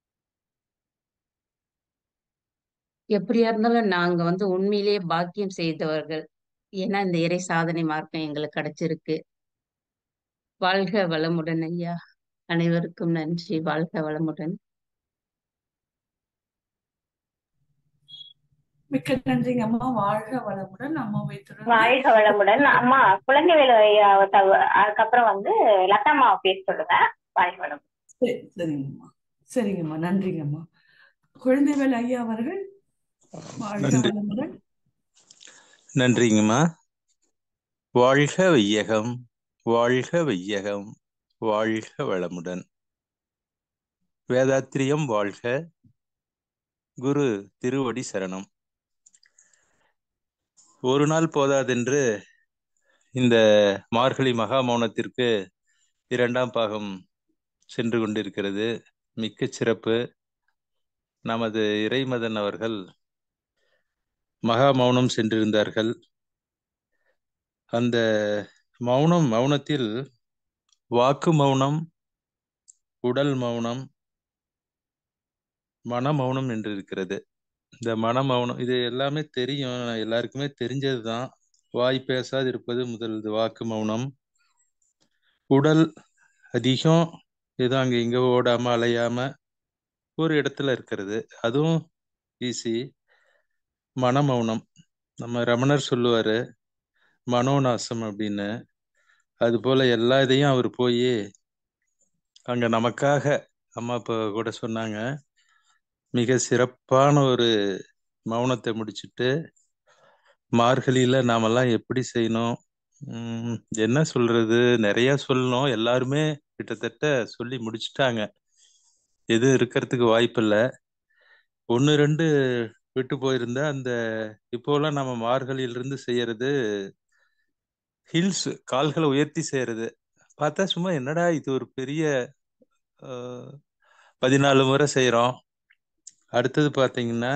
எப்படியா இருந்தாலும் நாங்க வந்து உண்மையிலேயே பாக்கியம் செய்தவர்கள் ஏன்னா இந்த இறை சாதனை மார்க்கம் எங்களுக்கு கிடைச்சிருக்கு வாழ்க வளமுடன் ஐயா அனைவருக்கும் நன்றி வாழ்க வளமுடன் மிக்க நன்றிங்க அம்மா வாழ்க வளமுடன் அம்மாவை தொடர்ந்து வாழ்க வளமுடன் அம்மா குழந்தைவேலு ஐயா தவ- அதுக்கப்புறம் வந்து லதாம்மாவை பேச சொல்லுங்க வாழ்க வளமுடன் சரி, சரிங்கம்மா சரிங்கம்மா நன்றிங்கம்மா குழந்தைவேல் ஐயா அவர்கள் வாழ்க நன்றி வளமுடன் நன்றிங்கம்மா வாழ்க வையகம் வாழ்க வையகம் வாழ்க வளமுடன் வேதாத்திரியம் வாழ்க குரு திருவடி சரணம் ஒரு நாள் போதாதென்று இந்த மார்கழி மகா மௌனத்திற்கு இரண்டாம் பாகம் சென்று கொண்டிருக்கிறது மிக்க சிறப்பு நமது இறைமதன் அவர்கள் மகா மௌனம் சென்றிருந்தார்கள் அந்த மௌனம் மௌனத்தில் வாக்கு மௌனம் உடல் மௌனம் மன மௌனம் என்று இருக்கிறது இந்த மன மௌனம் இது எல்லாமே தெரியும் எல்லாருக்குமே தெரிஞ்சதுதான் வாய் பேசாது இருப்பது முதல் இது வாக்கு மௌனம் உடல் அதிகம் ஏதோ அங்க இங்க ஓடாம அலையாம ஒரு இடத்துல இருக்கிறது அதுவும் ஈஸி மன மௌனம் நம்ம ரமணர் சொல்லுவாரு மனோநாசம் அப்படின்னு அது போல எல்லா இதையும் அவர் போய் அங்க நமக்காக அம்மா அப்பா கூட சொன்னாங்க மிக சிறப்பான ஒரு மௌனத்தை முடிச்சுட்டு மார்கழியில நாமெல்லாம் எப்படி செய்யணும் உம் என்ன சொல்றது நிறைய சொல்லணும் எல்லாருமே கிட்டத்தட்ட சொல்லி முடிச்சுட்டாங்க எதுவும் இருக்கிறதுக்கு வாய்ப்பில்ல ஒன்று ரெண்டு விட்டு போயிருந்தா அந்த இப்போலாம் நம்ம மார்கழியிலிருந்து செய்யறது ஹில்ஸ் கால்களை உயர்த்தி செய்யறது பார்த்தா சும்மா என்னடா இது ஒரு பெரிய அஹ், பதினாலு முறை செய்யறோம் அடுத்தது பாத்தீங்கன்னா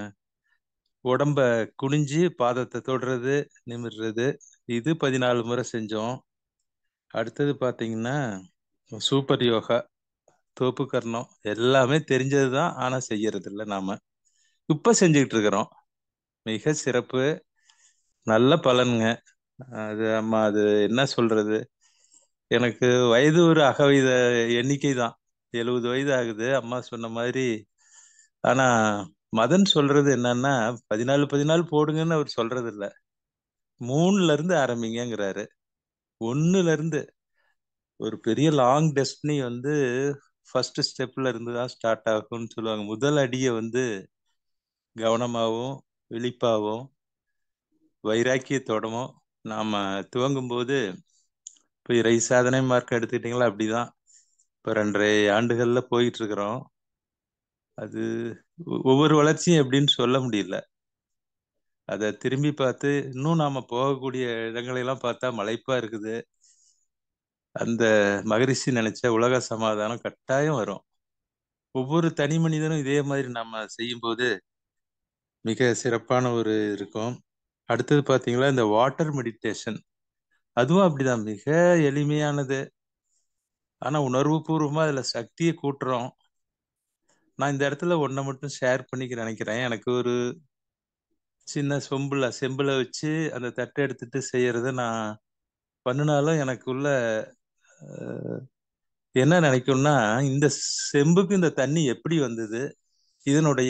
உடம்ப குனிஞ்சு பாதத்தை தொடுறது நிமிர்றது இது பதினாலு முறை செஞ்சோம் அடுத்தது பாத்தீங்கன்னா சூப்பர் யோகா தோப்பு கர்ணம் எல்லாமே தெரிஞ்சதுதான் ஆனா செய்யறது இல்லை நாம இப்ப செஞ்சுக்கிட்டு இருக்கிறோம் மிக சிறப்பு நல்ல பலனுங்க அது அம்மா அது என்ன சொல்றது எனக்கு வயது ஒரு அகவயத எண்ணிக்கை தான் எழுபது வயது ஆகுது அம்மா சொன்ன மாதிரி ஆனா மதன் சொல்றது என்னன்னா பதினாலு பதினாலு போடுங்கன்னு அவர் சொல்றது இல்ல மூணுல இருந்து ஆரம்பிங்கங்கிறாரு ஒண்ணுல இருந்து ஒரு பெரிய லாங் டெஸ்டினி வந்து ஃபர்ஸ்ட் ஸ்டெப்ல இருந்து தான் ஸ்டார்ட் ஆகும்னு சொல்லுவாங்க முதல் அடியை வந்து கவனமாகவும் விழிப்பாகவும் வைராக்கியத்தோடவும் நாம துவங்கும் போது இப்போ இறை சாதனை மார்க் எடுத்துக்கிட்டீங்களா அப்படிதான் இப்போ ரெண்டரை ஆண்டுகள்ல போயிட்டு இருக்கிறோம் அது ஒ- ஒவ்வொரு வளர்ச்சியும் எப்படின்னு சொல்ல முடியல அதை திரும்பி பார்த்து இன்னும் நாம போகக்கூடிய இடங்களை எல்லாம் பார்த்தா மலைப்பா இருக்குது அந்த மகரிஷி நினைச்ச உலக சமாதானம் கட்டாயம் வரும் ஒவ்வொரு தனி மனிதனும் இதே மாதிரி நம்ம செய்யும்போது மிக சிறப்பான ஒரு இருக்கும் அடுத்தது பாத்தீங்களா இந்த வாட்டர் மெடிடேஷன் அதுவும் அப்படிதான் மிக எளிமையானது ஆனா உணர்வு பூர்வமா அதுல சக்தியை கூட்டுறோம் நான் இந்த இடத்துல ஒன்றை மட்டும் ஷேர் பண்ணிக்க நினைக்கிறேன் எனக்கு ஒரு சின்ன சொம்புல செம்புல வச்சு அந்த தட்டை எடுத்துட்டு செய்யறத நான் பண்ணினாலும் எனக்குள்ள அஹ், என்ன நினைக்கும்னா இந்த செம்புக்கு இந்த தண்ணி எப்படி வந்தது இதனுடைய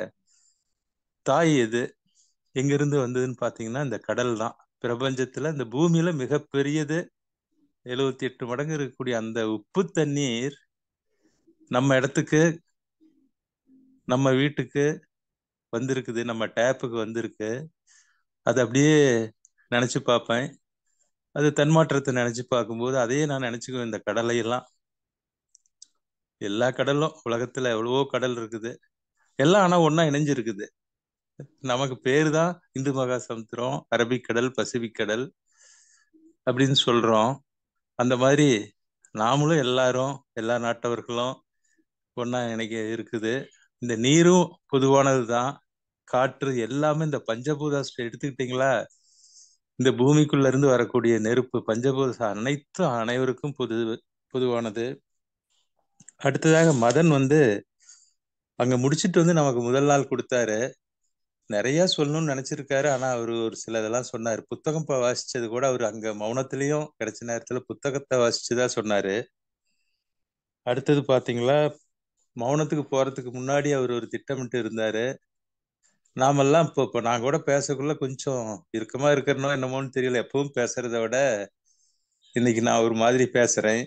தாய் எது எங்கிருந்து வந்ததுன்னு பாத்தீங்கன்னா இந்த கடல் தான் பிரபஞ்சத்துல இந்த பூமியில மிகப்பெரியது எழுவத்தி எட்டு மடங்கு இருக்கக்கூடிய அந்த உப்பு தண்ணீர் நம்ம இடத்துக்கு நம்ம வீட்டுக்கு வந்திருக்குது நம்ம டேப்புக்கு வந்திருக்கு அது அப்படியே நினைச்சு பார்ப்பேன் அது தன்மாற்றத்தை நினைச்சு பார்க்கும்போது அதையே நான் நினைச்சுக்குவேன் இந்த கடலை எல்லாம் எல்லா கடலும் உலகத்துல எவ்வளவோ கடல் இருக்குது எல்லாம் ஆனா ஒண்ணா இணைஞ்சிருக்குது நமக்கு பேரு தான் இந்து மகா சமுத்திரம் அரபிக்கடல் பசிபிக் கடல் அப்படின்னு சொல்றோம் அந்த மாதிரி நாமளும் எல்லாரும் எல்லா நாட்டவர்களும் ஒண்ணா இணைக்க இருக்குது இந்த நீரும் பொதுவானது தான் காற்று எல்லாமே இந்த பஞ்சபூதாஸ்திரம் எடுத்துக்கிட்டீங்களா இந்த பூமிக்குள்ள இருந்து வரக்கூடிய நெருப்பு பஞ்சபூத அனைத்தும் அனைவருக்கும் பொது பொதுவானது அடுத்ததாக மதன் வந்து அங்க முடிச்சிட்டு வந்து நமக்கு முதல் நாள் கொடுத்தாரு நிறைய சொல்லணும்னு நினைச்சிருக்காரு ஆனா அவர் ஒரு சில இதெல்லாம் சொன்னாரு புத்தகம் இப்ப வாசிச்சது கூட அவர் அங்க மௌனத்திலயும் கிடைச்ச நேரத்துல புத்தகத்தை வாசிச்சுதான் சொன்னாரு அடுத்தது பாத்தீங்களா மௌனத்துக்கு போறதுக்கு முன்னாடி அவர் ஒரு திட்டமிட்டு இருந்தாரு நாமெல்லாம் இப்போ இப்போ நான் கூட பேசக்குள்ள கொஞ்சம் இறுக்கமா இருக்கிறனோ என்னமோன்னு தெரியல எப்பவும் பேசுறதை விட இன்னைக்கு நான் ஒரு மாதிரி பேசுறேன்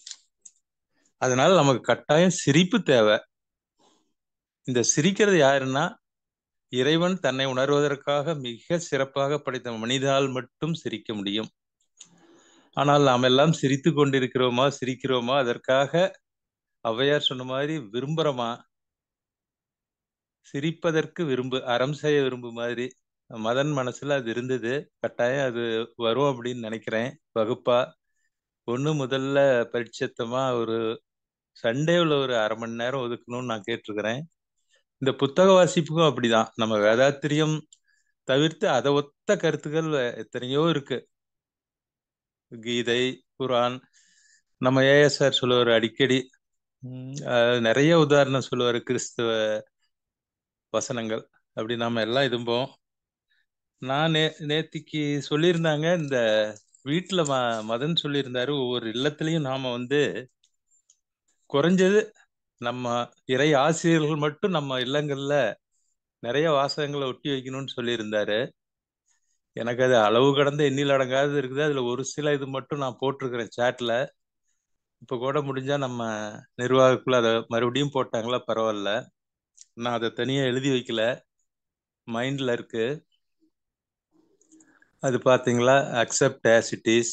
அதனால நமக்கு கட்டாயம் சிரிப்பு தேவை இந்த சிரிக்கிறது யாருன்னா இறைவன் தன்னை உணர்வதற்காக மிக சிறப்பாக படைத்த மனிதால் மட்டும் சிரிக்க முடியும் ஆனால் நாம் எல்லாம் சிரித்து கொண்டிருக்கிறோமா சிரிக்கிறோமா அதற்காக ஔவையார் சொன்ன மாதிரி விரும்புறோமா சிரிப்பதற்கு விரும்பு அறம் செய்ய விரும்பு மாதிரி மதன் மனசுல அது இருந்தது கட்டாயம் அது வரும் அப்படின்னு நினைக்கிறேன் வகுப்பா ஒண்ணு முதல்ல பரிட்சத்தமா ஒரு சண்டேவில் ஒரு அரை மணி நேரம் ஒதுக்கணும்னு நான் கேட்டிருக்கிறேன் இந்த புத்தக வாசிப்புக்கும் அப்படிதான் நம்ம வேதாத்திரியம் தவிர்த்து அதை ஒத்த கருத்துக்கள் எத்தனையோ இருக்கு கீதை குரான் நம்ம ஏஎஸ்ஆர் சொல்லுவார் அடிக்கடி உம், அஹ், நிறைய உதாரணம் சொல்லுவார் கிறிஸ்துவ வசனங்கள் அப்படி நாம எல்லாம் இதும்போம் நான் நே நேத்திக்கு சொல்லியிருந்தாங்க இந்த வீட்டுல ம மதன் சொல்லியிருந்தாரு ஒவ்வொரு இல்லத்திலையும் நாம வந்து குறைஞ்சது நம்ம இறை ஆசிரியர்கள் மட்டும் நம்ம இல்லங்கள்ல நிறைய வாசகங்களை ஒட்டி வைக்கணும்னு சொல்லியிருந்தாரு எனக்கு அது அளவு கடந்த எண்ணில் அடங்காதது இருக்குது அதுல ஒரு சில இது மட்டும் நான் போட்டிருக்கிறேன் சாட்ல இப்ப கூட முடிஞ்சா நம்ம நிர்வாகக்குள்ள அதை மறுபடியும் போட்டாங்களா பரவாயில்ல நான் அதை தனியா எழுதி வைக்கல மைண்ட்ல இருக்கு அது பாத்தீங்களா அக்செப்ட் as it is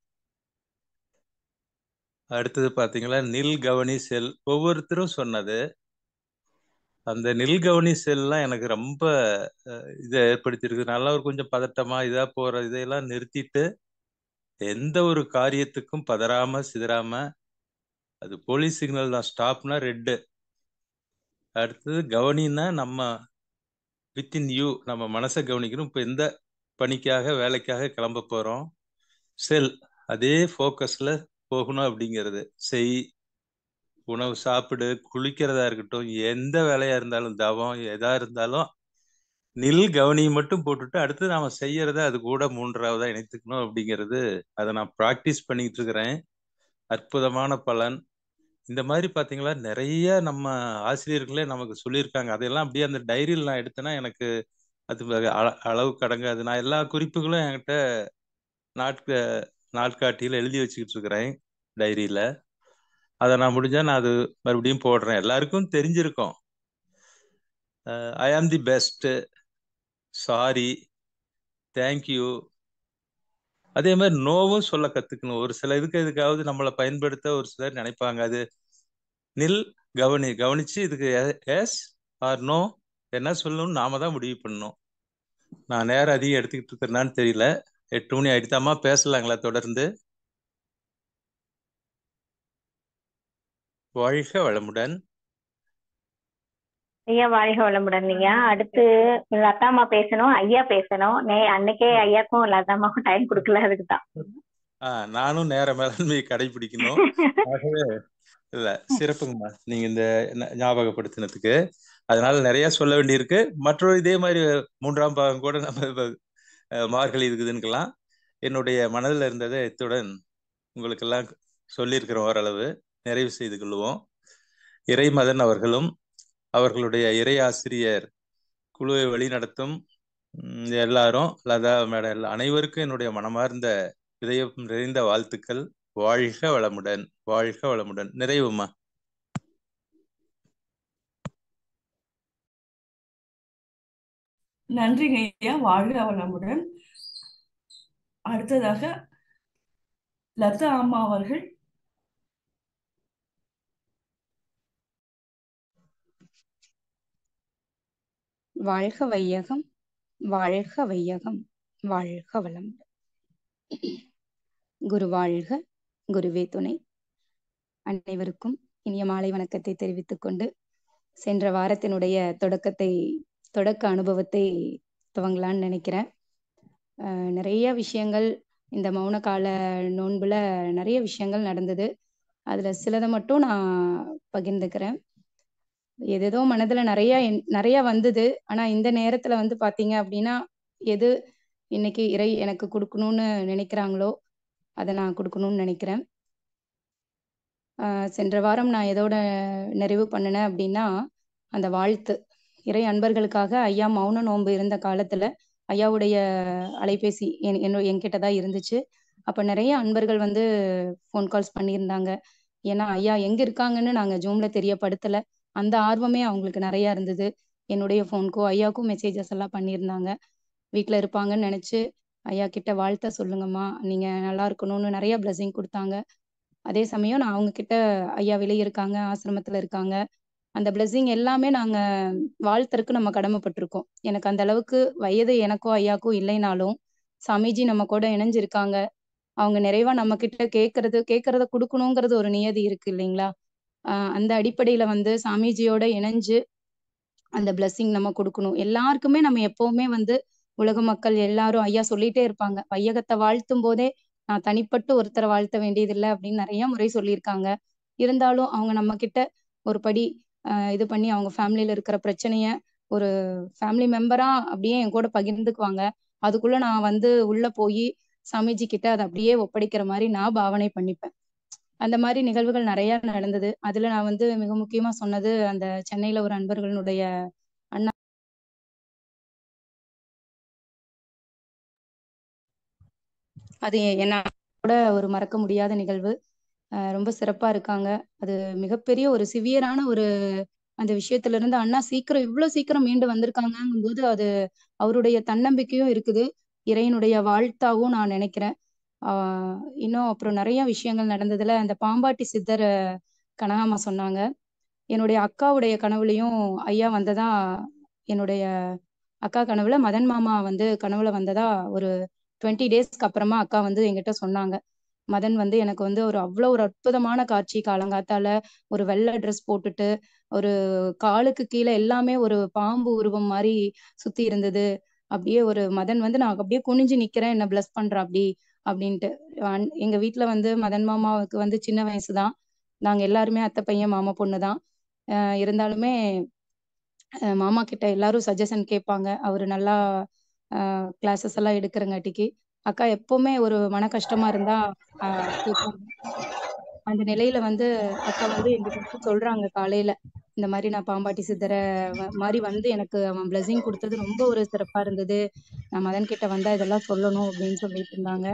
அடுத்தது பாத்தீங்களா நில் கவனி செல் ஒவ்வொருத்தரும் சொன்னது அந்த நில் கவனி செல்லாம் எனக்கு ரொம்ப அஹ், இதை ஏற்படுத்தியிருக்கு நல்லா ஒரு கொஞ்சம் பதட்டமா இதா போற இதையெல்லாம் நிறுத்திட்டு எந்த ஒரு காரியத்துக்கும் பதறாம சிதறாம அது போலீஸ் சிக்னல் தான் ஸ்டாப்னா ரெட்டு அடுத்தது கவனின்னா நம்ம வித்தின் யூ நம்ம மனசை கவனிக்கணும் இப்போ எந்த பணிக்காக வேலைக்காக கிளம்ப போறோம் செல் அதே ஃபோக்கஸ்ல போகணும் அப்படிங்கிறது செய் உணவு சாப்பிடு குளிக்கிறதா இருக்கட்டும் எந்த வேலையா இருந்தாலும் தவம் எதா இருந்தாலும் நில் கவனி மட்டும் போட்டுட்டு அடுத்து நாம செய்யறத அது கூட மூன்றாவதா இணைத்துக்கணும் அப்படிங்கிறது அதை நான் ப்ராக்டிஸ் பண்ணிட்டு இருக்கிறேன் அற்புதமான பலன் இந்த மாதிரி பாத்தீங்களா நிறைய நம்ம ஆசிரியர்களே நமக்கு சொல்லியிருக்காங்க அதெல்லாம் அப்படியே அந்த டைரியில் நான் எடுத்தேன்னா எனக்கு அது அள- அளவுக்கு அடங்காது நான் எல்லா குறிப்புகளும் என்கிட்ட நாட்க நாட்காட்டியில் எழுதி வச்சுக்கிட்டு இருக்கிறேன் டைரியில அதை நான் முடிஞ்சா நான் அது மறுபடியும் போடுறேன் எல்லாருக்கும் தெரிஞ்சிருக்கும் ஐ ஆம் தி பெஸ்ட் சாரி தேங்க்யூ அதே மாதிரி நோவும் சொல்ல கத்துக்கணும் ஒரு சில இதுக்கு எதுக்காவது நம்மளை பயன்படுத்த ஒரு சிலர் நினைப்பாங்க அது நில் கவனி கவனிச்சு இதுக்கு எஸ் ஆர் நோ என்ன சொல்லணும்னு நாம தான் முடிவு பண்ணணும் நான் நேரம் அதிகம் எடுத்துக்கிட்டு இருக்கிறேனான்னு தெரியல எட்டு மணி ஆயிடுத்தாமா பேசலாங்களா தொடர்ந்து வாழ்க வளமுடன் ஐயா வாழ்க வளமுடன் ஐயா அடுத்து லதா அம்மா பேசணும் ஐயா பேசணும் நே அன்னைக்கே ஐயாக்கும் லதா அம்மாக்கும் டைம் கொடுக்கல அதுக்கு தான் ஆ நானும் நேர மேலாண்மையை கடைபிடிக்கணும் ஆகவே இல்ல சிறப்புங்கம்மா நீங்க இந்த ஞா- ஞாபகப்படுத்தினதுக்கு அதனால நிறைய சொல்ல வேண்டியிருக்கு மற்றொரு இதே மாதிரி மூன்றாம் பாகம் கூட நம்ம இப்ப, அஹ், மார்கழி இருக்குதுன்னுக்கலாம் என்னுடைய மனதில் இருந்ததை இத்துடன் உங்களுக்கெல்லாம் சொல்லியிருக்கிறோம் ஓரளவு நிறைவு செய்து கொள்வோம் இறைமதன் அவர்களும் அவர்களுடைய இறை ஆசிரியர் குழுவை வழிநடத்தும் ம், எல்லாரும் லதா மேடம் எல்லா- அனைவருக்கும் என்னுடைய மனமார்ந்த இதயம் நிறைந்த வாழ்த்துக்கள் வாழ்க வளமுடன் வாழ்க வளமுடன் நிறைவுமா நன்றிங்க ஐயா வாழ்க வளமுடன் அடுத்ததாக லதா அம்மா அவர்கள் வாழ்க வையகம் வாழ்க வையகம் வாழ்க வளம் குரு வாழ்க குருவே துணை அனைவருக்கும் இனிய மாலை வணக்கத்தை தெரிவித்துக் கொண்டு சென்ற வாரத்தினுடைய தொடக்கத்தை தொடக்க அனுபவத்தை துவங்கலான்னு நினைக்கிறேன் அஹ் நிறைய விஷயங்கள் இந்த மௌன கால நோன்புல நிறைய விஷயங்கள் நடந்தது அதுல சிலதை மட்டும் நான் பகிர்ந்துக்கிறேன் எதேதோ மனதுல நிறைய எண்- நிறைய வந்தது ஆனா இந்த நேரத்துல வந்து பாத்தீங்க அப்படின்னா எது இன்னைக்கு இறை எனக்கு கொடுக்கணும்னு நினைக்கிறாங்களோ அதை நான் கொடுக்கணும்னு நினைக்கிறேன் ஆஹ் சென்ற வாரம் நான் எதோட நிறைவு பண்ணினேன் அப்படின்னா அந்த வாழ்த்து இறை அன்பர்களுக்காக ஐயா மௌன நோன்பு இருந்த காலத்துல ஐயாவுடைய அலைபேசி என் என்னோ- என்கிட்ட தான் இருந்துச்சு அப்ப நிறைய அன்பர்கள் வந்து ஃபோன் கால்ஸ் பண்ணியிருந்தாங்க ஏன்னா ஐயா எங்க இருக்காங்கன்னு நாங்க ஜூம்ல தெரியப்படுத்தல அந்த ஆர்வமே அவங்களுக்கு நிறைய இருந்தது என்னுடைய ஃபோனுக்கோ ஐயாவுக்கும் மெசேஜஸ் எல்லாம் பண்ணியிருந்தாங்க வீட்ல இருப்பாங்கன்னு நினைச்சு ஐயா கிட்ட வாழ்த்த சொல்லுங்கம்மா நீங்க நல்லா இருக்கணும்னு நிறைய பிளஸிங் கொடுத்தாங்க அதே சமயம் நான் அவங்க கிட்ட ஐயா வெளியே இருக்காங்க ஆசிரமத்துல இருக்காங்க அந்த blessing எல்லாமே நாங்க வாழ்த்தறக்கு நம்ம கடமைப்பட்டிருக்கோம் எனக்கு அந்த அளவுக்கு வயது எனக்கோ ஐயாக்கோ இல்லைனாலும் சாமிஜி நம்ம கூட இணைஞ்சிருக்காங்க அவங்க நிறைவா நம்ம கிட்ட கேட்கறது கேட்கறத கொடுக்கணுங்கிறது ஒரு நியதி இருக்கு இல்லைங்களா ஆஹ் அந்த அடிப்படையில வந்து சாமிஜியோட இணைஞ்சு அந்த blessing நம்ம கொடுக்கணும் எல்லாருக்குமே நம்ம எப்பவுமே வந்து உலக மக்கள் எல்லாரும் ஐயா சொல்லிட்டே இருப்பாங்க வையகத்தை வாழ்த்தும் போதே நான் தனிப்பட்டு ஒருத்தரை வாழ்த்த வேண்டியதில்லை அப்படின்னு நிறைய முறை சொல்லியிருக்காங்க இருந்தாலும் அவங்க நம்ம கிட்ட ஒரு படி ஆஹ் இது பண்ணி அவங்க ஃபேமிலியில இருக்கிற பிரச்சனைய ஒரு ஃபேமிலி மெம்பரா அப்படியே என் கூட பகிர்ந்துக்குவாங்க அதுக்குள்ள நான் வந்து உள்ள போய் சாமிஜி கிட்ட அதை அப்படியே ஒப்படைக்கிற மாதிரி நான் பாவனை பண்ணிப்பேன் அந்த மாதிரி நிகழ்வுகள் நிறைய நடந்தது அதுல நான் வந்து மிக முக்கியமா சொன்னது அந்த சென்னையில ஒரு அன்பர்களுடைய அண்ணா அது என்னோட ஒரு மறக்க முடியாத நிகழ்வு அஹ் ரொம்ப சிறப்பா இருக்காங்க அது மிகப்பெரிய ஒரு சிவியரான ஒரு அந்த விஷயத்துல இருந்து அண்ணா சீக்கிரம் இவ்வளவு சீக்கிரம் மீண்டு வந்திருக்காங்கங்கும் போது அது அவருடைய தன்னம்பிக்கையும் இருக்குது இறைவனுடைய வாழ்த்தாவும் நான் நினைக்கிறேன் ஆஹ் இன்னும் அப்புறம் நிறைய விஷயங்கள் நடந்ததுல அந்த பாம்பாட்டி சித்தர் கனகாமா சொன்னாங்க என்னுடைய அக்காவுடைய கனவுலையும் ஐயா வந்ததா என்னுடைய அக்கா கனவுல மதன் மாமா வந்து கனவுல வந்ததா ஒரு டுவெண்ட்டி டேஸ்க்கு அப்புறமா அக்கா வந்து என்கிட்ட சொன்னாங்க மதன் வந்து எனக்கு வந்து ஒரு அவ்வளோ ஒரு அற்புதமான காட்சி காலங்காத்தால ஒரு வெள்ளை ட்ரெஸ் போட்டுட்டு ஒரு காலுக்கு கீழே எல்லாமே ஒரு பாம்பு உருவம் மாதிரி சுத்தி இருந்தது அப்படியே ஒரு மதன் வந்து நான் அப்படியே குனிஞ்சு நிக்கிறேன் என்ன பிளஸ் பண்ற அப்படி அப்படின்ட்டு அன்- எங்க வீட்ல வந்து மதன் மாமாவுக்கு வந்து சின்ன வயசுதான் நாங்க எல்லாருமே அத்தை பையன் மாமா பொண்ணு தான் அஹ் இருந்தாலுமே அஹ் மாமா கிட்ட எல்லாரும் சஜஷன் கேட்பாங்க அவரு நல்லா கிளாஸஸ் எல்லாம் எடுக்கிறங்காட்டிக்கு அக்கா எப்பவுமே ஒரு மன கஷ்டமா இருந்தா ஆஹ் கேட்பாங்க அந்த நிலையில வந்து அக்கா வந்து என்கிட்ட வந்து சொல்றாங்க காலையில இந்த மாதிரி நான் பாம்பாட்டி சித்தரை வ- மாதிரி வந்து எனக்கு அவன் பிளஸிங் கொடுத்தது ரொம்ப ஒரு சிறப்பா இருந்தது நான் மதன் கிட்ட வந்தா இதெல்லாம் சொல்லணும் அப்படின்னு சொல்லிட்டு இருந்தாங்க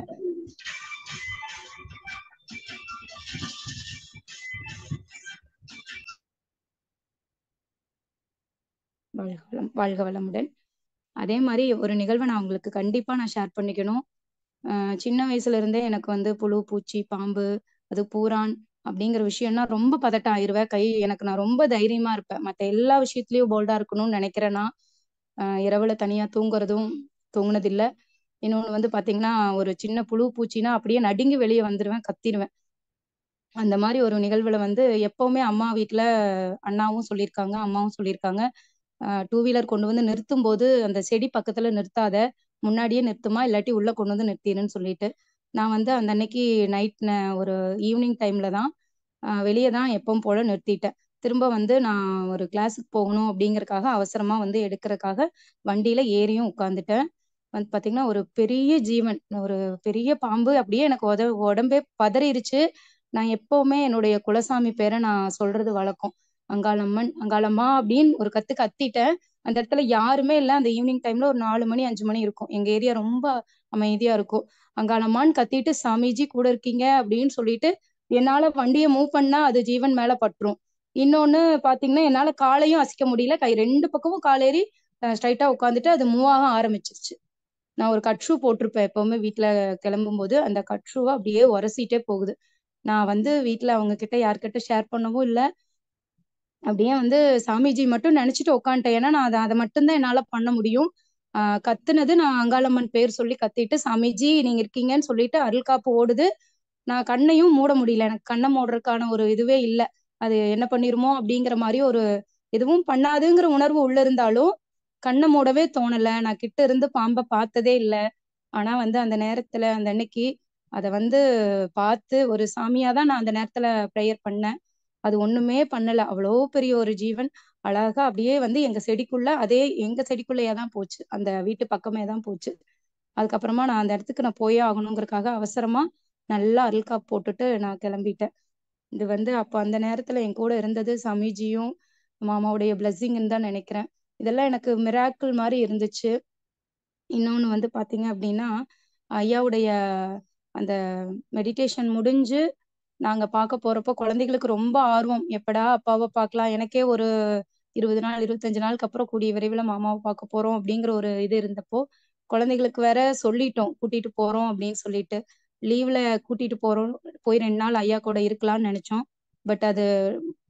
வாழ்க வளம் வாழ்க வளமுடன் அதே மாதிரி ஒரு நிகழ்வை நான் உங்களுக்கு கண்டிப்பா நான் ஷேர் பண்ணிக்கணும் ஆஹ் சின்ன வயசுல இருந்தே எனக்கு வந்து புழு பூச்சி பாம்பு அது பூரான் அப்படிங்கிற விஷயம்னா ரொம்ப பதட்டம் ஆயிருவேன் கை எனக்கு நான் ரொம்ப தைரியமா இருப்பேன் மத்த எல்லா விஷயத்துலயும் போல்டா இருக்கணும்னு நினைக்கிறேன்னா ஆஹ் இரவுல தனியா தூங்குறதும் தூங்குனதில்ல இன்னொன்னு வந்து பாத்தீங்கன்னா ஒரு சின்ன புழு பூச்சினா அப்படியே நடுங்கி வெளியே வந்துருவேன் கத்திருவேன் அந்த மாதிரி ஒரு நிகழ்வுல வந்து எப்பவுமே அம்மா வீட்ல அண்ணாவும் சொல்லியிருக்காங்க அம்மாவும் சொல்லியிருக்காங்க டூ வீலர் கொண்டு வந்து நிறுத்தும் போது அந்த செடி பக்கத்துல நிறுத்தாத முன்னாடியே நிறுத்துமா இல்லாட்டி உள்ள கொண்டு வந்து நிறுத்திடுன்னு சொல்லிட்டு நான் வந்து அந்த அன்னைக்கு நைட் ஒரு ஈவினிங் டைம்ல தான் வெளியே தான் எப்பவும் போல நிறுத்திட்டேன் திரும்ப வந்து நான் ஒரு கிளாஸுக்கு போகணும் அப்படிங்கறக்காக அவசரமா வந்து எடுக்கிறதுக்காக வண்டியில ஏறியும் உட்காந்துட்டேன் வந்து பாத்தீங்கன்னா ஒரு பெரிய ஜீவன் ஒரு பெரிய பாம்பு அப்படியே எனக்கு உத உடம்பே பதறிடுச்சு நான் எப்பவுமே என்னுடைய குலசாமி பேரை நான் சொல்றது வழக்கம் அங்காளம்மன் அங்காளம்மா அப்படின்னு ஒரு கத்து கத்திட்டேன் அந்த இடத்துல யாருமே இல்லை அந்த ஈவினிங் டைம்ல ஒரு நாலு மணி அஞ்சு மணி இருக்கும் எங்க ஏரியா ரொம்ப அமைதியா இருக்கும் அங்காளம்மான்னு கத்திட்டு சாமிஜி கூட இருக்கீங்க அப்படின்னு சொல்லிட்டு என்னால வண்டியை மூவ் பண்ணா அது ஜீவன் மேல பட்டுரும் இன்னொன்னு பாத்தீங்கன்னா என்னால காலையும் அசைக்க முடியல கை ரெண்டு பக்கமும் காலேறி ஸ்ட்ரைட்டா உட்காந்துட்டு அது மூவ் ஆக ஆரம்பிச்சிருச்சு நான் ஒரு கட் ஷூ போட்டிருப்பேன் எப்பவுமே வீட்டுல கிளம்பும் போது அந்த கட் ஷூவை அப்படியே உரசிட்டே போகுது நான் வந்து வீட்டுல அவங்க கிட்ட யார்கிட்ட ஷேர் பண்ணவும் இல்லை அப்படியே வந்து சாமிஜி மட்டும் நினைச்சிட்டு உட்காந்துட்டேன் ஏன்னா நான் அதை அதை மட்டும்தான் என்னால பண்ண முடியும் ஆஹ் கத்துனது நான் அங்காளம்மன் பேர் சொல்லி கத்திட்டு சாமிஜி நீங்க இருக்கீங்கன்னு சொல்லிட்டு அருள் காப்பு ஓடுது நான் கண்ணையும் மூட முடியல எனக்கு கண்ணை மூடுறதுக்கான ஒரு இதுவே இல்லை அது என்ன பண்ணிருமோ அப்படிங்கிற மாதிரி ஒரு எதுவும் பண்ணாதுங்கிற உணர்வு உள்ள இருந்தாலும் கண்ணை மூடவே தோணல நான் கிட்ட இருந்து பாம்பை பார்த்ததே இல்லை ஆனா வந்து அந்த நேரத்துல அந்த அன்னைக்கு அதை வந்து பார்த்து ஒரு சாமியா தான் நான் அந்த நேரத்துல ப்ரேயர் பண்ணேன் அது ஒண்ணுமே பண்ணல அவ்வளோ பெரிய ஒரு ஜீவன் அழகா அப்படியே வந்து எங்க செடிக்குள்ள அதே எங்க செடிக்குள்ளேயே தான் போச்சு அந்த வீட்டு பக்கமே தான் போச்சு அதுக்கப்புறமா நான் அந்த இடத்துக்கு நான் போயே ஆகணுங்கிறதுக்காக அவசரமா நல்லா அருள்காப் போட்டுட்டு நான் கிளம்பிட்டேன் இது வந்து அப்போ அந்த நேரத்துல என் கூட இருந்தது சமிஜியும் மாமாவுடைய பிளஸ்ஸிங்னு தான் நினைக்கிறேன் இதெல்லாம் எனக்கு மிராக்கிள் மாதிரி இருந்துச்சு இன்னொன்னு வந்து பாத்தீங்க அப்படின்னா ஐயாவுடைய அந்த மெடிடேஷன் முடிஞ்சு நாங்க பார்க்க போறப்போ குழந்தைகளுக்கு ரொம்ப ஆர்வம் எப்படா அப்பாவை பார்க்கலாம் எனக்கே ஒரு இருபது நாள் இருபத்தஞ்சு நாளுக்கு அப்புறம் கூடிய விரைவில் மாமாவை பார்க்க போறோம் அப்படிங்கிற ஒரு இது இருந்தப்போ குழந்தைகளுக்கு வேற சொல்லிட்டோம் கூட்டிட்டு போறோம் அப்படின்னு சொல்லிட்டு லீவ்ல கூட்டிட்டு போறோம் போய் ரெண்டு நாள் ஐயா கூட இருக்கலாம்னு நினைச்சோம் பட் அது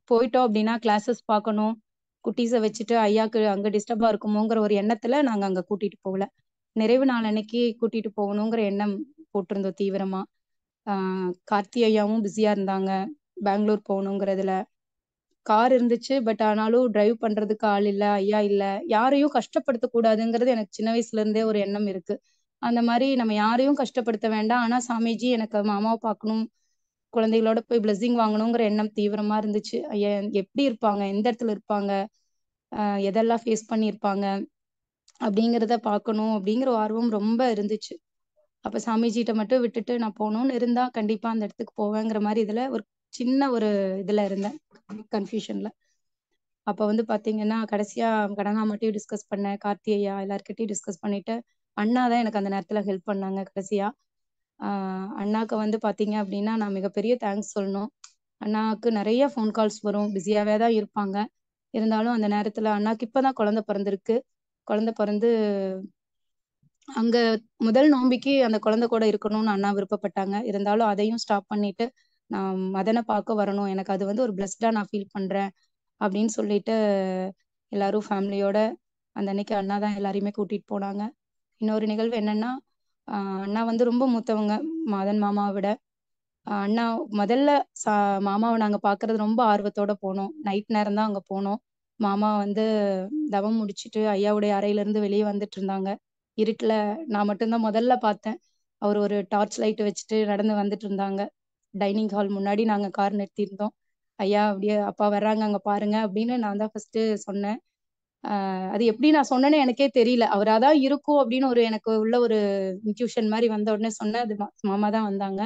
போயிட்டோம் அப்படின்னா கிளாஸஸ் பார்க்கணும் குட்டீஸை வச்சுட்டு ஐயாக்கு அங்க டிஸ்டர்பா இருக்குமோங்கிற ஒரு எண்ணத்துல நாங்க அங்க கூட்டிட்டு போகல நிறைவு நாள் அன்னைக்கு கூட்டிட்டு போகணுங்கிற எண்ணம் போட்டிருந்தோம் தீவிரமா ஆஹ் கார்த்தி ஐயாவும் பிஸியா இருந்தாங்க பெங்களூர் போகணுங்கிறதுல கார் இருந்துச்சு பட் ஆனாலும் டிரைவ் பண்றதுக்கு ஆள் இல்ல ஐயா இல்ல யாரையும் கஷ்டப்படுத்த கூடாதுங்கிறது எனக்கு சின்ன வயசுல இருந்தே ஒரு எண்ணம் இருக்கு அந்த மாதிரி நம்ம யாரையும் கஷ்டப்படுத்த வேண்டாம் ஆனா சாமிஜி எனக்கு மாமாவை பார்க்கணும் குழந்தைகளோட போய் blessing வாங்கணுங்கிற எண்ணம் தீவிரமா இருந்துச்சு ஐயா எப்படி இருப்பாங்க எந்த இடத்துல இருப்பாங்க ஆஹ் எதெல்லாம் ஃபேஸ் பண்ணியிருப்பாங்க அப்படிங்கிறத பார்க்கணும் அப்படிங்கிற ஒரு ஆர்வம் ரொம்ப இருந்துச்சு அப்ப சாமிஜிட்ட மட்டும் விட்டுட்டு நான் போகணும்னு இருந்தா கண்டிப்பா அந்த இடத்துக்கு போவேங்கிற மாதிரி இதுல ஒரு சின்ன ஒரு இதுல இருந்தேன் கன்ஃபியூஷன்ல அப்ப வந்து பாத்தீங்கன்னா கடைசியா கடங்காமட்டையும் டிஸ்கஸ் பண்ணேன் கார்த்தி ஐயா எல்லார்கிட்டயும் டிஸ்கஸ் பண்ணிட்டு அண்ணா தான் எனக்கு அந்த நேரத்துல ஹெல்ப் பண்ணாங்க கடைசியா ஆஹ் அண்ணாக்கு வந்து பாத்தீங்க அப்படின்னா நான் மிகப்பெரிய தேங்க்ஸ் சொல்லணும் அண்ணாக்கு நிறைய ஃபோன் கால்ஸ் வரும் பிஸியாவே தான் இருப்பாங்க இருந்தாலும் அந்த நேரத்துல அண்ணாக்கு இப்பதான் குழந்தை பிறந்திருக்கு குழந்தை பிறந்து அங்க முதல் நோம்பிக்கு அந்த குழந்தை கூட இருக்கணும்னு அண்ணா விருப்பப்பட்டாங்க இருந்தாலும் அதையும் ஸ்டாப் பண்ணிட்டு நான் மதனை பார்க்க வரணும் எனக்கு அது வந்து ஒரு பிளஸ்டா நான் ஃபீல் பண்றேன் அப்படின்னு சொல்லிட்டு எல்லாரும் ஃபேமிலியோட அந்த அன்னைக்கு அண்ணா தான் எல்லாரையுமே கூட்டிட்டு போனாங்க இன்னொரு நிகழ்வு என்னன்னா ஆஹ் அண்ணா வந்து ரொம்ப மூத்தவங்க மதன் மாமாவை விட ஆஹ் அண்ணா முதல்ல சா மாமாவை நாங்க பாக்குறது ரொம்ப ஆர்வத்தோட போனோம் நைட் நேரம் தான் அங்க போனோம் மாமா வந்து தவம் முடிச்சிட்டு ஐயாவுடைய அறையில இருந்து வெளியே வந்துட்டு இருந்தாங்க இருட்டுல நான் மட்டும்தான் முதல்ல பார்த்தேன் அவர் ஒரு டார்ச் லைட் வச்சுட்டு நடந்து வந்துட்டு இருந்தாங்க டைனிங் ஹால் முன்னாடி நாங்க கார் நிறுத்தியிருந்தோம் ஐயா அப்படியே அப்பா வர்றாங்க அங்க பாருங்க அப்படின்னு நான் தான் ஃபர்ஸ்ட் சொன்னேன் ஆஹ் அது எப்படி நான் சொன்னேன்னு எனக்கே தெரியல அவராதான் இருக்கும் அப்படின்னு ஒரு எனக்கு உள்ள ஒரு இன்ட்யூஷன் மாதிரி வந்த உடனே சொன்னேன் அது மா- மாமா தான் வந்தாங்க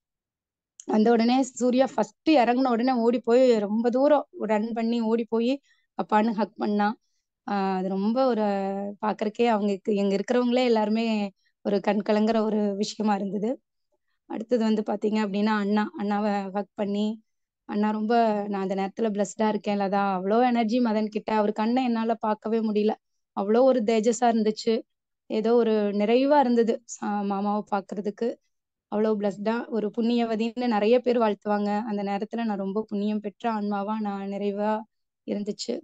வந்த உடனே சூர்யா ஃபர்ஸ்ட் இறங்குன உடனே ஓடி போய் ரொம்ப தூரம் ரன் பண்ணி ஓடி போய் அப்பான்னு ஹக் பண்ணா ஆஹ் அது ரொம்ப ஒரு பாக்குறக்கே அவங்க இருக்கு- எங்க இருக்கிறவங்களே எல்லாருமே ஒரு கண் கலங்குற ஒரு விஷயமா இருந்தது அடுத்தது வந்து பாத்தீங்க அப்படின்னா அண்ணா அண்ணாவை ஹக் பண்ணி அண்ணா ரொம்ப நான் அந்த நேரத்துல பிளஸ்டா இருக்கேன் லதா அவ்வளோ எனர்ஜி மதன் கிட்ட அவர் கண்ணை என்னால பார்க்கவே முடியல அவ்வளோ ஒரு தேஜஸா இருந்துச்சு ஏதோ ஒரு நிறைவா இருந்தது சா- மாமாவை பாக்குறதுக்கு அவ்வளோ பிளஸ்டா ஒரு புண்ணியவதின்னு நிறைய பேர் வாழ்த்துவாங்க அந்த நேரத்துல நான் ரொம்ப புண்ணியம் பெற்ற ஆன்மாவா நான் நிறைவா இருந்துச்சு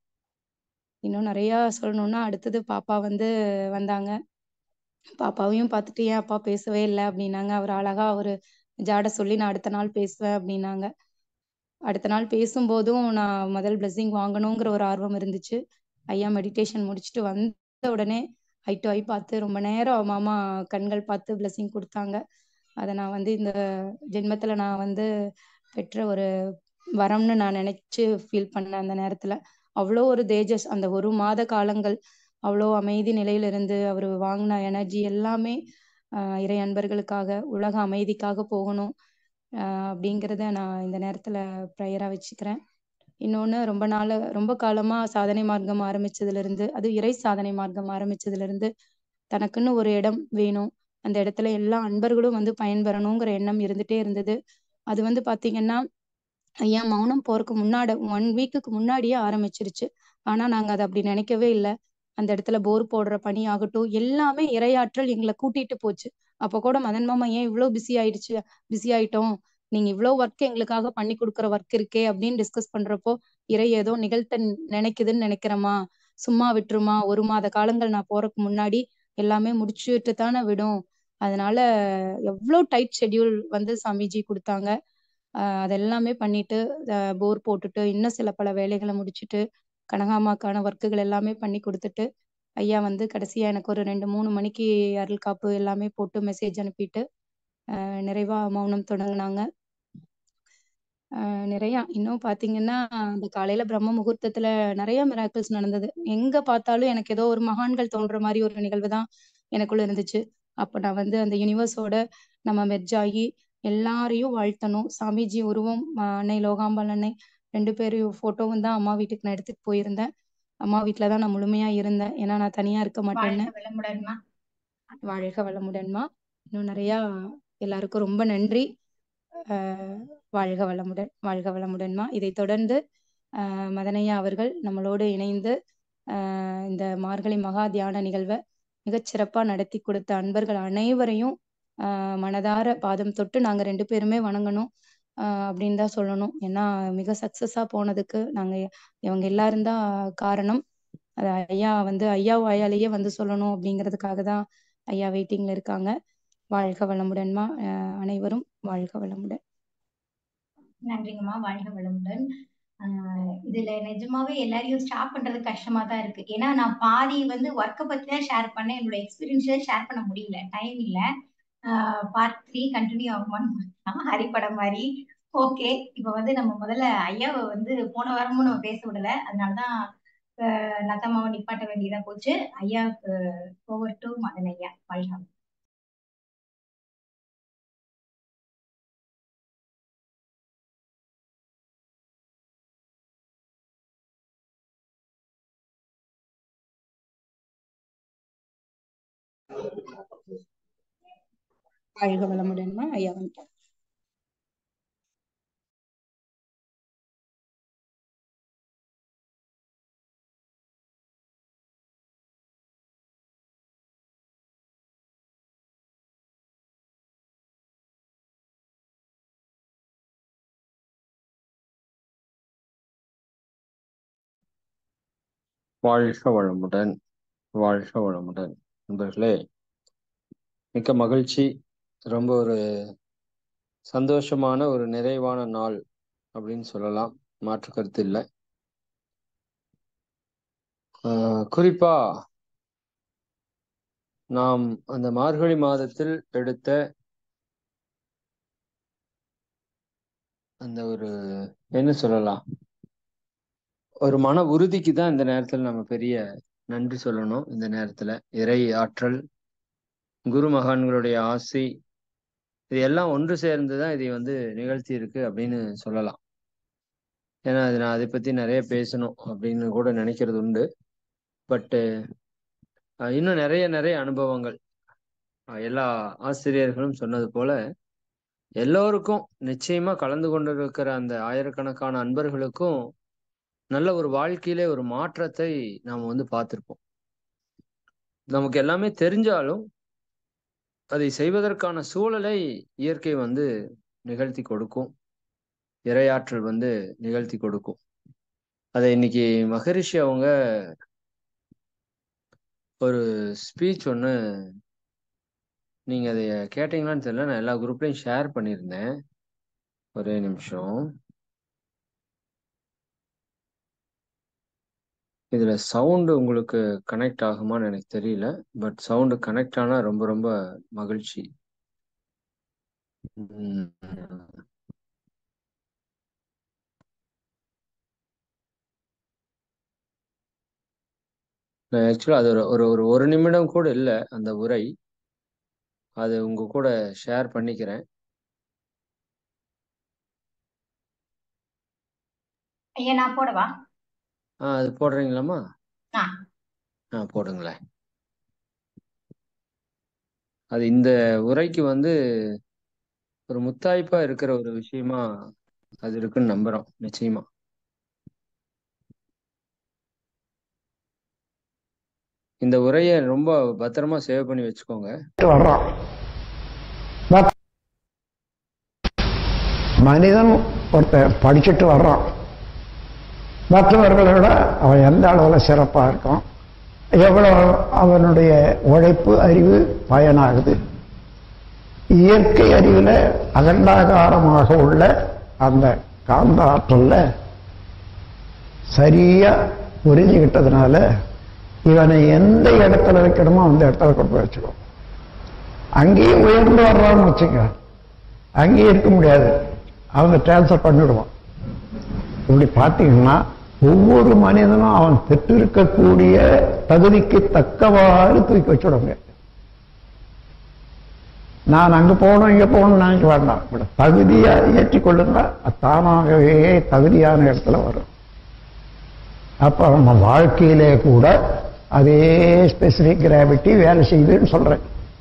இன்னும் நிறைய சொல்லணும்னா அடுத்தது பாப்பா வந்து வந்தாங்க பாப்பாவையும் பார்த்துட்டு ஏன் அப்பா பேசவே இல்லை அப்படின்னாங்க அவர் அழகா ஒரு ஜாட சொல்லி நான் அடுத்த நாள் பேசுவேன் அப்படின்னாங்க அடுத்த நாள் பேசும்போதும் நான் முதல் blessing வாங்கணுங்கிற ஒரு ஆர்வம் இருந்துச்சு ஐயா மெடிடேஷன் முடிச்சுட்டு வந்த உடனே ஐ டு ஐ பார்த்து ரொம்ப நேரம் மாமா கண்கள் பார்த்து blessing கொடுத்தாங்க அதை நான் வந்து இந்த ஜென்மத்துல நான் வந்து பெற்ற ஒரு வரம்னு நான் நினைச்சு ஃபீல் பண்ணேன் அந்த நேரத்துல அவ்வளோ ஒரு தேஜஸ் அந்த ஒரு மாத காலங்கள் அவ்வளோ அமைதி நிலையில இருந்து அவர் வாங்கின எனர்ஜி எல்லாமே ஆஹ் இறை அன்பர்களுக்காக உலக அமைதிக்காக போகணும் ஆஹ் அப்படிங்கிறத நான் இந்த நேரத்துல ப்ரேயரா வச்சுக்கிறேன் இன்னொன்னு ரொம்ப நாள் ரொம்ப காலமா சாதனை மார்க்கம் ஆரம்பிச்சதுல இருந்து அது இறை சாதனை மார்க்கம் ஆரம்பிச்சதுல இருந்து தனக்குன்னு ஒரு இடம் வேணும் அந்த இடத்துல எல்லா அன்பர்களும் வந்து பயன்பெறணுங்கிற எண்ணம் இருந்துட்டே இருந்தது அது வந்து பாத்தீங்கன்னா ஐயா மௌனம் போறதுக்கு முன்னாடி ஒன் வீக்குக்கு முன்னாடியே ஆரம்பிச்சிருச்சு ஆனா நாங்க அதை அப்படி நினைக்கவே இல்லை அந்த இடத்துல போர் போடுற பணி ஆகட்டும் எல்லாமே இரையாற்றல் எங்களை கூட்டிட்டு போச்சு அப்ப கூட மதன் மாமா ஏன் இவ்வளவு பிஸி ஆயிடுச்சு பிஸி ஆயிட்டோம் நீங்க இவ்வளவு ஒர்க் எங்களுக்காக பண்ணி கொடுக்குற ஒர்க் இருக்கே அப்படின்னு டிஸ்கஸ் பண்றப்போ இறை ஏதோ நிகழ்த்த நினைக்குதுன்னு நினைக்கிறேமா சும்மா விட்டுருமா ஒரு மாத காலங்கள் நான் போறதுக்கு முன்னாடி எல்லாமே முடிச்சுட்டு தானே விடும் அதனால எவ்வளோ டைட் ஷெட்யூல் வந்து சாமிஜி கொடுத்தாங்க ஆஹ் அதெல்லாமே பண்ணிட்டு போர் போட்டுட்டு இன்னும் சில பல வேலைகளை முடிச்சுட்டு கனகாமாக்கான ஒர்க்குகள் எல்லாமே பண்ணி கொடுத்துட்டு ஐயா வந்து கடைசியா எனக்கு ஒரு ரெண்டு மூணு மணிக்கு அருள் காப்பு எல்லாமே போட்டு மெசேஜ் அனுப்பிட்டு ஆஹ் நிறைவா மௌனம் தொடங்குனாங்க ஆஹ் நிறைய இன்னும் பாத்தீங்கன்னா அந்த காலையில பிரம்ம முகூர்த்தத்துல நிறைய மிராக்கிள்ஸ் நடந்தது எங்க பார்த்தாலும் எனக்கு ஏதோ ஒரு மகான்கள் தோன்ற மாதிரி ஒரு நிகழ்வு தான் எனக்குள்ள இருந்துச்சு அப்ப நான் வந்து அந்த யூனிவர்ஸோட நம்ம மெர்ஜ் ஆகி எல்லாரையும் வாழ்த்தணும் சாமிஜி உருவம் ஆஹ் அன்னை லோகாம்பாள் அன்னை ரெண்டு பேரையும் போட்டோவும் தான் அம்மா வீட்டுக்கு நான் எடுத்துட்டு போயிருந்தேன் அம்மா வீட்டுல தான் நான் முழுமையா இருந்தேன் ஏன்னா நான் தனியா இருக்க மாட்டேன்னு வாழ்க வளமுடன்மா வாழ்க வளமுடன்மா இன்னும் நிறைய எல்லாருக்கும் ரொம்ப நன்றி ஆஹ் வாழ்க வளமுடன் வாழ்க வளமுடன்மா இதை தொடர்ந்து ஆஹ் மதனையா அவர்கள் நம்மளோடு இணைந்து ஆஹ் இந்த மார்கழி மகா தியான நிகழ்வை மிகச் சிறப்பா நடத்தி கொடுத்த அன்பர்கள் அனைவரையும் ஆஹ் மனதார பாதம் தொட்டு நாங்க ரெண்டு பேருமே வணங்கணும் ஆஹ் அப்படின்னு தான் சொல்லணும் ஏன்னா மிக சக்சஸா போனதுக்கு நாங்க இவங்க எல்லாரும் தான் காரணம் அது ஐயா வந்து ஐயா வாயாலேயே வந்து சொல்லணும் அப்படிங்கிறதுக்காக தான் ஐயா வெயிட்டிங்ல இருக்காங்க வாழ்க வளமுடன்மா அஹ் அனைவரும் வாழ்க வளமுடன் நன்றிங்கம்மா வாழ்க வளமுடன் ஆஹ் இதுல நிஜமாவே எல்லாரையும் ஸ்டாப் பண்றது கஷ்டமா தான் இருக்கு ஏன்னா நான் பாதி வந்து ஒர்க்கை பத்தி தான் ஷேர் பண்ணேன் என்னோட எக்ஸ்பீரியன்ஸை ஷேர் பண்ண முடியல டைம் இல்ல பார்ட் த்ரீ கண்டினியூ ஆகுமான்னு பார்த்தா, ஹரிப்படம் மாதிரி ஓகே இப்போ வந்து நம்ம முதல்ல ஐயாவை வந்து போன வாரமும் நம்ம பேச விடல அதனாலதான் ஆஹ் லதாமாவை நிப்பாட்ட வேண்டியதா போச்சு ஐயாவுக்கு ஓவர் டு மதன் ஐயா வாழ்க வளமுடன். வாழ்க வளமுடன்மா ஐயா வந்துட்டாங்க வாழ்க வளமுடன் வாழ்க வளமுடன் நண்பர்களே மிக்க மகிழ்ச்சி ரொம்ப ஒரு சந்தோஷமான ஒரு நிறைவான நாள் அப்படின்னு சொல்லலாம் மாற்று கருத்து இல்லை ஆஹ் குறிப்பா நாம் அந்த மார்கழி மாதத்தில் எடுத்த அந்த ஒரு என்ன சொல்லலாம் ஒரு மன உறுதிக்கு தான் இந்த நேரத்தில் நம்ம பெரிய நன்றி சொல்லணும் இந்த நேரத்துல இறை ஆற்றல் குரு மகான்களுடைய ஆசை இது எல்லாம் ஒன்று சேர்ந்து தான் இதை வந்து நிகழ்த்தி இருக்கு அப்படின்னு சொல்லலாம் ஏன்னா அது நான் அதை பத்தி நிறைய பேசணும் அப்படின்னு கூட நினைக்கிறது உண்டு பட்டு இன்னும் நிறைய நிறைய அனுபவங்கள் அஹ் எல்லா ஆசிரியர்களும் சொன்னது போல எல்லோருக்கும் நிச்சயமா கலந்து கொண்டிருக்கிற அந்த ஆயிரக்கணக்கான அன்பர்களுக்கும் நல்ல ஒரு வாழ்க்கையிலே ஒரு மாற்றத்தை நாம் வந்து பார்த்திருப்போம் நமக்கு எல்லாமே தெரிஞ்சாலும் அதை செய்வதற்கான சூழலை இயற்கை வந்து நிகழ்த்தி கொடுக்கும் இரையாற்றல் வந்து நிகழ்த்தி கொடுக்கும் அதை இன்னைக்கு மகரிஷி அவங்க ஒரு ஸ்பீச் ஒன்று நீங்க அதை கேட்டீங்களான்னு தெரியல நான் எல்லா குரூப்லையும் ஷேர் பண்ணியிருந்தேன் ஒரே நிமிஷம் இதுல சவுண்டு உங்களுக்கு கனெக்ட் ஆகுமான்னு எனக்கு தெரியல பட் சவுண்டு கனெக்ட் ஆனா ரொம்ப ரொம்ப மகிழ்ச்சி உம் ஆக்சுவலா அது ஒரு ஒரு ஒரு ஒரு நிமிடம் கூட இல்லை அந்த உரை அது உங்க கூட ஷேர் பண்ணிக்கிறேன் ஐயா நான் போடவா ஆ அது போடுறீங்களாம்மா ஆ ஆ போடுங்களேன் அது இந்த உரைக்கு வந்து ஒரு முத்தாய்ப்பா இருக்கிற ஒரு விஷயமா அது இருக்குன்னு நம்புறோம் நிச்சயமா இந்த உரையை ரொம்ப பத்திரமா சேவ் பண்ணி வச்சுக்கோங்க வர்றான் பட் மனிதன் ஒருத்தன் படிச்சுட்டு வர்றான் மற்றவர்களை விட அவன் எந்த அளவில் சிறப்பாக இருக்கான் எவ்வளோ அவனுடைய உழைப்பு அறிவு பயனாகுது இயற்கை அறிவில் அகண்டாகாரமாக உள்ள அந்த காந்த ஆற்றல்ல சரியா புரிஞ்சுக்கிட்டதுனால இவனை எந்த இடத்துல வைக்கணுமோ அந்த இடத்துல கொண்டு போய் வச்சுக்கோ அங்கேயும் உயர்ந்து வர்றான்னு வச்சுக்க அங்கேயும் இருக்க முடியாது அவங்க டிரான்ஸ்ஃபர் பண்ணிடுவான் இப்படி பார்த்தீங்கன்னா ஒவ்வொரு மனிதனும் அவன் பெற்றிருக்கக்கூடிய தகுதிக்கு தக்கவாறு தூக்கி வச்சுடுங்க நான் அங்க போகணும் இங்க போகணும் நினைக்க வேண்டாம் இப்படி தகுதியா ஏற்றிக்கொள்ளுங்க அது தானாகவே தகுதியான இடத்துல வரும் அப்ப நம்ம வாழ்க்கையிலே கூட அதே ஸ்பெசிபிக் கிராவிட்டி வேலை செய்யுதுன்னு சொல்றேன்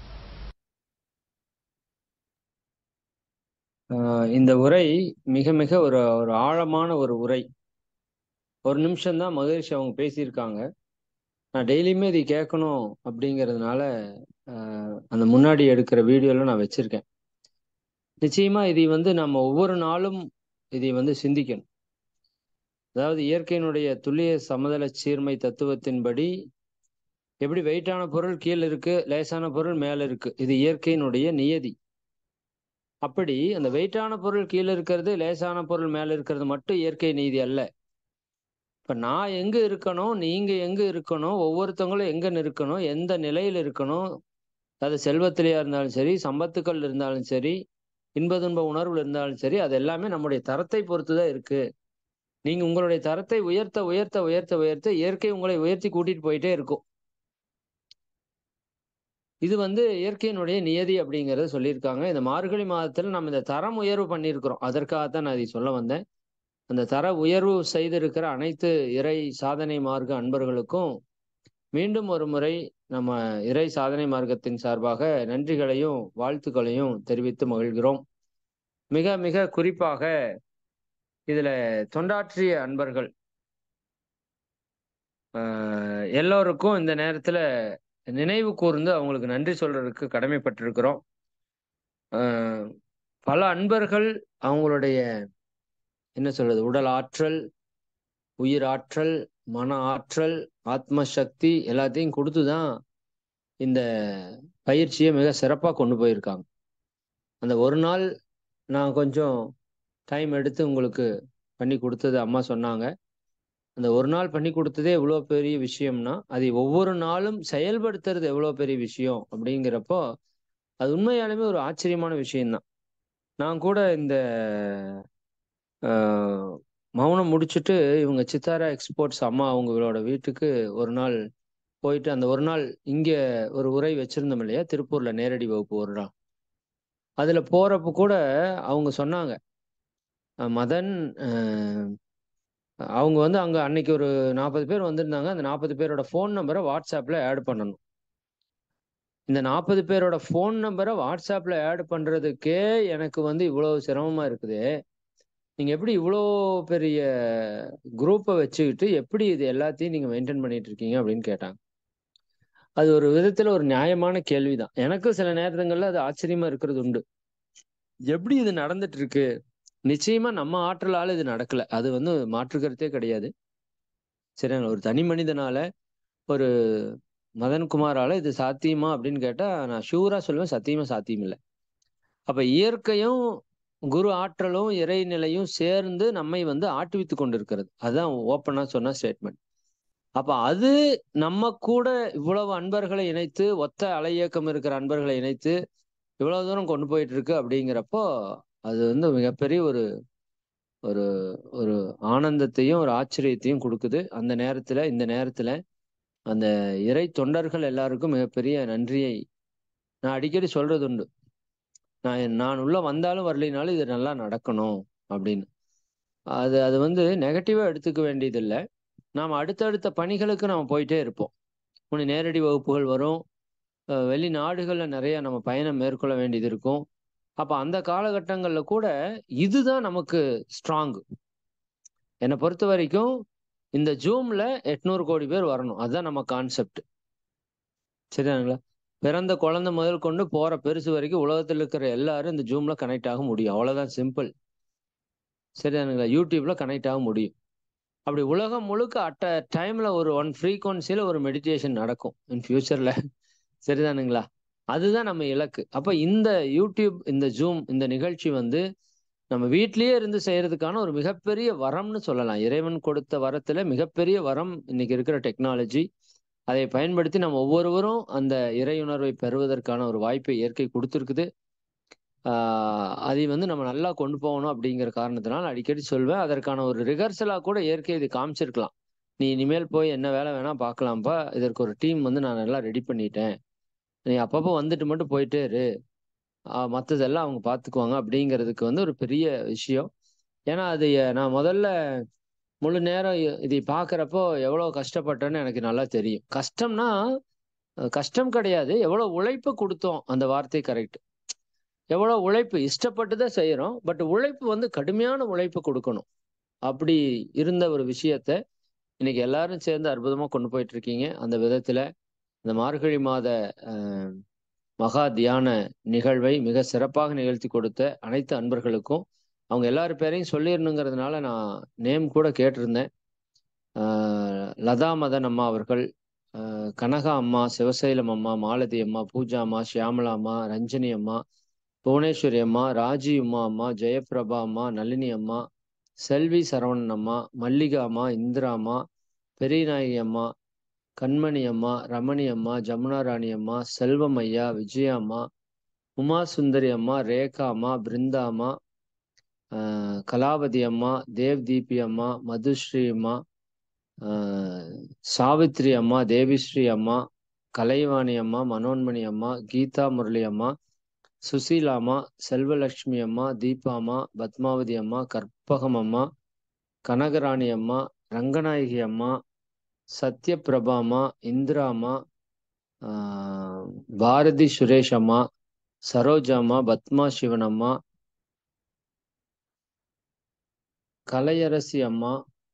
ஆஹ் இந்த உரை மிக மிக ஒரு ஒரு ஆழமான ஒரு உரை ஒரு நிமிஷம் தான் மகரிஷி அவங்க பேசியிருக்காங்க நான் டெய்லியுமே இதை கேட்கணும் அப்படிங்கிறதுனால ஆஹ் அந்த முன்னாடி எடுக்கிற வீடியோல நான் வச்சிருக்கேன் நிச்சயமா இதை வந்து நம்ம ஒவ்வொரு நாளும் இதை வந்து சிந்திக்கணும் அதாவது இயற்கையினுடைய துல்லிய சமதள சீர்மை தத்துவத்தின்படி எப்படி வெயிட்டான பொருள் கீழே இருக்கு லேசான பொருள் மேல இருக்கு இது இயற்கையினுடைய நியதி அப்படி அந்த வெயிட்டான பொருள் கீழே இருக்கிறது லேசான பொருள் மேல இருக்கிறது மட்டும் இயற்கை நீதி அல்ல இப்ப நான் எங்க இருக்கணும் நீங்க எங்க இருக்கணும் ஒவ்வொருத்தவங்களும் எங்க இருக்கணும் எந்த நிலையில் இருக்கணும் அது செல்வத்திலேயா இருந்தாலும் சரி சம்பத்துக்கள் இருந்தாலும் சரி இன்ப துன்ப உணர்வுல இருந்தாலும் சரி அது எல்லாமே நம்முடைய தரத்தை பொறுத்துதான் இருக்கு நீங்க உங்களுடைய தரத்தை உயர்த்த உயர்த்த உயர்த்த உயர்த்த இயற்கை உங்களை உயர்த்தி கூட்டிட்டு போயிட்டே இருக்கும் இது வந்து இயற்கையினுடைய நியதி அப்படிங்கறத சொல்லியிருக்காங்க இந்த மார்கழி மாதத்துல நம்ம இந்த தரம் உயர்வு பண்ணியிருக்கிறோம் அதற்காகத்தான் நான் இதை சொல்ல வந்தேன் அந்த தர உயர்வு செய்திருக்கிற அனைத்து இறை சாதனை மார்க்க அன்பர்களுக்கும் மீண்டும் ஒரு முறை நம்ம இறை சாதனை மார்க்கத்தின் சார்பாக நன்றிகளையும் வாழ்த்துக்களையும் தெரிவித்து மகிழ்கிறோம் மிக மிக குறிப்பாக இதுல தொண்டாற்றிய அன்பர்கள் ஆஹ் எல்லோருக்கும் இந்த நேரத்துல நினைவு கூர்ந்து அவங்களுக்கு நன்றி சொல்றதுக்கு கடமைப்பட்டிருக்கிறோம் ஆஹ் பல அன்பர்கள் அவங்களுடைய என்ன சொல்றது உடல் ஆற்றல் உயிர் ஆற்றல் மன ஆற்றல் ஆத்ம சக்தி எல்லாத்தையும் கொடுத்து தான் இந்த பயிற்சியை மிக சிறப்பாக கொண்டு போயிருக்காங்க அந்த ஒரு நாள் நான் கொஞ்சம் டைம் எடுத்து உங்களுக்கு பண்ணி கொடுத்தது அம்மா சொன்னாங்க அந்த ஒரு நாள் பண்ணி கொடுத்ததே எவ்வளோ பெரிய விஷயம்னா அதை ஒவ்வொரு நாளும் செயல்படுத்துறது எவ்வளோ பெரிய விஷயம் அப்படிங்கிறப்போ அது உண்மையாலுமே ஒரு ஆச்சரியமான விஷயம்தான் நான் கூட இந்த ஆஹ், மௌனம் முடிச்சுட்டு இவங்க சித்தாரா எக்ஸ்போர்ட்ஸ் அம்மா அவங்களோட வீட்டுக்கு ஒரு நாள் போயிட்டு அந்த ஒரு நாள் இங்க ஒரு உரை வச்சிருந்தோம் இல்லையா திருப்பூர்ல நேரடி வகுப்பு ஒரு நாள் அதுல போறப்ப கூட அவங்க சொன்னாங்க அஹ் மதன் அஹ், அவங்க வந்து அங்க அன்னைக்கு ஒரு நாற்பது பேர் வந்திருந்தாங்க அந்த நாற்பது பேரோட ஃபோன் நம்பரை வாட்ஸ்அப்ல ஆட் பண்ணணும் இந்த நாற்பது பேரோட ஃபோன் நம்பரை வாட்ஸ்அப்ல ஆட் பண்றதுக்கே எனக்கு வந்து இவ்வளவு சிரமமா இருக்குது நீங்க எப்படி இவ்வளோ பெரிய குரூப்பை வச்சுக்கிட்டு எப்படி இது எல்லாத்தையும் நீங்க மெயின்டைன் பண்ணிட்டு இருக்கீங்க அப்படின்னு கேட்டாங்க அது ஒரு விதத்துல ஒரு நியாயமான கேள்விதான் எனக்கும் சில நேரங்கள்ல அது ஆச்சரியமா இருக்கிறது உண்டு எப்படி இது நடந்துட்டு இருக்கு நிச்சயமா நம்ம ஆற்றலால இது நடக்கல அது வந்து மாற்று கருத்தே கிடையாது சரிங்களா ஒரு தனி மனிதனால ஒரு மதன்குமாரால இது சாத்தியமா அப்படின்னு கேட்டா நான் ஷூரா சொல்லுவேன் சத்தியமா சாத்தியம் இல்லை அப்ப இயற்கையும் குரு ஆற்றலும் இறைநிலையும் சேர்ந்து நம்மை வந்து ஆட்டுவித்து கொண்டிருக்கிறது அதுதான் ஓப்பனா சொன்ன ஸ்டேட்மெண்ட் அப்ப அது நம்ம கூட இவ்வளவு அன்பர்களை இணைத்து ஒத்த அலை இயக்கம் இருக்கிற அன்பர்களை இணைத்து இவ்வளவு தூரம் கொண்டு போயிட்டு இருக்கு அப்படிங்கிறப்போ அது வந்து மிகப்பெரிய ஒரு ஒரு ஒரு ஆனந்தத்தையும் ஒரு ஆச்சரியத்தையும் கொடுக்குது அந்த நேரத்துல இந்த நேரத்துல அந்த இறை தொண்டர்கள் எல்லாருக்கும் மிகப்பெரிய நன்றியை நான் அடிக்கடி சொல்றது உண்டு நான் நான் உள்ள வந்தாலும் வரலைனாலும் இது நல்லா நடக்கணும் அப்படின்னு அது அது வந்து நெகட்டிவா எடுத்துக்க வேண்டியதில்லை நாம் அடுத்தடுத்த பணிகளுக்கு நம்ம போயிட்டே இருப்போம் ஒன்று நேரடி வகுப்புகள் வரும் அஹ் வெளிநாடுகளில் நிறைய நம்ம பயணம் மேற்கொள்ள வேண்டியது இருக்கும் அப்போ அந்த காலகட்டங்களில் கூட இதுதான் நமக்கு ஸ்ட்ராங் என்னை பொறுத்த வரைக்கும் இந்த ஜூம்ல எட்நூறு கோடி பேர் வரணும் அதுதான் நம்ம கான்செப்ட் சரிதானுங்களா பிறந்த குழந்தை முதல் கொண்டு போற பெருசு வரைக்கும் உலகத்தில் இருக்கிற எல்லாரும் இந்த ஜூம்ல கனெக்ட் ஆக முடியும் அவ்வளவுதான் சிம்பிள் சரிதானுங்களா யூடியூப்ல கனெக்ட் ஆக முடியும் அப்படி உலகம் முழுக்க அட்ட டைம்ல ஒரு ஒன் ஃப்ரீக்வன்சியில ஒரு மெடிடேஷன் நடக்கும் இன் ஃபியூச்சர்ல சரிதானுங்களா அதுதான் நம்ம இலக்கு அப்ப இந்த யூடியூப் இந்த ஜூம் இந்த நிகழ்ச்சி வந்து நம்ம வீட்லயே இருந்து செய்யறதுக்கான ஒரு மிகப்பெரிய வரம்னு சொல்லலாம் இறைவன் கொடுத்த வரத்துல மிகப்பெரிய வரம் இன்னைக்கு இருக்கிற டெக்னாலஜி அதை பயன்படுத்தி நம்ம ஒவ்வொருவரும் அந்த இறையுணர்வை பெறுவதற்கான ஒரு வாய்ப்பை இயற்கை கொடுத்துருக்குது ஆஹ் அதை வந்து நம்ம நல்லா கொண்டு போகணும் அப்படிங்கிற காரணத்தினால அடிக்கடி சொல்வேன் அதற்கான ஒரு ரிஹர்சலா கூட இயற்கை இது காமிச்சிருக்கலாம் நீ இனிமேல் போய் என்ன வேலை வேணா பார்க்கலாம்ப்பா இதற்கு ஒரு டீம் வந்து நான் நல்லா ரெடி பண்ணிட்டேன் நீ அப்பப்போ வந்துட்டு மட்டும் போயிட்டே இரு ஆஹ் மத்ததெல்லாம் அவங்க பார்த்துக்குவாங்க அப்படிங்கிறதுக்கு வந்து ஒரு பெரிய விஷயம் ஏன்னா அது எ- நான் முதல்ல முழு நேரம் இ- இதை பார்க்குறப்போ எவ்வளோ கஷ்டப்பட்டேன்னு எனக்கு நல்லா தெரியும் கஷ்டம்னா அஹ் கஷ்டம் கிடையாது எவ்வளோ உழைப்பு கொடுத்தோம் அந்த வார்த்தை கரெக்ட் எவ்வளோ உழைப்பு இஷ்டப்பட்டு தான் செய்கிறோம் பட் உழைப்பு வந்து கடுமையான உழைப்பு கொடுக்கணும் அப்படி இருந்த ஒரு விஷயத்த இன்னைக்கு எல்லாரும் சேர்ந்து அற்புதமாக கொண்டு போயிட்டு இருக்கீங்க அந்த விதத்துல இந்த மார்கழி மாத அஹ், மகா தியான நிகழ்வை மிக சிறப்பாக நிகழ்த்தி கொடுத்த அனைத்து அன்பர்களுக்கும் அவங்க எல்லார் பேரையும் சொல்லிடணுங்கிறதுனால நான் நேம் கூட கேட்டிருந்தேன் ஆஹ் லதா மதன் அம்மா அவர்கள் ஆஹ் கனகா அம்மா சிவசைலம் அம்மா மாலதி அம்மா பூஜா அம்மா ஷியாமலா அம்மா ரஞ்சனி அம்மா புவனேஸ்வரி அம்மா ராஜி உமா அம்மா ஜெயபிரபா அம்மா நளினி அம்மா செல்வி சரவணன் அம்மா மல்லிகா அம்மா இந்திரா அம்மா பெரியநாயகி அம்மா கண்மணி அம்மா ரமணி அம்மா ஜமுனா ராணி அம்மா செல்வம் ஐயா விஜயா அம்மா உமா சுந்தரி அம்மா ரேகா அம்மா பிருந்தா அம்மா ஆஹ் கலாவதி அம்மா தேவ் தீபி அம்மா மதுஸ்ரீ அம்மா ஆஹ் சாவித்ரி அம்மா தேவிஸ்ரீ அம்மா கலைவாணி அம்மா மனோன்மணி அம்மா கீதா முரளி அம்மா சுசீலா அம்மா செல்வலட்சுமி அம்மா தீபா அம்மா பத்மாவதி அம்மா கற்பகம் அம்மா கனகராணி அம்மா ரங்கநாயகி அம்மா சத்யபிரபா அம்மா இந்திரா அம்மா ஆஹ் பாரதி சுரேஷ் அம்மா சரோஜா அம்மா பத்மா சிவன் அம்மா கலையரசி அம்மா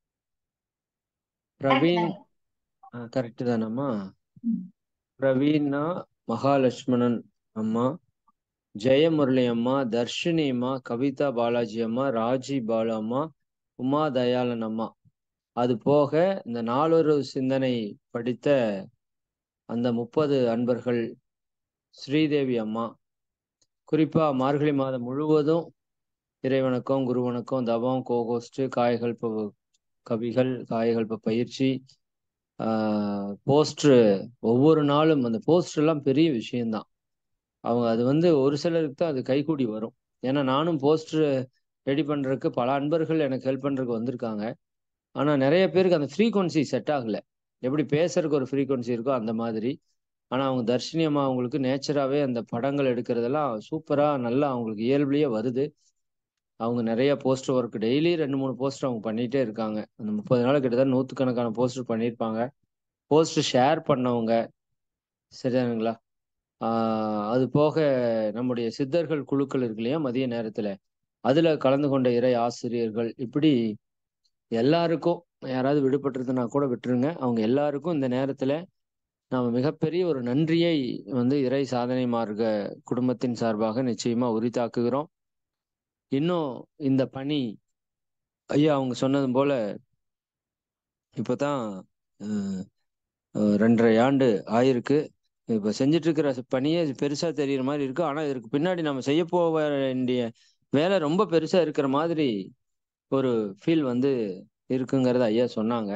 பிரவீன் கரெக்டு தானம்மா பிரவீனா மகாலட்சுமணன் அம்மா ஜெயமுரளி அம்மா தர்ஷினி அம்மா கவிதா பாலாஜி அம்மா ராஜி பாலு அம்மா உமா தயாளன் அம்மா அது போக இந்த நாளொரு சிந்தனை படித்த அந்த முப்பது அன்பர்கள் ஸ்ரீதேவி அம்மா குறிப்பா மார்கழி மாதம் முழுவதும் இறைவணக்கம் குருவணக்கம் தவம் கோகோஸ்ட் காய்கல்ப கவிகள் காய்கல்ப பயிற்சி போஸ்டர் ஒவ்வொரு நாளும் அந்த போஸ்டர் எல்லாம் பெரிய விஷயம்தான் அவங்க அது வந்து ஒரு சிலருக்கு தான் அது கைகூடி வரும் ஏன்னா நானும் போஸ்டர் ரெடி பண்றதுக்கு பல அன்பர்கள் எனக்கு ஹெல்ப் பண்றதுக்கு வந்திருக்காங்க ஆனா நிறைய பேருக்கு அந்த ஃப்ரீக்வன்சி செட் ஆகல எப்படி பேசுறதுக்கு ஒரு ஃப்ரீக்வன்சி இருக்கோ அந்த மாதிரி ஆனா அவங்க தர்ஷினியமா அவங்களுக்கு நேச்சராகவே அந்த படங்கள் எடுக்கிறதெல்லாம் சூப்பரா நல்லா அவங்களுக்கு இயல்புலயே வருது அவங்க நிறைய போஸ்டர் ஒர்க் டெய்லி ரெண்டு மூணு போஸ்டர் அவங்க பண்ணிட்டே இருக்காங்க அந்த முப்பது நாள் கிட்டத்தட்ட நூற்றுக்கணக்கான போஸ்டர் பண்ணியிருப்பாங்க போஸ்டர் ஷேர் பண்ணவங்க சரிதானுங்களா ஆஹ் அது போக நம்முடைய சித்தர்கள் குழுக்கள் இருக்கு இல்லையா மதிய நேரத்துல அதுல கலந்து கொண்ட இறை ஆசிரியர்கள் இப்படி எல்லாருக்கும் யாராவது விடுபட்டிருந்தனா கூட விட்டுருங்க அவங்க எல்லாருக்கும் இந்த நேரத்துல நாம மிகப்பெரிய ஒரு நன்றியை வந்து இறை சாதனை மார்க்க குடும்பத்தின் சார்பாக நிச்சயமா உரித்தாக்குகிறோம் இன்னும் இந்த பணி ஐயா அவங்க சொன்னது போல இப்போதான் ரெண்டரை ஆண்டு ஆயிருக்கு இப்போ செஞ்சுட்டு இருக்கிற பணியே பெருசா தெரியுற மாதிரி இருக்கு ஆனா இதற்கு பின்னாடி நம்ம செய்ய போக வேண்டிய வேலை ரொம்ப பெருசா இருக்கிற மாதிரி ஒரு ஃபீல் வந்து இருக்குங்கிறத ஐயா சொன்னாங்க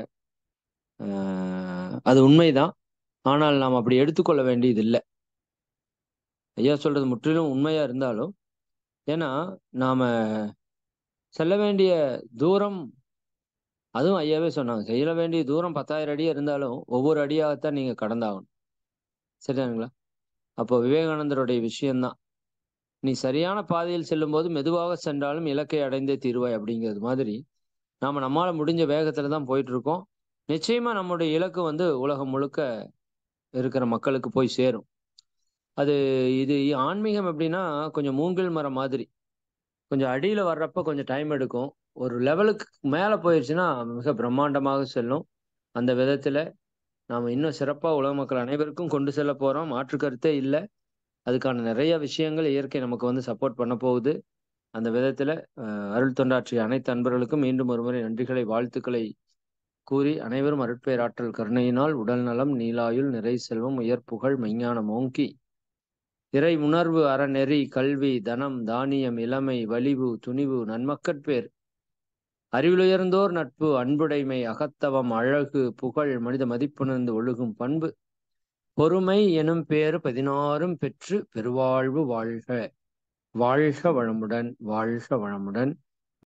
அது உண்மைதான் ஆனால் நாம் அப்படி எடுத்துக்கொள்ள வேண்டியது இல்லை ஐயா சொல்றது முற்றிலும் உண்மையா இருந்தாலும் ஏன்னா நாம செல்ல வேண்டிய தூரம் அதுவும் ஐயாவே சொன்னாங்க செய்ய வேண்டிய தூரம் பத்தாயிரம் அடியா இருந்தாலும் ஒவ்வொரு அடியாகத்தான் நீங்க கடந்தாகணும் சரிதானுங்களா அப்போ விவேகானந்தருடைய விஷயம்தான் நீ சரியான பாதையில் செல்லும்போது மெதுவாக சென்றாலும் இலக்கை அடைந்தே தீர்வாய் அப்படிங்கிறது மாதிரி நாம நம்மால முடிஞ்ச வேகத்துல தான் போயிட்டு இருக்கோம் நிச்சயமா நம்முடைய இலக்கு வந்து உலகம் முழுக்க இருக்கிற மக்களுக்கு போய் சேரும் அது இது ஆன்மீகம் எப்படின்னா கொஞ்சம் மூங்கில் மரம் மாதிரி கொஞ்சம் அடியில வர்றப்ப கொஞ்சம் டைம் எடுக்கும் ஒரு லெவலுக்கு மேல போயிடுச்சுன்னா மிக பிரம்மாண்டமாக செல்லும் அந்த விதத்துல நாம இன்னும் சிறப்பா உலக மக்கள் அனைவருக்கும் கொண்டு செல்ல போறோம் மாற்று கருத்தே இல்லை அதுக்கான நிறைய விஷயங்கள் இயற்கை நமக்கு வந்து சப்போர்ட் பண்ண போகுது அந்த விதத்துல அருள் தொண்டாற்றிய அனைத்து அன்பர்களுக்கும் மீண்டும் ஒருமுறை நன்றிகளை வாழ்த்துக்களை கூறி அனைவரும் அருட்பேராற்றல் கருணையினால் உடல் நலம் நீலாயுள் நிறை செல்வம் உயர் புகழ் மெஞ்ஞானம் ஓங்கி இறை உணர்வு அறநெறி கல்வி தனம் தானியம் இளமை வலிவு துணிவு நன்மக்கட்பேர் அறிவிலுயர்ந்தோர் நட்பு அன்புடைமை அகத்தவம் அழகு புகழ் மனித மதிப்புணர்ந்து ஒழுகும் பண்பு பொறுமை எனும் பேறு பதினாறும் பெற்று பெருவாழ்வு வாழ்க வாழ்க வளமுடன் வாழ்க வளமுடன்